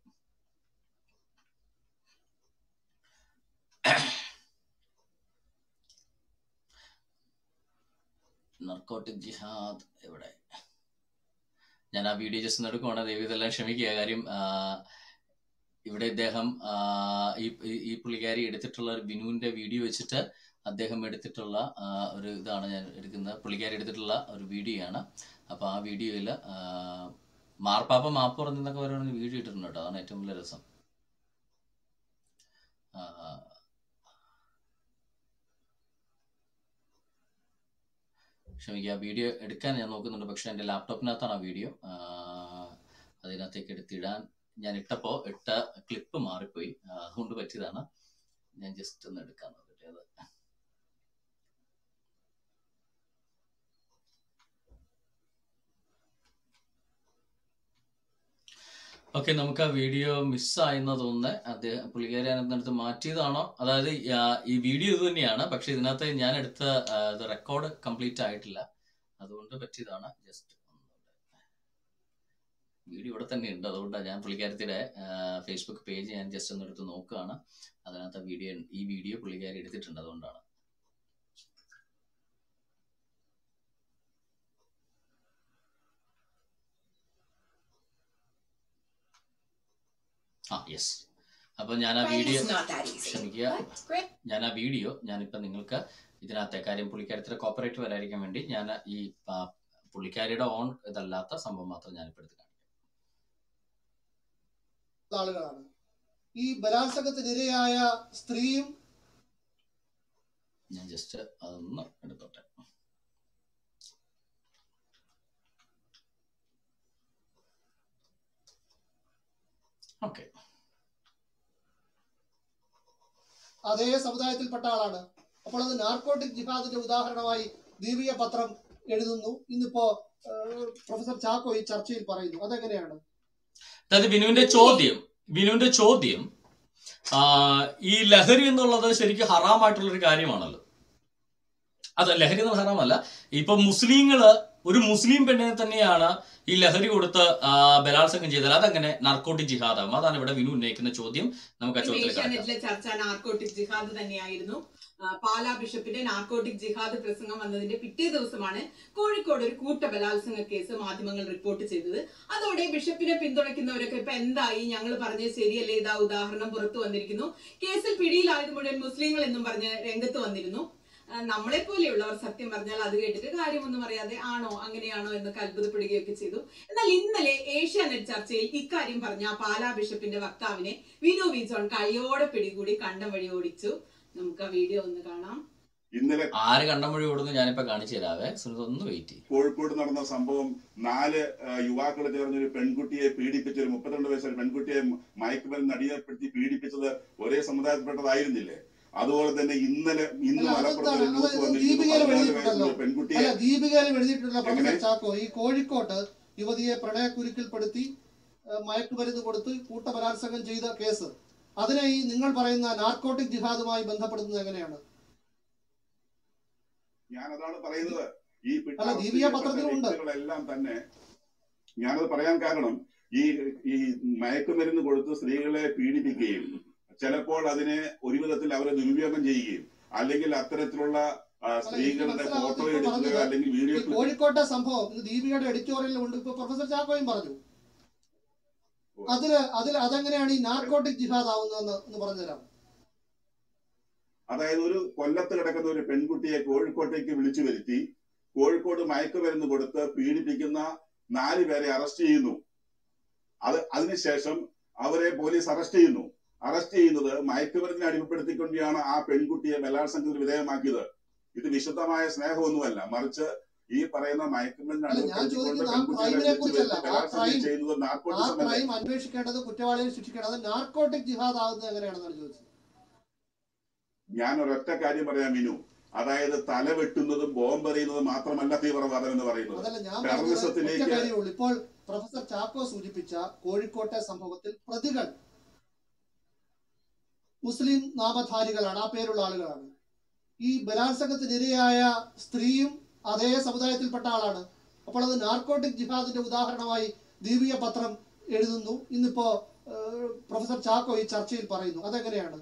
നർക്കോട്ടിക് ജിഹാദ് എവിടെ ഞാൻ ആ വീഡിയോ ജസ്റ്റ് ഒന്ന് എടുക്കുവാണ് ദൈവം ഇതെല്ലാം ക്ഷമിക്കുക കാര്യം ആ, ഇവിടെ ഇദ്ദേഹം ആ, ഈ ഈ- ഈ പുള്ളിക്കാരി എടുത്തിട്ടുള്ള ഒരു ബിനുവിന്റെ വീഡിയോ വെച്ചിട്ട് അദ്ദേഹം എടുത്തിട്ടുള്ള ആ, ഒരു ഇതാണ് ഞാൻ എടുക്കുന്നത് പുള്ളിക്കാരി എടുത്തിട്ടുള്ള ഒരു വീഡിയോ ആണ് അപ്പൊ ആ വീഡിയോയിൽ മാർപ്പാപ്പ മാപ്പ് പറഞ്ഞെന്നൊക്കെ പറയുന്ന വീഡിയോ ഇട്ടിട്ടുണ്ട് കേട്ടോ അതാണ് ഏറ്റവും വലിയ രസം ആ, ക്ഷമിക്കുക വീഡിയോ എടുക്കാൻ ഞാൻ നോക്കുന്നുണ്ട് പക്ഷെ എൻ്റെ ലാപ്ടോപ്പിനകത്താണ് ആ വീഡിയോ അതിനകത്തേക്ക് എടുത്തിടാൻ ഞാൻ ഇട്ടപ്പോൾ ഇട്ട ക്ലിപ്പ് മാറിപ്പോയി ആ, അതുകൊണ്ട് പറ്റിയതാണ് ഞാൻ ജസ്റ്റ് ഒന്ന് എടുക്കാൻ നോക്കട്ടെ അത് ഓക്കെ നമുക്ക് ആ വീഡിയോ മിസ്സായെന്ന് തോന്നുന്നത് അദ്ദേഹം പുള്ളിക്കാരി അതിനകത്ത് മാറ്റിയതാണോ അതായത് ആ, ഈ വീഡിയോ ഇത് തന്നെയാണ് പക്ഷെ ഇതിനകത്ത് ഞാൻ എടുത്ത റെക്കോർഡ് കംപ്ലീറ്റ് ആയിട്ടില്ല അതുകൊണ്ട് പറ്റിയതാണ് ജസ്റ്റ് വീഡിയോ ഇവിടെ തന്നെ ഉണ്ട് അതുകൊണ്ടാണ് ഞാൻ പുള്ളിക്കാരത്തിയുടെ ഫേസ്ബുക്ക് പേജ് ഞാൻ ജസ്റ്റ് ഒന്ന് എടുത്ത് നോക്കുകയാണ് അതിനകത്ത് വീഡിയോ ഈ വീഡിയോ പുള്ളിക്കാരി എടുത്തിട്ടുണ്ട് അതുകൊണ്ടാണ് ആ യെസ് അപ്പൊ ഞാൻ ആ video It's not that easy. ക്ഷമിക്കുക ഞാൻ ആ വീഡിയോ ഞാനിപ്പോ നിങ്ങൾക്ക് ഇതിനകത്തെ കാര്യം പുള്ളിക്കാരത്തിന്റെ കോപ്പറേറ്റ് വരാതിരിക്കാൻ വേണ്ടി ഞാൻ ഈ ആ, പുള്ളിക്കാരിയുടെ ഓൺ ഇതല്ലാത്ത സംഭവം മാത്രം ഞാനിപ്പോ എടുത്ത് കാണിക്കാം ആളുകളാണ് ഈ ബലാത്സംഗത്തിനിരയായ സ്ത്രീയും ഞാൻ ജസ്റ്റ് അതൊന്ന് എടുത്തോട്ടെ ഓക്കെ അതേ സമുദായത്തിൽപ്പെട്ട ആളാണ് അപ്പോൾ അത് നാർക്കോട്ടിക് ജിഹാദിന്റെ ഉദാഹരണമായി ദീപിക പത്രം എഴുതുന്നു ഇന്നിപ്പോ ഏഹ്, പ്രൊഫസർ ചാക്കോ ഈ ചർച്ചയിൽ പറയുന്നു അതെങ്ങനെയാണ് അതായത് ബിനുവിന്റെ ചോദ്യം ബിനുവിന്റെ ചോദ്യം ആ, ഈ ലഹരി എന്നുള്ളത് ശരിക്കും ഹറാമായിട്ടുള്ള ഒരു കാര്യമാണല്ലോ അത് ലഹരി എന്നുള്ള ഹറാമല്ല ഇപ്പൊ മുസ്ലിങ്ങള് ഒരു മുസ്ലിം പെണ്ണിനെ തന്നെയാണ് ഈ ലഹരി കൊടുത്ത് ആ, ബലാത്സംഗം ചെയ്താൽ അതങ്ങനെ നർക്കോട്ടിക് ജിഹാദാകും അതാണ് ഇവിടെ വിനു ഉന്നയിക്കുന്ന ചോദ്യം നമുക്ക് ആ ചോദ്യത്തിൽ കിടക്കാം ഏഷ്യാനെറ്റിലെ ചർച്ച നാർക്കോട്ടിക് ജിഹാദ് തന്നെയായിരുന്നു ആ, പാലാ ബിഷപ്പിന്റെ നാർക്കോട്ടിക് ജിഹാദ് പ്രസംഗം വന്നതിന്റെ പിറ്റേ ദിവസമാണ് കോഴിക്കോട് ഒരു കൂട്ട ബലാത്സംഗ കേസ് മാധ്യമങ്ങൾ റിപ്പോർട്ട് ചെയ്തത് അതോടെ ബിഷപ്പിനെ പിന്തുണയ്ക്കുന്നവരൊക്കെ ഇപ്പൊ എന്തായി ഞങ്ങൾ പറഞ്ഞത് ശരിയല്ലേ ഇതാ ഉദാഹരണം പുറത്തു വന്നിരിക്കുന്നു കേസിൽ പിടിയിലായത് മുഴുവൻ മുസ്ലിങ്ങൾ എന്നും പറഞ്ഞ് രംഗത്ത് വന്നിരുന്നു ആ, നമ്മളെ പോലെയുള്ളവർ സത്യം പറഞ്ഞാൽ അത് കേട്ടിട്ട് കാര്യമൊന്നും അറിയാതെ ആണോ അങ്ങനെയാണോ എന്നൊക്കെ അത്ഭുതപ്പെടുകയൊക്കെ ചെയ്തു എന്നാൽ ഇന്നലെ ഏഷ്യാനെറ്റ് ചർച്ചയിൽ ഇക്കാര്യം പറഞ്ഞ ആ പാലാ ബിഷപ്പിന്റെ വക്താവിനെ വിനു വി ജോൺ കയ്യോടെ പിടികൂടി കണ്ടം വഴി ഓടിച്ചു നമുക്ക് ആ വീഡിയോ ഒന്ന് കാണാം ഇന്നലെ ആര് കണ്ടമൊഴി ഓടുന്നു ഞാനിപ്പോ കാണിച്ചു തരാവേ സുനിത ഒന്ന് വെയിറ്റ് ചെയ്യും കോഴിക്കോട് നടന്ന സംഭവം നാല് യുവാക്കൾ ചേർന്ന് ഒരു പെൺകുട്ടിയെ പീഡിപ്പിച്ച ഒരു മുപ്പത്തിരണ്ട് വയസ്സുള്ള പെൺകുട്ടിയെ മയക്കുമരുന്ന് അടിയപ്പെടുത്തി പീഡിപ്പിച്ചത് ഒരേ സമുദായത്തിൽപ്പെട്ടതായിരുന്നില്ലേ അതുപോലെ തന്നെ ഇന്നലെ ഇന്ന് അല്ല, മലപ്പുറത്ത് ഒരു അതെന്താണ്? ന്യൂസ് അതായത് വന്നിരിക്കുന്നു ദീപികയിൽ പതിനാല് എഴുതിയിട്ടുണ്ടല്ലോ. വയസ്സുള്ള പെൺകുട്ടിയെ അല്ല ദീപികയിൽ എഴുതിയിട്ടുള്ള പ്രൊഫസർ എങ്ങനെ? ചാക്കോ ഈ കോഴിക്കോട്ട് യുവതിയെ പ്രണയക്കുരുക്കിൽപ്പെടുത്തി ഏഹ്, മയക്കുമരുന്ന് കൊടുത്ത് കൂട്ടബലാത്സംഗം ചെയ്ത കേസ് അതിനെ ഈ നിങ്ങൾ പറയുന്ന നാർക്കോട്ടിക് ജിഹാദുമായി ബന്ധപ്പെടുന്നത് എങ്ങനെയാണ് ഞാൻ അതാണ് പറയുന്നത് ഈ പി- അല്ല, അറസ്റ്റ് ദീപിക ചെയ്യപ്പെട്ട പത്രത്തിലുണ്ട്. വ്യക്തികളെല്ലാം തന്നെ ഞാനത് പറയാൻ കാരണം ഈ ഈ മയക്കുമരുന്ന് കൊടുത്ത് സ്ത്രീകളെ പീഡിപ്പിക്കുകയും ചിലപ്പോൾ അതിനെ ഒരു വിധത്തിൽ അവരെ ദുരുപയോഗം ചെയ്യുകയും അല്ലെങ്കിൽ അത്തരത്തിലുള്ള ആ, സ്ത്രീകളുടെ മനസ്സിലാവുന്നത് ഫോട്ടോ ഇപ്പോൾ എടുക്കുകയോ പറഞ്ഞത് അല്ലെങ്കിൽ ഈ വീഡിയോ കോഴിക്കോട്ടെ സംഭവം ഇത് ദീപികയുടെ എഡിറ്റോറിയലിൽ ഉണ്ട് ഇപ്പൊ പ്രൊഫസർ ചാക്കോയും പറഞ്ഞു അതില് അതിൽ അതെങ്ങനെയാണ് ഈ നാർക്കോട്ടിക് ജിഹാദ് ആവുന്നതെന്ന് ഒന്ന് പറഞ്ഞുതരാം അതായത് ഒരു കൊല്ലത്ത് കിടക്കുന്ന ഒരു പെൺകുട്ടിയെ കോഴിക്കോട്ടേക്ക് വിളിച്ചു വരുത്തി കോഴിക്കോട് മയക്കുമരുന്ന് കൊടുത്ത് പീഡിപ്പിക്കുന്ന നാല് പേരെ അറസ്റ്റ് ചെയ്യുന്നു അത് അതിനുശേഷം അവരെ പോലീസ് അറസ്റ്റ് ചെയ്യുന്നു അറസ്റ്റ് ചെയ്യുന്നത് മയക്കുമരുന്നിനെ അടിമപ്പെടുത്തിക്കൊണ്ടാണ് ആ പെൺകുട്ടിയെ ബലാത്സംഗത്തിന് വിധേയമാക്കിയത് ഇത് വിശുദ്ധമായ സ്നേഹമൊന്നുമല്ല മറിച്ച് ഈ പറയുന്ന മയക്കുമരുന്ന് അല്ല, ഞാൻ അടിമപ്പെടുത്തിക്കൊണ്ട് ചോദിക്കുന്നത് ആ പെൺകുട്ടികളെ ക്രൈമിനെ വിളിച്ചു കുറിച്ചല്ല. വരുത്തി ആ ബലാത്സംഗം ക്രൈം- ചെയ്യുന്നത് ആ നാർക്കോട്ടിസം അല്ലേ ക്രൈം അന്വേഷിക്കേണ്ടത് കുറ്റവാളിയെ ശിക്ഷിക്കേണ്ടത് നാർക്കോട്ടിക് ജിഹാദ് ആവുന്നത് എങ്ങനെയാണെന്നാണ് ചോദിച്ചത് ഞാൻ ഒരൊറ്റ കാര്യം പറയാം മിനു അതായത് തല വെട്ടുന്നതും ബോംബെറിയുന്നതും മാത്രമല്ല തീവ്രവാദം എന്ന് പറയുന്നത് അതല്ല ഞാൻ പറഞ്ഞത് ഒറ്റ ടെററിസത്തിലേക്ക് കാര്യമുള്ളൂ ഇപ്പോൾ പ്രൊഫസർ ചാക്കോ സൂചിപ്പിച്ച കോഴിക്കോട്ടെ സംഭവത്തിൽ പ്രതികൾ മുസ്ലിം നാമധാരികളാണ് ആ പേരുള്ള ആളുകളാണ് ഈ ബലാത്സംഗത്തിനിരയായ സ്ത്രീയും അതേ സമുദായത്തിൽപ്പെട്ട ആളാണ് അപ്പോൾ അത് നാർക്കോട്ടിക് ജിഹാദിന്റെ ഉദാഹരണമായി ദീപിക പത്രം എഴുതുന്നു ഇന്നിപ്പോ ഏഹ്, പ്രൊഫസർ ചാക്കോ ഈ ചർച്ചയിൽ പറയുന്നു അതെങ്ങനെയാണ്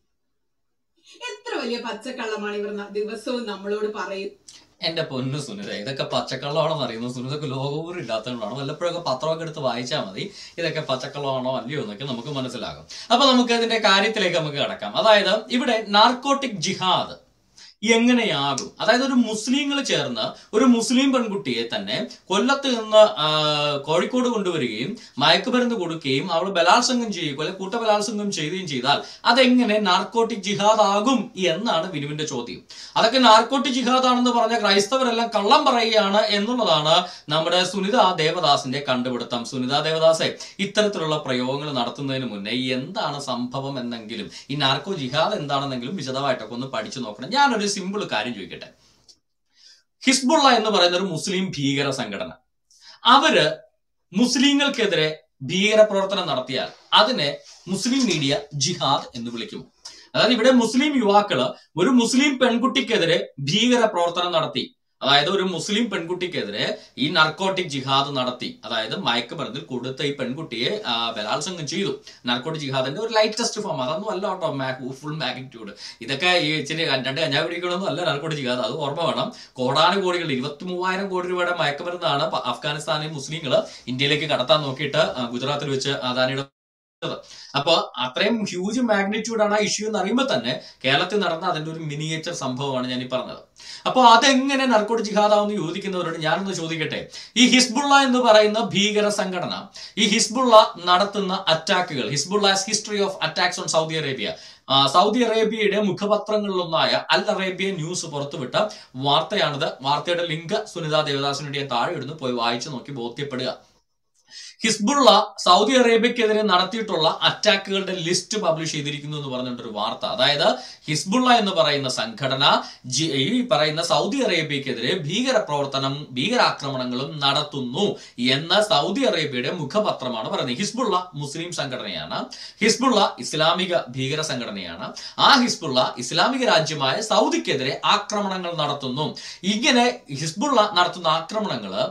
എത്ര വലിയ പച്ചക്കള്ളമാണ് ഇവർ ന- ദിവസവും നമ്മളോട് പറയുന്നത് എന്റെ പൊന്നു സുനിത ഇതൊക്കെ പച്ചക്കള്ളമാണെന്ന് അറിയുന്നത് സുനിതക്ക് ലോകപൂർവ്വം ഇല്ലാത്തതുകൊണ്ടാണ് വല്ലപ്പോഴൊക്കെ പത്രമൊക്കെ എടുത്ത് വായിച്ചാൽ മതി ഇതൊക്കെ പച്ചക്കള്ളമാണോ അല്ലയോ എന്നൊക്കെ നമുക്ക് മനസ്സിലാകും അപ്പൊ നമുക്ക് ഇതിന്റെ കാര്യത്തിലേക്ക് നമുക്ക് കിടക്കാം അതായത് ഇവിടെ നാർക്കോട്ടിക് ജിഹാദ് എങ്ങനെയാകും അതായത് ഒരു മുസ്ലിങ്ങൾ ചേർന്ന് ഒരു മുസ്ലിം പെൺകുട്ടിയെ തന്നെ കൊല്ലത്ത് നിന്ന് ആ, കോഴിക്കോട് കൊണ്ടുവരികയും മയക്കുമരുന്ന് കൊടുക്കുകയും അവൾ ബലാത്സംഗം ചെയ്യുകയോ അല്ലെങ്കിൽ കൂട്ടബലാത്സംഗം ചെയ്യുകയും ചെയ്താൽ അതെങ്ങനെ നാർക്കോട്ടിക് ജിഹാദ് ആകും എന്നാണ് വിനുവിന്റെ ചോദ്യം അതൊക്കെ നാർക്കോട്ടിക് ജിഹാദ് ആണെന്ന് പറഞ്ഞ ക്രൈസ്തവരെല്ലാം കള്ളം പറയുകയാണ് എന്നുള്ളതാണ് നമ്മുടെ സുനിത ദേവദാസിന്റെ കണ്ടുപിടുത്തം സുനിത ദേവദാസെ ഇത്തരത്തിലുള്ള പ്രയോഗങ്ങൾ നടത്തുന്നതിന് മുന്നേ എന്താണ് സംഭവം എന്നെങ്കിലും ഈ നാർക്കോ ജിഹാദ് എന്താണെന്നെങ്കിലും വിശദമായിട്ടൊക്കെ ഒന്ന് പഠിച്ചു നോക്കണം ഞാനൊരു സിമ്പിൾ കാര്യം ചോദിക്കട്ടെ ഹിസ്ബുള്ള എന്ന് പറയുന്ന ഒരു മുസ്ലിം ഭീകര സംഘടന അവര് മുസ്ലിങ്ങൾക്കെതിരെ ഭീകര പ്രവർത്തനം നടത്തിയാൽ അതിനെ മുസ്ലിം മീഡിയ ജിഹാദ് എന്ന് വിളിക്കും അതായത് ഇവിടെ മുസ്ലിം യുവാക്കള് ഒരു മുസ്ലിം പെൺകുട്ടിക്കെതിരെ ഭീകര പ്രവർത്തനം നടത്തി അതായത് ഒരു മുസ്ലിം പെൺകുട്ടിക്കെതിരെ ഈ നർക്കോട്ടിക് ജിഹാദ് നടത്തി അതായത് മയക്കുമരുന്നിൽ കൊടുത്ത ഈ പെൺകുട്ടിയെ ആ, ബലാത്സംഗം ചെയ്തു നർക്കോട്ടിക് ജിഹാദിന്റെ ഒരു ലൈറ്റസ്റ്റ് ഫോം അതൊന്നും അല്ല കേട്ടോ ഫുൾ മാഗ്നിറ്റ്യൂഡ് ഇതൊക്കെ ഈ ഇച്ചിരി രണ്ട് കഞ്ചാവ് പിടിക്കണമെന്നും അല്ല നർക്കോട്ടിക് ജിഹാദ് അത് ഓർമ്മ വേണം കോടാനുകോടികൾ ഇരുപത്തി മൂവായിരം കോടി രൂപയുടെ മയക്കുമരുന്നാണ് പ- അഫ്ഗാനിസ്ഥാനിൽ മുസ്ലിങ്ങൾ ഇന്ത്യയിലേക്ക് കടത്താൻ നോക്കിയിട്ട് ആ, ഗുജറാത്തിൽ വെച്ച് അദാനിയുടെ അപ്പൊ അത്രയും ഹ്യൂജ് മാഗ്നിറ്റ്യൂഡ് ആണ് ആ ഇഷ്യൂ എന്ന് അറിയുമ്പോൾ തന്നെ കേരളത്തിൽ നടന്ന അതിന്റെ ഒരു മിനിയേച്ചർ സംഭവമാണ് ഞാൻ ഈ പറഞ്ഞത് അപ്പോൾ അതെങ്ങനെ നർക്കോട്ട് ജിഹാദാവെന്ന് ചോദിക്കുന്നവരോട് ഞാനൊന്ന് ചോദിക്കട്ടെ ഈ ഹിസ്ബുള്ള എന്ന് പറയുന്ന ഭീകര സംഘടന ഈ ഹിസ്ബുള്ള നടത്തുന്ന അറ്റാക്കുകൾ Hezbollah's history of attacks on Saudi Arabia ആ, സൗദി അറേബ്യയുടെ മുഖപത്രങ്ങളിലൊന്നായ അൽ അറേബ്യ ന്യൂസ് പുറത്തുവിട്ട വാർത്തയാണിത് വാർത്തയുടെ ലിങ്ക് സുനിത ദേവദാസിന് വേണ്ടി ഞാൻ താഴെ ഇടുന്നു പോയി വായിച്ചു നോക്കി ബോധ്യപ്പെടുക ഹിസ്ബുള്ള സൗദി അറേബ്യക്കെതിരെ നടത്തിയിട്ടുള്ള അറ്റാക്കുകളുടെ ലിസ്റ്റ് പബ്ലിഷ് ചെയ്തിരിക്കുന്നു എന്ന് പറഞ്ഞിട്ടൊരു വാർത്ത അതായത് ഹിസ്ബുള്ള എന്ന് പറയുന്ന സംഘടന ജി- ഈ പറയുന്ന സൗദി അറേബ്യക്കെതിരെ ഭീകര പ്രവർത്തനം ഭീകരാക്രമണങ്ങളും നടത്തുന്നു എന്ന സൗദി അറേബ്യയുടെ മുഖപത്രമാണ് പറയുന്നത് ഹിസ്ബുള്ള മുസ്ലിം സംഘടനയാണ് ഹിസ്ബുള്ള ഇസ്ലാമിക ഭീകര സംഘടനയാണ് ആ ഹിസ്ബുള്ള ഇസ്ലാമിക രാജ്യമായ സൗദിക്കെതിരെ ആക്രമണങ്ങൾ നടത്തുന്നു ഇങ്ങനെ ഹിസ്ബുള്ള നടത്തുന്ന ആക്രമണങ്ങള്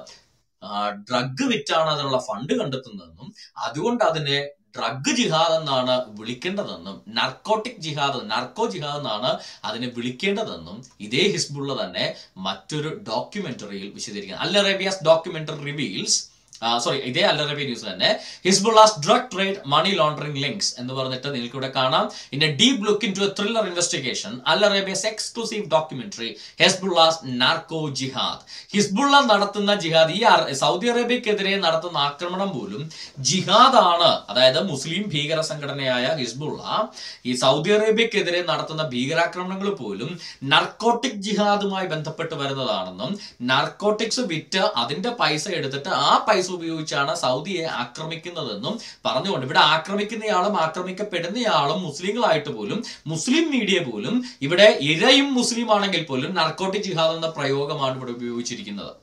ഡ്രഗ് വിറ്റാണ് അതിനുള്ള ഫണ്ട് കണ്ടെത്തുന്നതെന്നും അതുകൊണ്ട് അതിനെ ഡ്രഗ് ജിഹാദ് എന്നാണ് വിളിക്കേണ്ടതെന്നും നർക്കോട്ടിക് ജിഹാദ് നർക്കോ ജിഹാദ് എന്നാണ് അതിനെ വിളിക്കേണ്ടതെന്നും ഇതേ ഹിസ്ബുള്ള തന്നെ മറ്റൊരു ഡോക്യുമെന്ററിയിൽ വിശദീകരിക്കുന്നത് Al Arabiya's documentary reveals sorry ഇതേ അൽ അറേബ്യ ന്യൂസ് തന്നെ Hezbollah's drug trade money laundering links എന്ന് പറഞ്ഞിട്ട് നിങ്ങൾക്ക് ഇവിടെ കാണാം in a deep look into a thriller investigation Al Arabiya's exclusive documentary Hezbollah's narco ജിഹാദ് ഹിസ്ബുള്ള നടത്തുന്ന ജിഹാദ് ഈ അറ- സൗദി അറേബ്യക്കെതിരെ നടത്തുന്ന ആക്രമണം പോലും ജിഹാദാണ് അതായത് മുസ്ലിം ഭീകര സംഘടനയായ ഹിസ്ബുള്ള ഈ സൗദി അറേബ്യക്കെതിരെ നടത്തുന്ന ഭീകരാക്രമണങ്ങൾ പോലും നർക്കോട്ടിക് ജിഹാദുമായി ബന്ധപ്പെട്ട് വരുന്നതാണെന്നും നർക്കോട്ടിക്സ് വിറ്റ് അതിന്റെ പൈസ എടുത്തിട്ട് ആ പൈസ ഉപയോഗിച്ചാണ് സൗദിയെ ആക്രമിക്കുന്നതെന്നും പറഞ്ഞുകൊണ്ട് ഇവിടെ ആക്രമിക്കുന്നയാളും ആക്രമിക്കപ്പെടുന്നയാളും മുസ്ലിങ്ങളായിട്ട് പോലും മുസ്ലിം മീഡിയ പോലും ഇവിടെ ഇരയും മുസ്ലിം ആണെങ്കിൽ പോലും നർക്കോട്ടിക് ജിഹാദ് എന്ന പ്രയോഗമാണ് ഇവിടെ ഉപയോഗിച്ചിരിക്കുന്നത്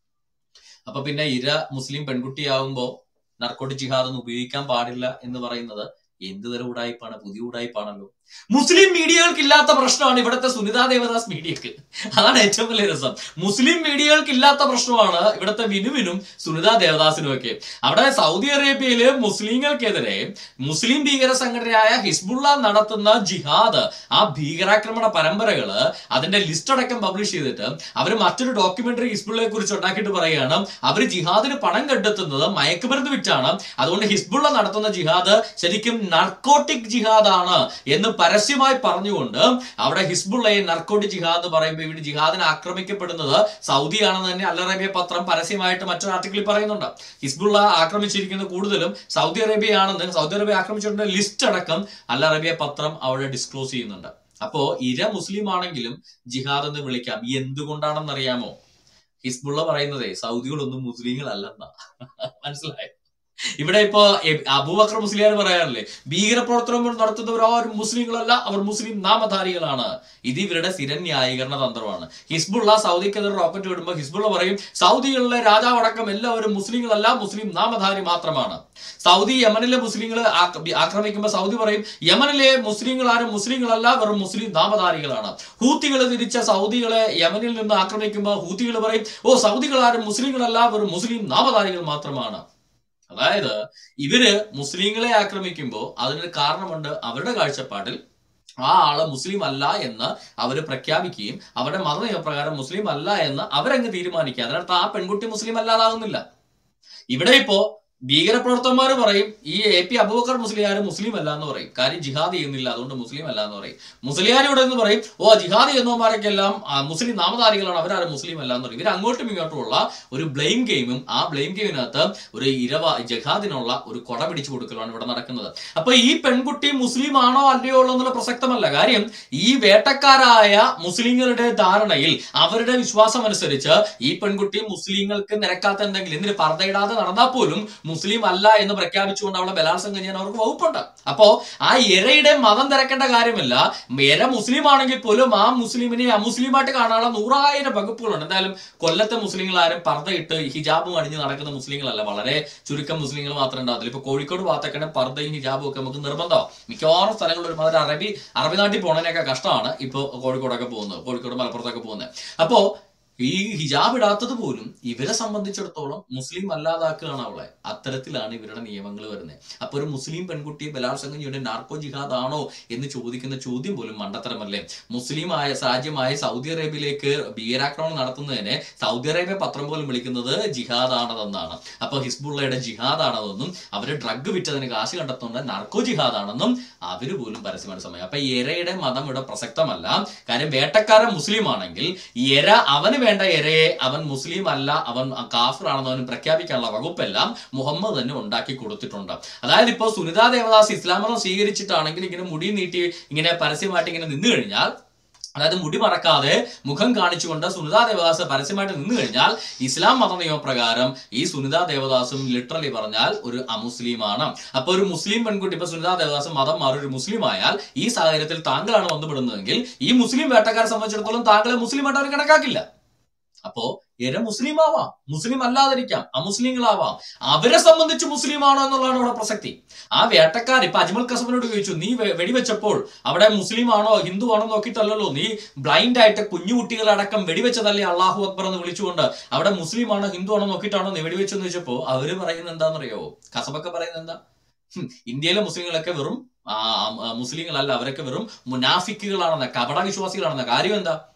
അപ്പൊ പിന്നെ ഇര മുസ്ലിം പെൺകുട്ടിയാവുമ്പോ നർക്കോട്ടിക് ജിഹാദ് ഒന്നും ഉപയോഗിക്കാൻ പാടില്ല എന്ന് പറയുന്നത് എന്ത് തരം ഉടായ്പാണ് പുതിയ ഉടായ്പാണല്ലോ മുസ്ലിം മീഡിയകൾക്ക് ഇല്ലാത്ത പ്രശ്നമാണ് ഇവിടുത്തെ സുനിതാ ദേവദാസ് മീഡിയക്ക് അതാണ് ഏറ്റവും വലിയ രസം മുസ്ലിം മീഡിയകൾക്ക് ഇല്ലാത്ത പ്രശ്നമാണ് ഇവിടുത്തെ വിനുവിനും സുനിതാ ദേവദാസിനും ഒക്കെ അവിടെ സൗദി അറേബ്യയില് മുസ്ലിങ്ങൾക്കെതിരെ മുസ്ലിം ഭീകര സംഘടനയായ ഹിസ്ബുള്ള നടത്തുന്ന ജിഹാദ് ആ ഭീകരാക്രമണ പരമ്പരകള് അതിന്റെ ലിസ്റ്റ് അടക്കം പബ്ലിഷ് ചെയ്തിട്ട് അവർ മറ്റൊരു ഡോക്യുമെന്ററി ഹിസ്ബുള്ളയെ കുറിച്ച് ഉണ്ടാക്കിയിട്ട് പറയുകയാണ് അവർ ജിഹാദിന് പണം കണ്ടെത്തുന്നത് മയക്കുമരുന്ന് വിറ്റാണ് അതുകൊണ്ട് ഹിസ്ബുള്ള നടത്തുന്ന ജിഹാദ് ശരിക്കും നർക്കോട്ടിക് ജിഹാദാണ് എന്ന് പരസ്യമായി പറഞ്ഞുകൊണ്ട് അവിടെ ഹിസ്ബുള്ളയെ നർക്കോട്ടിക് ജിഹാദ് എന്ന് പറയുമ്പോൾ ഇവിടെ ജിഹാദിനെ ആക്രമിക്കപ്പെടുന്നത് സൗദിയാണെന്ന് തന്നെ അൽ അറേബ്യ പത്രം പരസ്യമായിട്ട് മറ്റൊരു ആർട്ടിക്കിളിൽ പറയുന്നുണ്ട് ഹിസ്ബുള്ള ആക്രമിച്ചിരിക്കുന്നത് കൂടുതലും സൗദി അറേബ്യയാണെന്ന് സൗദി അറേബ്യ ആക്രമിച്ചിട്ടുണ്ട് ലിസ്റ്റ് അടക്കം അൽ അറേബ്യ പത്രം അവിടെ ഡിസ്ക്ലോസ് ചെയ്യുന്നുണ്ട് അപ്പോ ഇര മുസ്ലിം ആണെങ്കിലും ജിഹാദ് എന്ന് വിളിക്കാം എന്തുകൊണ്ടാണെന്ന് അറിയാമോ ഹിസ്ബുള്ള പറയുന്നതേ സൗദികളൊന്നും മുസ്ലിങ്ങളല്ലെന്നാ മനസ്സിലായോ ഇവിടെ ഇപ്പോ എ- അബൂബക്കർ മുസ്ലിയാർ പറയാറില്ലേ ഭീകരപ്രവർത്തനം നടത്തുന്നവർ ആരും മുസ്ലിങ്ങളല്ല അവർ മുസ്ലിം നാമധാരികളാണ് ഇത് ഇവരുടെ സ്ഥിരം ന്യായീകരണ തന്ത്രമാണ് ഹിസ്ബുള്ള സൗദിക്കെതിരെ റോക്കറ്റ് വിടുമ്പോൾ ഹിസ്ബുള്ള പറയും സൗദികളിലെ രാജാവടക്കം എല്ലാവരും മുസ്ലിങ്ങളല്ല മുസ്ലിം നാമധാരി മാത്രമാണ് സൗദി യമനിലെ മുസ്ലിങ്ങൾ ആക്രമിക്കുമ്പോൾ സൗദി പറയും യമനിലെ മുസ്ലിങ്ങൾ ആരും മുസ്ലിങ്ങളല്ല വെറും മുസ്ലിം നാമധാരികളാണ് ഹൂത്തികൾ തിരിച്ച സൗദികളെ യമനിൽ നിന്ന് ആക്രമിക്കുമ്പോൾ ഹൂത്തികൾ പറയും ഓ സൗദികൾ ആരും മുസ്ലിങ്ങളല്ല വെറും മുസ്ലിം നാമധാരികൾ മാത്രമാണ് അതായത് ഇവര് മുസ്ലിങ്ങളെ ആക്രമിക്കുമ്പോൾ അതിനൊരു കാരണമുണ്ട് അവരുടെ കാഴ്ചപ്പാടിൽ ആ ആള് മുസ്ലിം അല്ല എന്ന് അവര് പ്രഖ്യാപിക്കുകയും അവരുടെ മതനിയമപ്രകാരം മുസ്ലിം അല്ല എന്ന് അവരങ്ങ് തീരുമാനിക്കുക അതിനർത്ഥം ആ പെൺകുട്ടി മുസ്ലിം അല്ലാതാകുന്നില്ല ഇവിടെ ഇപ്പോ ഭീകരപ്രവർത്തകന്മാർ പറയും ഈ എ പി അബൂബക്കർ മുസ്ലിയാർ മുസ്ലിം അല്ല എന്ന് പറയും കാര്യം ജിഹാദ് ചെയ്യുന്നില്ല അതുകൊണ്ട് മുസ്ലിം അല്ല എന്ന് പറയും മുസ്ലിയാർ ഇവിടെ എന്ന് പറയും ഓ ജിഹാദ് ചെയ്യുന്നവന്മാരൊക്കെല്ലാം ആ, മുസ്ലിം നാമധാരികളാണ് അവരാരും മുസ്ലിം അല്ല എന്ന് പറയും ഇവർ അങ്ങോട്ടും ഇങ്ങോട്ടുമുള്ള ഒരു ബ്ലെയിം ഗെയിമും ആ ബ്ലെയിം ഗെയിമിനകത്ത് ഒരു ഇരവ ജഹാദിനുള്ള ഒരു കൊട പിടിച്ചു കൊടുക്കലാണ് ഇവിടെ നടക്കുന്നത് അപ്പൊ ഈ പെൺകുട്ടി മുസ്ലിം ആണോ അല്ലയോ എന്നുള്ള പ്രസക്തമല്ല കാര്യം ഈ വേട്ടക്കാരായ മുസ്ലിങ്ങളുടെ ധാരണയിൽ അവരുടെ വിശ്വാസം അനുസരിച്ച് ഈ പെൺകുട്ടി മുസ്ലിങ്ങൾക്ക് നിരക്കാത്ത എന്തെങ്കിലും എന്തിന് പർദ്ദയിടാതെ നടന്നാൽ പോലും മുസ്ലിം അല്ല എന്ന് പ്രഖ്യാപിച്ചുകൊണ്ട് അവളെ ബലാത്സംഗം ചെയ്യാൻ അവർക്ക് വകുപ്പുണ്ട് അപ്പോ ആ ഇരയുടെ മതം തിരക്കേണ്ട കാര്യമില്ല ഇര മുസ്ലിം ആണെങ്കിൽ പോലും ആ മുസ്ലിമിനെ അമുസ്ലിമായിട്ട് കാണാനുള്ള നൂറായിരം വകുപ്പുകളുണ്ട് എന്തായാലും കൊല്ലത്തെ മുസ്ലിങ്ങൾ ആരും പർദ്ദയിട്ട് ഹിജാബും അണിഞ്ഞ് നടക്കുന്ന മുസ്ലിങ്ങളല്ല വളരെ ചുരുക്കം മുസ്ലിങ്ങൾ മാത്രമേ ഉണ്ടാകത്തില്ല ഇപ്പൊ കോഴിക്കോട് ഭാഗത്തൊക്കെ പർദ്ദയും ഹിജാബും ഒക്കെ നമുക്ക് നിർബന്ധമാണ് മിക്കവാറും സ്ഥലങ്ങളിൽ ഒരുമാതിരി അറബി അറബി നാട്ടിൽ പോണതിനൊക്കെ കഷ്ടമാണ് ഇപ്പൊ കോഴിക്കോടൊക്കെ പോകുന്നത് കോഴിക്കോട് മലപ്പുറത്തൊക്കെ പോകുന്നത് അപ്പോ ഈ ഹിജാബ് ഇടാത്തത് പോലും ഇവരെ സംബന്ധിച്ചിടത്തോളം മുസ്ലിം അല്ലാതാക്കുകയാണ് അവളെ അത്തരത്തിലാണ് ഇവരുടെ നിയമങ്ങൾ വരുന്നത് അപ്പൊ ഒരു മുസ്ലിം പെൺകുട്ടിയെ ബലാത്സംഗം ചെയ്യുന്ന നാർക്കോ ജിഹാദ് ആണോ എന്ന് ചോദിക്കുന്ന ചോദ്യം പോലും മണ്ടത്തരമല്ലേ മുസ്ലിം ആയ രാജ്യമായ സൗദി അറേബ്യയിലേക്ക് ഭീകരാക്രമണം നടത്തുന്നതിനെ സൗദി അറേബ്യ പത്രം പോലും വിളിക്കുന്നത് ജിഹാദ് ആണതെന്നാണ് അപ്പൊ ഹിസ്ബുള്ളയുടെ ജിഹാദ് ആണതെന്നും അവര് ഡ്രഗ് വിറ്റതിന് കാശ് കണ്ടെത്തുന്ന നാർക്കോ ജിഹാദ് ആണെന്നും അവര് പോലും പരസ്യമാണ് സമയം അപ്പൊ ഇരയുടെ മതം ഇവിടെ പ്രസക്തമല്ല കാര്യം വേട്ടക്കാരൻ മുസ്ലിം ആണെങ്കിൽ ഇര അവന് വേണ്ട ഇരയെ അവൻ മുസ്ലിം അല്ല അവൻ കാഫിർ ആണെന്ന് അവന് പ്രഖ്യാപിക്കാനുള്ള വകുപ്പെല്ലാം മുഹമ്മദ് തന്നെ ഉണ്ടാക്കി കൊടുത്തിട്ടുണ്ട് അതായത് ഇപ്പോൾ സുനിതാ ദേവദാസ് ഇസ്ലാം മതം സ്വീകരിച്ചിട്ടാണെങ്കിൽ ഇങ്ങനെ മുടി നീട്ടി ഇങ്ങനെ പരസ്യമായിട്ട് ഇങ്ങനെ നിന്നു കഴിഞ്ഞാൽ അതായത് മുടി മറക്കാതെ മുഖം കാണിച്ചുകൊണ്ട് സുനിതാ ദേവദാസ് പരസ്യമായിട്ട് നിന്നു കഴിഞ്ഞാൽ ഇസ്ലാം മത നിയമപ്രകാരം ഈ സുനിതാ ദേവദാസും ലിറ്ററലി പറഞ്ഞാൽ ഒരു അമുസ്ലിമാണ് അപ്പൊ ഒരു മുസ്ലിം പെൺകുട്ടി ഇപ്പൊ സുനിതാ ദേവദാസ് മതം മാറി ഒരു മുസ്ലിം ആയാൽ ഈ സാഹചര്യത്തിൽ താങ്കളാണ് ബന്ധപ്പെടുന്നതെങ്കിൽ ഈ മുസ്ലിം വേട്ടക്കാരെ സംബന്ധിച്ചിടത്തോളം താങ്കളെ മുസ്ലിമായിട്ട് അവർ കണക്കാക്കില്ല അപ്പോ ഇര മുസ്ലിം ആവാം മുസ്ലിം അല്ലാതിരിക്കാം അമുസ്ലിങ്ങളാവാം അവരെ സംബന്ധിച്ച് മുസ്ലിം ആണോ എന്നുള്ളതാണ് ഇവിടെ പ്രസക്തി ആ വേട്ടക്കാർ ഇപ്പൊ അജ്മൽ കസബിനോട് ചോദിച്ചു നീ വെ- വെടിവെച്ചപ്പോൾ അവിടെ മുസ്ലിം ആണോ ഹിന്ദു ആണോ നോക്കിയിട്ടല്ലല്ലോ നീ ബ്ലൈൻഡ് ആയിട്ട് കുഞ്ഞു കുട്ടികളടക്കം വെടിവെച്ചതല്ലേ അള്ളാഹു അക്ബർ എന്ന് വിളിച്ചുകൊണ്ട് അവിടെ മുസ്ലിം ആണോ ഹിന്ദു ആണോ നോക്കിയിട്ടാണോ നീ വെടിവെച്ചെന്ന് ചോദിച്ചപ്പോ അവര് പറയുന്നത് എന്താണെന്നറിയോ കസബൊക്കെ പറയുന്നത് എന്താ ഹും, ഇന്ത്യയിലെ മുസ്ലിങ്ങളൊക്കെ വെറും ആ, ആ, മുസ്ലിങ്ങളല്ല അവരൊക്കെ വെറും മുനാഫിക്കുകളാണെന്ന കപട വിശ്വാസികളാണെന്ന കാര്യം എന്താ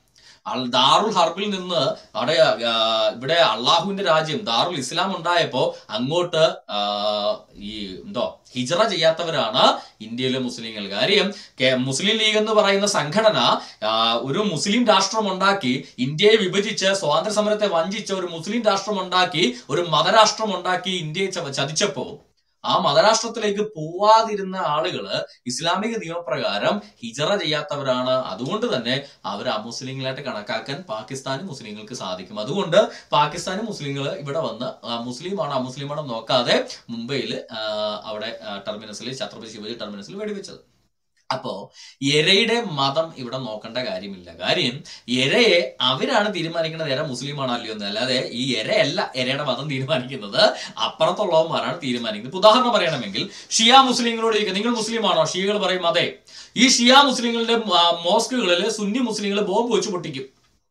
അൽ- ദാറുൽ ഹർബിൽ നിന്ന് അവിടെ ആ, ഇവിടെ അള്ളാഹുവിന്റെ രാജ്യം ദാറുൽ ഇസ്ലാം ഉണ്ടായപ്പോ അങ്ങോട്ട് ആ, ഈ എന്തോ ഹിജറ ചെയ്യാത്തവരാണ് ഇന്ത്യയിലെ മുസ്ലിങ്ങൾ കാര്യം കെ- മുസ്ലിം ലീഗ് എന്ന് പറയുന്ന സംഘടന ആ, ഒരു മുസ്ലിം രാഷ്ട്രം ഉണ്ടാക്കി ഇന്ത്യയെ വിഭജിച്ച് സ്വാതന്ത്ര്യ സമരത്തെ വഞ്ചിച്ച ഒരു മുസ്ലിം രാഷ്ട്രം ഉണ്ടാക്കി ഒരു മതരാഷ്ട്രം ഉണ്ടാക്കി ഇന്ത്യയെ ച- ചതിച്ചപ്പോ ആ മതരാഷ്ട്രത്തിലേക്ക് പോവാതിരുന്ന ആളുകള് ഇസ്ലാമിക നിയമപ്രകാരം ഹിജറ ചെയ്യാത്തവരാണ് അതുകൊണ്ട് തന്നെ അവർ അമുസ്ലിങ്ങളായിട്ട് കണക്കാക്കാൻ പാകിസ്ഥാനി മുസ്ലിങ്ങൾക്ക് സാധിക്കും അതുകൊണ്ട് പാകിസ്ഥാനി മുസ്ലിങ്ങൾ ഇവിടെ വന്ന് ആ, മുസ്ലിമാണോ അമുസ്ലിമാണോ നോക്കാതെ മുംബൈയിൽ അവിടെ ടെർമിനസിൽ ഛത്രപതി ശിവജി ടെർമിനസിൽ വെടിവെച്ചത് അപ്പോ എരയുടെ മതം ഇവിടെ നോക്കേണ്ട കാര്യമില്ല കാര്യം എരയെ അവരാണ് തീരുമാനിക്കുന്നത് എര മുസ്ലിമാണോ അല്ലയോ എന്ന് അല്ലാതെ ഈ എരയല്ല എരയുടെ മതം തീരുമാനിക്കുന്നത് അപ്പുറത്തുള്ളവന്മാരാണ് തീരുമാനിക്കുന്നത് ഇപ്പൊ ഉദാഹരണം പറയണമെങ്കിൽ ഷിയ മുസ്ലിങ്ങളോട് ചോദിക്കുക നിങ്ങൾ മുസ്ലിമാണോ ഷിയകൾ പറയും അതെ ഈ ഷിയ മുസ്ലിങ്ങളുടെ ആ, മോസ്കുകളിൽ സുന്നി മുസ്ലിങ്ങൾ ബോംബ് വെച്ച് പൊട്ടിക്കും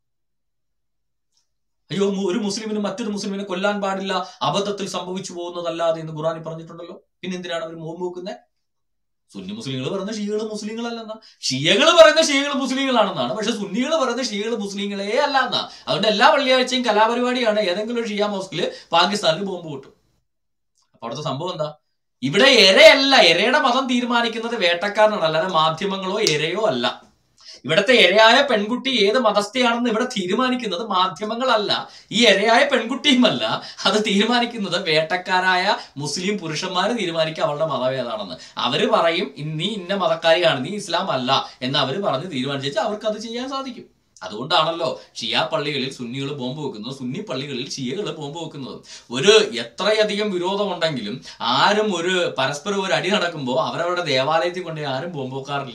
അയ്യോ മു- ഒരു മുസ്ലിമിന് മറ്റൊരു മുസ്ലിമിനെ കൊല്ലാൻ പാടില്ല അബദ്ധത്തിൽ സംഭവിച്ചു പോകുന്നതല്ലാതെ എന്ന് ഖുറാനി പറഞ്ഞിട്ടുണ്ടല്ലോ പിന്നെ എന്തിനാണ് അവർ ബോംബ് വെക്കുന്നത് സുന്നി മുസ്ലിങ്ങൾ പറയുന്ന ഷിയകൾ മുസ്ലിങ്ങളല്ലെന്നാ ഷിയകൾ പറയുന്ന ഷിയകൾ മുസ്ലിങ്ങളാണെന്നാണ് പക്ഷെ സുന്നികൾ പറയുന്ന ഷിയകൾ മുസ്ലിങ്ങളെ അല്ല എന്നാ അതുകൊണ്ട് എല്ലാ വെള്ളിയാഴ്ചയും കലാപരിപാടിയാണ് ഏതെങ്കിലും ഒരു ഷിയ മോസ്കില് പാകിസ്ഥാനിൽ ബോംബ് പൊട്ടും അപ്പൊ അവിടുത്തെ സംഭവം എന്താ ഇവിടെ എരയല്ല എരയുടെ മതം തീരുമാനിക്കുന്നത് വേട്ടക്കാരനാണ് അല്ലാതെ മാധ്യമങ്ങളോ എരയോ അല്ല ഇവിടുത്തെ ഇരയായ പെൺകുട്ടി ഏത് മതസ്ഥയാണെന്ന് ഇവിടെ തീരുമാനിക്കുന്നത് മാധ്യമങ്ങളല്ല ഈ ഇരയായ പെൺകുട്ടിയുമല്ല അത് തീരുമാനിക്കുന്നത് വേട്ടക്കാരായ മുസ്ലിം പുരുഷന്മാർ തീരുമാനിക്കുക അവളുടെ മതം ഏതാണെന്ന് അവര് പറയും "ഇ- നീ ഇന്ന മതക്കാരിയാണ് നീ ഇസ്ലാം അല്ല എന്ന് അവര് പറഞ്ഞ് തീരുമാനിച്ചാൽ അവർക്ക് അത് ചെയ്യാൻ സാധിക്കും അതുകൊണ്ടാണല്ലോ ഷിയ പള്ളികളിൽ സുന്നികൾ ബോംബ് വെക്കുന്നത് സുന്നി പള്ളികളിൽ ഷിയകൾ ബോംബ് വെക്കുന്നത് ഒരു എത്രയധികം വിരോധമുണ്ടെങ്കിലും ആരും ഒരു പരസ്പരം ഒരു അടി നടക്കുമ്പോൾ അവരവരുടെ ദേവാലയത്തിൽ കൊണ്ട് ആരും ബോംബ് വെക്കാറില്ല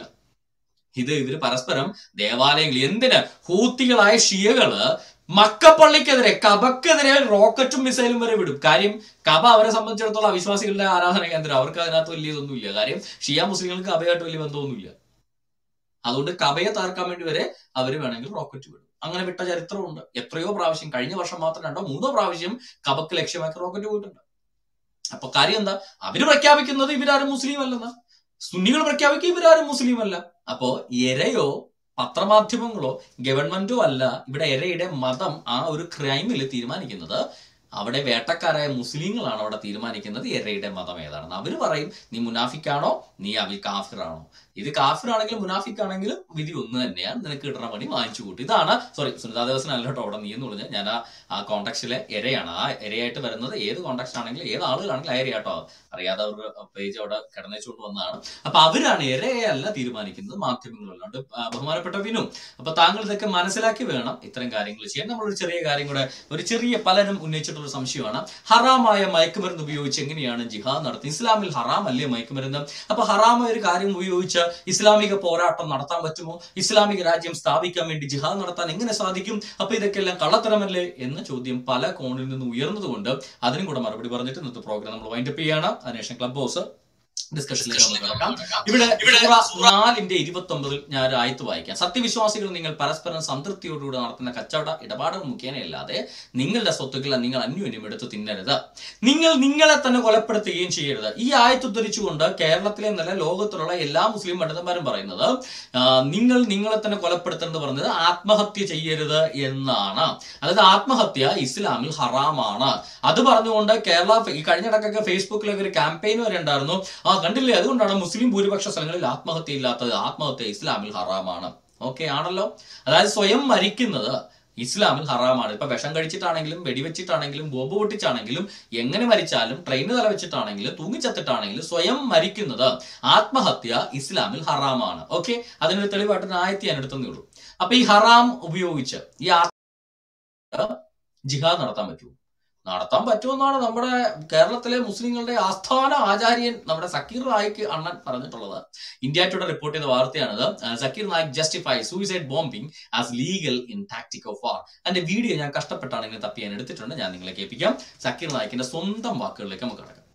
ഇത് ഇവര് പരസ്പരം ദേവാലയങ്ങൾ എന്തിന് ഹൂത്തികളായ ഷിയകള് മക്കപ്പള്ളിക്കെതിരെ കബക്കെതിരെ റോക്കറ്റും മിസൈലും വരെ വിടും കാര്യം കബ അവരെ സംബന്ധിച്ചിടത്തോളം അവിശ്വാസികളുടെ ആരാധന കേന്ദ്രം അവർക്ക് അതിനകത്ത് വലിയ ഇതൊന്നുമില്ല കാര്യം ഷിയ മുസ്ലിങ്ങൾക്ക് കബയായിട്ട് വലിയ ബന്ധമൊന്നുമില്ല അതുകൊണ്ട് കബയെ തകർക്കാൻ വേണ്ടി വരെ അവര് വേണമെങ്കിൽ റോക്കറ്റ് വിടും അങ്ങനെ വിട്ട ചരിത്രമുണ്ട് എത്രയോ പ്രാവശ്യം കഴിഞ്ഞ വർഷം മാത്രം രണ്ടോ മൂന്നോ പ്രാവശ്യം കബക്ക് ലക്ഷ്യമാക്കി റോക്കറ്റ് പോയിട്ടുണ്ട് അപ്പൊ കാര്യം എന്താ അവര് പ്രഖ്യാപിക്കുന്നത് ഇവരാരും മുസ്ലിം അല്ലെന്നാ സുന്നികൾ പ്രഖ്യാപിക്കുക ഇവരാരും മുസ്ലിം അല്ല അപ്പോ എരയോ പത്രമാധ്യമങ്ങളോ ഗവൺമെന്റോ അല്ല ഇവിടെ എരയുടെ മതം ആ ഒരു ക്രൈമിൽ തീരുമാനിക്കുന്നത് അവിടെ വേട്ടക്കാരായ മുസ്ലിങ്ങളാണ് അവിടെ തീരുമാനിക്കുന്നത് എരയുടെ മതം ഏതാണെന്ന് അവര് പറയും നീ മുനാഫിക്കാണോ നീ അവി കാഫിറാണോ ഇത് കാഫിറാണെങ്കിലും മുനാഫിക്കാണെങ്കിലും വിധി ഒന്ന് തന്നെയാണ് നിനക്ക് കിട്ടുന്ന പണി വാങ്ങിച്ചു കൂട്ടി ഇതാണ് സോറി സുനിതാ ദേവസൻ അല്ല കേട്ടോ അവിടെ നീ എന്ന് പറഞ്ഞാൽ ഞാൻ ആ ആ കോണ്ടാക്സിലെ എരയാണ് ആ എരയായിട്ട് വരുന്നത് ഏത് കോണ്ടാക്ട് ആണെങ്കിലും ഏത് ആളുകളാണെങ്കിലും ആ എര കേട്ടോ അറിയാതെ അവരുടെ പേജ് അവിടെ കിടന്നേച്ചുകൊണ്ട് വന്നതാണ് അപ്പൊ അവരാണ് എരയല്ല തീരുമാനിക്കുന്നത് മാധ്യമങ്ങളും അല്ലാണ്ട് ആ, ബഹുമാനപ്പെട്ട വിനും അപ്പൊ താങ്കൾ ഇതൊക്കെ മനസ്സിലാക്കി വേണം ഇത്തരം കാര്യങ്ങൾ ചെയ്യാൻ നമ്മളൊരു ചെറിയ കാര്യം കൂടെ ഒരു ചെറിയ പലരും ഉന്നയിച്ചിട്ടുള്ള സംശയമാണ് ഹറാമായ മയക്കുമരുന്ന് ഉപയോഗിച്ച് എങ്ങനെയാണ് ജിഹാദ് നടത്തുന്നത് ഇസ്ലാമിൽ ഹറാം അല്ലേ മയക്കുമരുന്ന് അപ്പൊ ഹറാമായ ഒരു കാര്യം ഉപയോഗിച്ച് ഇസ്ലാമിക പോരാട്ടം നടത്താൻ പറ്റുമോ ഇസ്ലാമിക രാജ്യം സ്ഥാപിക്കാൻ വേണ്ടി ജിഹാദ് നടത്താൻ എങ്ങനെ സാധിക്കും അപ്പൊ ഇതൊക്കെ എല്ലാം കള്ളത്തരമല്ലേ എന്ന ചോദ്യം പല കോണിൽ നിന്ന് ഉയർന്നതുകൊണ്ട് അതിനും കൂടെ മറുപടി പറഞ്ഞിട്ട് ഇന്നത്തെ പ്രോഗ്രാം നമ്മൾ വൈൻഡപ്പ് ചെയ്യാണ് അതിനുശേഷം ക്ലബ് ഹൗസ് ഡിസ്കഷനിലേക്ക് നമുക്ക് കിടക്കാം ഇവിടെ സൂറ നാലിന്റെ ഇരുപത്തി ഒമ്പതിൽ ഞാൻ ഒരു ആയത്ത് വായിക്കാം സത്യവിശ്വാസികൾ നിങ്ങൾ പരസ്പരം സംതൃപ്തിയോടുകൂടി നടത്തുന്ന കച്ചവട ഇടപാടുകൾ മുഖേനയല്ലാതെ നിങ്ങളുടെ സ്വത്തുക്കൾ നിങ്ങൾ അന്യോന്യം എടുത്ത് തിന്നരുത് നിങ്ങൾ നിങ്ങളെ തന്നെ കൊലപ്പെടുത്തുകയും ചെയ്യരുത് ഈ ആയത്ത് ഉദ്ധരിച്ചുകൊണ്ട് കേരളത്തിലെ നല്ല ലോകത്തിലുള്ള എല്ലാ മുസ്ലിം പണ്ഡിതന്മാരും പറയുന്നത് ആ, നിങ്ങൾ നിങ്ങളെ തന്നെ കൊലപ്പെടുത്തരുത് പറഞ്ഞത് ആത്മഹത്യ ചെയ്യരുത് എന്നാണ് അതായത് ആത്മഹത്യ ഇസ്ലാമിൽ ഹറാമാണ് അത് പറഞ്ഞുകൊണ്ട് കേരള ഈ കഴിഞ്ഞിടക്കൊക്കെ ഫേസ്ബുക്കിലൊക്കെ ഒരു ക്യാമ്പയിൻ വരെ ഉണ്ടായിരുന്നു ആ കണ്ടില്ലേ അതുകൊണ്ടാണ് മുസ്ലിം ഭൂരിപക്ഷ സ്ഥലങ്ങളിൽ ആത്മഹത്യ ഇല്ലാത്തത് ആത്മഹത്യ ഇസ്ലാമിൽ ഹറാമാണ് ഓക്കെ ആണല്ലോ അതായത് സ്വയം മരിക്കുന്നത് ഇസ്ലാമിൽ ഹറാമാണ് ഇപ്പൊ വിഷം കഴിച്ചിട്ടാണെങ്കിലും വെടിവെച്ചിട്ടാണെങ്കിലും ബോംബ് പൊട്ടിച്ചാണെങ്കിലും എങ്ങനെ മരിച്ചാലും ട്രെയിന് തല വെച്ചിട്ടാണെങ്കിലും തൂങ്ങിച്ചത്തിട്ടാണെങ്കിലും സ്വയം മരിക്കുന്നത് ആത്മഹത്യ ഇസ്ലാമിൽ ഹറാമാണ് ഓക്കെ അതിനൊരു തെളിവായിട്ട് ഒരു ആയത്തി ഞാൻ എടുത്തതേ ഉള്ളൂ അപ്പൊ ഈ ഹറാം ഉപയോഗിച്ച് ഈ ആത്മ ജിഹാദ് നടത്താൻ പറ്റുമോ നടത്താൻ പറ്റുമെന്നാണ് നമ്മുടെ കേരളത്തിലെ മുസ്ലിങ്ങളുടെ ആസ്ഥാന ആചാര്യൻ നമ്മുടെ സക്കീർ നായിക്ക് അണ്ണൻ പറഞ്ഞിട്ടുള്ളത് ഇന്ത്യ ടുഡേ റിപ്പോർട്ട് ചെയ്ത വാർത്തയാണിത് ആ, Zakir Naik justify suicide bombing as legal in tactic of war അതിന്റെ വീഡിയോ ഞാൻ കഷ്ടപ്പെട്ടാണ് ഇങ്ങനെ തപ്പി ഞാൻ എടുത്തിട്ടുണ്ട് ഞാൻ നിങ്ങളെ കേൾപ്പിക്കാം സക്കീർ നായിക്കിന്റെ സ്വന്തം വാക്കുകളിലേക്ക് നമുക്ക് കിടക്കാം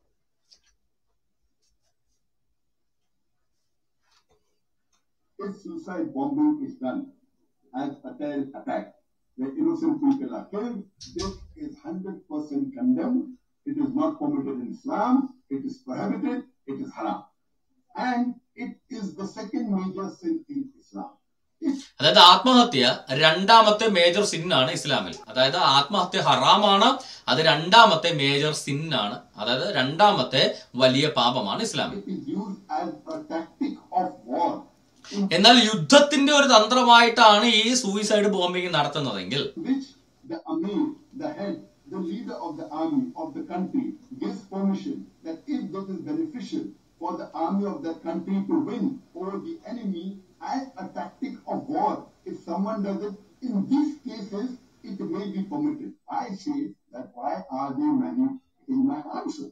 If suicide bombing is done as a terrorist attack, where innocent people are killed, this is 100% condemned. It is not permitted in Islam. It is prohibited. It is haram. And it is the second major sin in Islam. അതായത് ആത്മഹത്യ രണ്ടാമത്തെ major സിന്നാണ് ഇസ്ലാമിൽ അതായത് ആത്മഹത്യ ഹറാമാണ് അത് രണ്ടാമത്തെ major സിന്നാണ് അതായത് രണ്ടാമത്തെ വലിയ പാപമാണ് ഇസ്ലാമിൽ It is used as a tactic of war. എന്നാൽ യുദ്ധത്തിന്റെ ഒരു തന്ത്രമായിട്ടാണ് ഈ സൂയിസൈഡ് ബോംബിംഗ് നടത്തുന്നതെങ്കിൽ which the Amir, the head, the leader of the army of the country gives permission that if this is beneficial for the army of that country to win over the enemy as a tactic of war, if someone does it, in these cases, it may be permitted. I say that why are they manipulating my answers?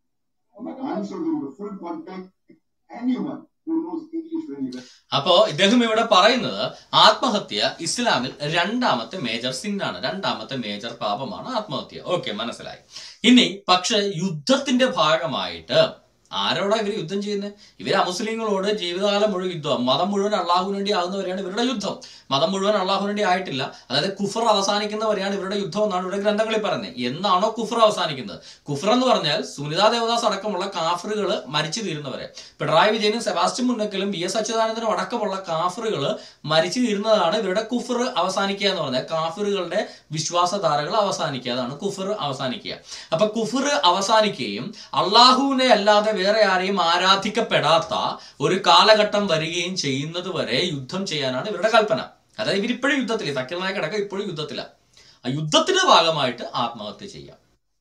My answers in the full context, anyone who knows English very well അപ്പോ ഇദ്ദേഹം ഇവിടെ പറയുന്നത് ആത്മഹത്യ ഇസ്ലാമിൽ രണ്ടാമത്തെ major സിന്നാണ് രണ്ടാമത്തെ major പാപമാണ് ആത്മഹത്യ ഓക്കെ മനസ്സിലായി ഇനി പക്ഷെ യുദ്ധത്തിന്റെ ഭാഗമായിട്ട് ആരോടാ ഇവർ യുദ്ധം ചെയ്യുന്നത് ഇവർ അമുസ്ലിങ്ങളോട് ജീവിതകാലം മുഴുവൻ യുദ്ധം മതം മുഴുവൻ അള്ളാഹുവിന് വേണ്ടി ആകുന്നവരെയാണ് ഇവരുടെ യുദ്ധം മതം മുഴുവൻ അള്ളാഹുവിന് വേണ്ടി ആയിട്ടില്ല അതായത് കുഫർ അവസാനിക്കുന്നവരെയാണ് ഇവരുടെ യുദ്ധം എന്നാണ് ഇവിടെ ഗ്രന്ഥങ്ങളിൽ പറയുന്നത് എന്നാണോ കുഫർ അവസാനിക്കുന്നത് കുഫർ എന്ന് പറഞ്ഞാൽ സുനിതാ ദേവദാസ് അടക്കമുള്ള കാഫറുകൾ മരിച്ചു തീരുന്നവരെ പിണറായി വിജയനും സെബാസ്റ്റ്യൻ മുന്നക്കലും വി എസ് അച്യുതാനന്ദനും അടക്കമുള്ള കാഫറുകൾ മരിച്ചു തീരുന്നതാണ് ഇവരുടെ കുഫർ അവസാനിക്കുക എന്ന് പറഞ്ഞാൽ കാഫറുകളുടെ വിശ്വാസധാരകൾ അവസാനിക്കുക അതാണ് കുഫർ അവസാനിക്കുക അപ്പൊ കുഫർ അവസാനിക്കുകയും അള്ളാഹുവിനെ അല്ലാതെ വേറെ ആരെയും ആരാധിക്കപ്പെടാത്ത ഒരു കാലഘട്ടം വരികയും ചെയ്യുന്നത് വരെ യുദ്ധം ചെയ്യാനാണ് ഇവരുടെ കൽപ്പന അതായത് ഇവരിപ്പോഴും യുദ്ധത്തില്ല സക്കീർ നായക് അടക്കം ഇപ്പോഴും യുദ്ധത്തില്ല ആ യുദ്ധത്തിന്റെ ഭാഗമായിട്ട് ആത്മഹത്യ ചെയ്യാം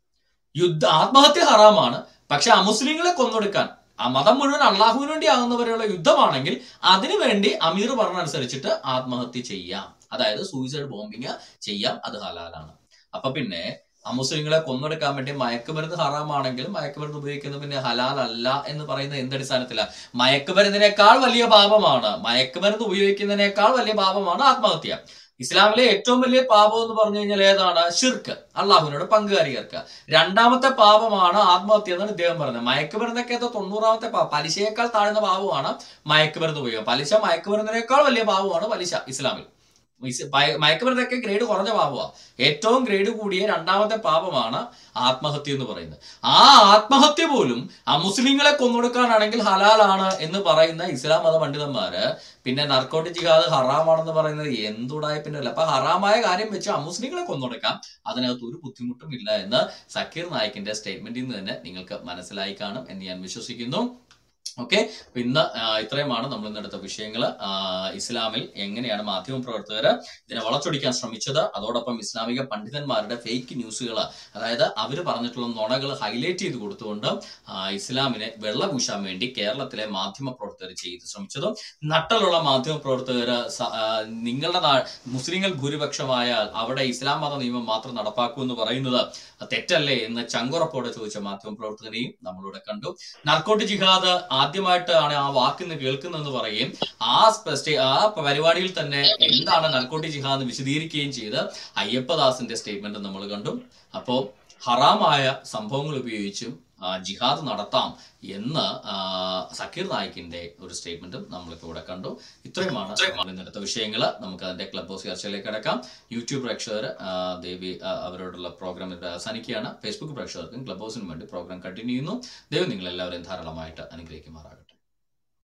യുദ്ധ ആത്മഹത്യ ഹറാമാണ് പക്ഷെ അമുസ്ലിങ്ങളെ കൊന്നൊടുക്കാൻ ആ മതം മുഴുവൻ അള്ളാഹുവിന് വേണ്ടി ആകുന്നവരെയുള്ള യുദ്ധമാണെങ്കിൽ അതിനു വേണ്ടി അമീർ പറഞ്ഞനുസരിച്ചിട്ട് ആത്മഹത്യ ചെയ്യാം അതായത് സൂയിസൈഡ് ബോംബിങ് ചെയ്യാം അത് ഹലാലാണ് അപ്പൊ പിന്നെ അമുസ്ലിങ്ങളെ കൊന്നൊടുക്കാൻ വേണ്ടി മയക്കുമരുന്ന് ഹറാമാണെങ്കിൽ മയക്കുമരുന്ന് ഉപയോഗിക്കുന്നത് പിന്നെ ഹലാൽ അല്ല എന്ന് പറയുന്നത് എന്തടിസ്ഥാനത്തില മയക്കുമരുന്നിനേക്കാൾ വലിയ പാപമാണ് മയക്കുമരുന്ന് ഉപയോഗിക്കുന്നതിനേക്കാൾ വലിയ പാപമാണ് ആത്മഹത്യ ഇസ്ലാമിലെ ഏറ്റവും വലിയ പാപം എന്ന് പറഞ്ഞു കഴിഞ്ഞാൽ ഏതാണ് ഷിർക്ക് അള്ളാഹുവിനോട് പങ്കുകാരി ചേർക്കുക രണ്ടാമത്തെ പാപമാണ് ആത്മഹത്യ എന്നാണ് ഇദ്ദേഹം പറയുന്നത് മയക്കുമരുന്നൊക്കെ ഏതോ തൊണ്ണൂറാമത്തെ പാപം പലിശയേക്കാൾ താഴ്ന്ന പാപമാണ് മയക്കുമരുന്ന് ഉപയോഗം പലിശ മയക്കുമരുന്നിനേക്കാൾ വലിയ പാപമാണ് പലിശ ഇസ്ലാമിൽ ഇസ് മയ- മയക്കുമരുന്നൊക്കെ ഗ്രേഡ് കുറഞ്ഞ പാപമാണ് ഏറ്റവും ഗ്രേഡ് കൂടിയ രണ്ടാമത്തെ പാപമാണ് ആത്മഹത്യ എന്ന് പറയുന്നത് ആ ആത്മഹത്യ പോലും ആ മുസ്ലിങ്ങളെ കൊന്നൊടുക്കാനാണെങ്കിൽ ഹലാലാണ് എന്ന് പറയുന്ന ഇസ്ലാം മത പണ്ഡിതന്മാര് പിന്നെ നർക്കോട്ടിക് ജിഹാദ് ഹറാമാണെന്ന് പറയുന്നത് എന്തുടായ പിന്നെ അല്ല അപ്പൊ ഹറാമായ കാര്യം വെച്ച് അമുസ്ലിങ്ങളെ കൊന്നൊടുക്കാം അതിനകത്ത് ഒരു ബുദ്ധിമുട്ടും ഇല്ല എന്ന് സക്കീർ നായിക്കിന്റെ സ്റ്റേറ്റ്മെന്റിൽ നിന്ന് തന്നെ നിങ്ങൾക്ക് മനസ്സിലായി കാണും എന്ന് ഞാൻ വിശ്വസിക്കുന്നു ഓക്കെ ഇന്ന് ആ, ഇത്രയുമാണ് നമ്മൾ ഇന്ന് എടുത്ത വിഷയങ്ങൾ ഇസ്ലാമിൽ എങ്ങനെയാണ് മാധ്യമ പ്രവർത്തകർ ഇതിനെ വളച്ചൊടിക്കാൻ ശ്രമിച്ചത് അതോടൊപ്പം ഇസ്ലാമിക പണ്ഡിതന്മാരുടെ ഫേക്ക് ന്യൂസുകൾ അതായത് അവർ പറഞ്ഞിട്ടുള്ള നുണകൾ ഹൈലൈറ്റ് ചെയ്ത് കൊടുത്തുകൊണ്ട് ആ, ഇസ്ലാമിനെ വെള്ളപൂശാൻ വേണ്ടി കേരളത്തിലെ മാധ്യമ പ്രവർത്തകർ ചെയ്ത് ശ്രമിച്ചതും നട്ടലുള്ള മാധ്യമ പ്രവർത്തകർ നിങ്ങളുടെ നാ- മുസ്ലിങ്ങൾ ഭൂരിപക്ഷമായാൽ അവിടെ ഇസ്ലാം മത നിയമം മാത്രം നടപ്പാക്കൂ എന്ന് പറയുന്നത് തെറ്റല്ലേ എന്ന് ചങ്കുറപ്പോടെ ചോദിച്ച മാധ്യമ പ്രവർത്തകനെയും നമ്മളിവിടെ കണ്ടു നർക്കോട്ട് ജിഹാദ് ആദ്യമായിട്ടാണ് ആ വാക്കിന്ന് കേൾക്കുന്നതെന്ന് പറയുകയും ആ സ്പ- സ്റ്റേ- ആ പരിപാടിയിൽ തന്നെ എന്താണ് നർക്കോട്ടി ജിഹാദ് എന്ന് വിശദീകരിക്കുകയും ചെയ്ത് അയ്യപ്പദാസിന്റെ സ്റ്റേറ്റ്മെന്റ് നമ്മൾ കണ്ടു അപ്പോ ഹറാമായ സംഭവങ്ങൾ ഉപയോഗിച്ചും ആ, ജിഹാദ് നടത്താം എന്ന് ആ, സക്കീർ നായിക്കിന്റെ ഒരു സ്റ്റേറ്റ്മെന്റും നമ്മൾക്ക് ഇവിടെ കണ്ടു ഇത്രയുമാണ് നമ്മൾ ഇന്നെടുത്ത വിഷയങ്ങൾ നമുക്ക് അതിന്റെ ക്ലബ് ഹൗസ് ചർച്ചയിലേക്ക് കിടക്കാം യൂട്യൂബ് പ്രേക്ഷകർ ആ, ദേവി ആ, അവരോടുള്ള പ്രോഗ്രാം ഇവിടെ അവസാനിക്കുകയാണ് ഫേസ്ബുക്ക് പ്രേക്ഷകർക്കും ക്ലബ് ഹൗസിനും വേണ്ടി പ്രോഗ്രാം കണ്ടിന്യൂ ചെയ്യുന്നു ദൈവം നിങ്ങളെല്ലാവരെയും ധാരാളമായിട്ട് അനുഗ്രഹിക്കുമാറാം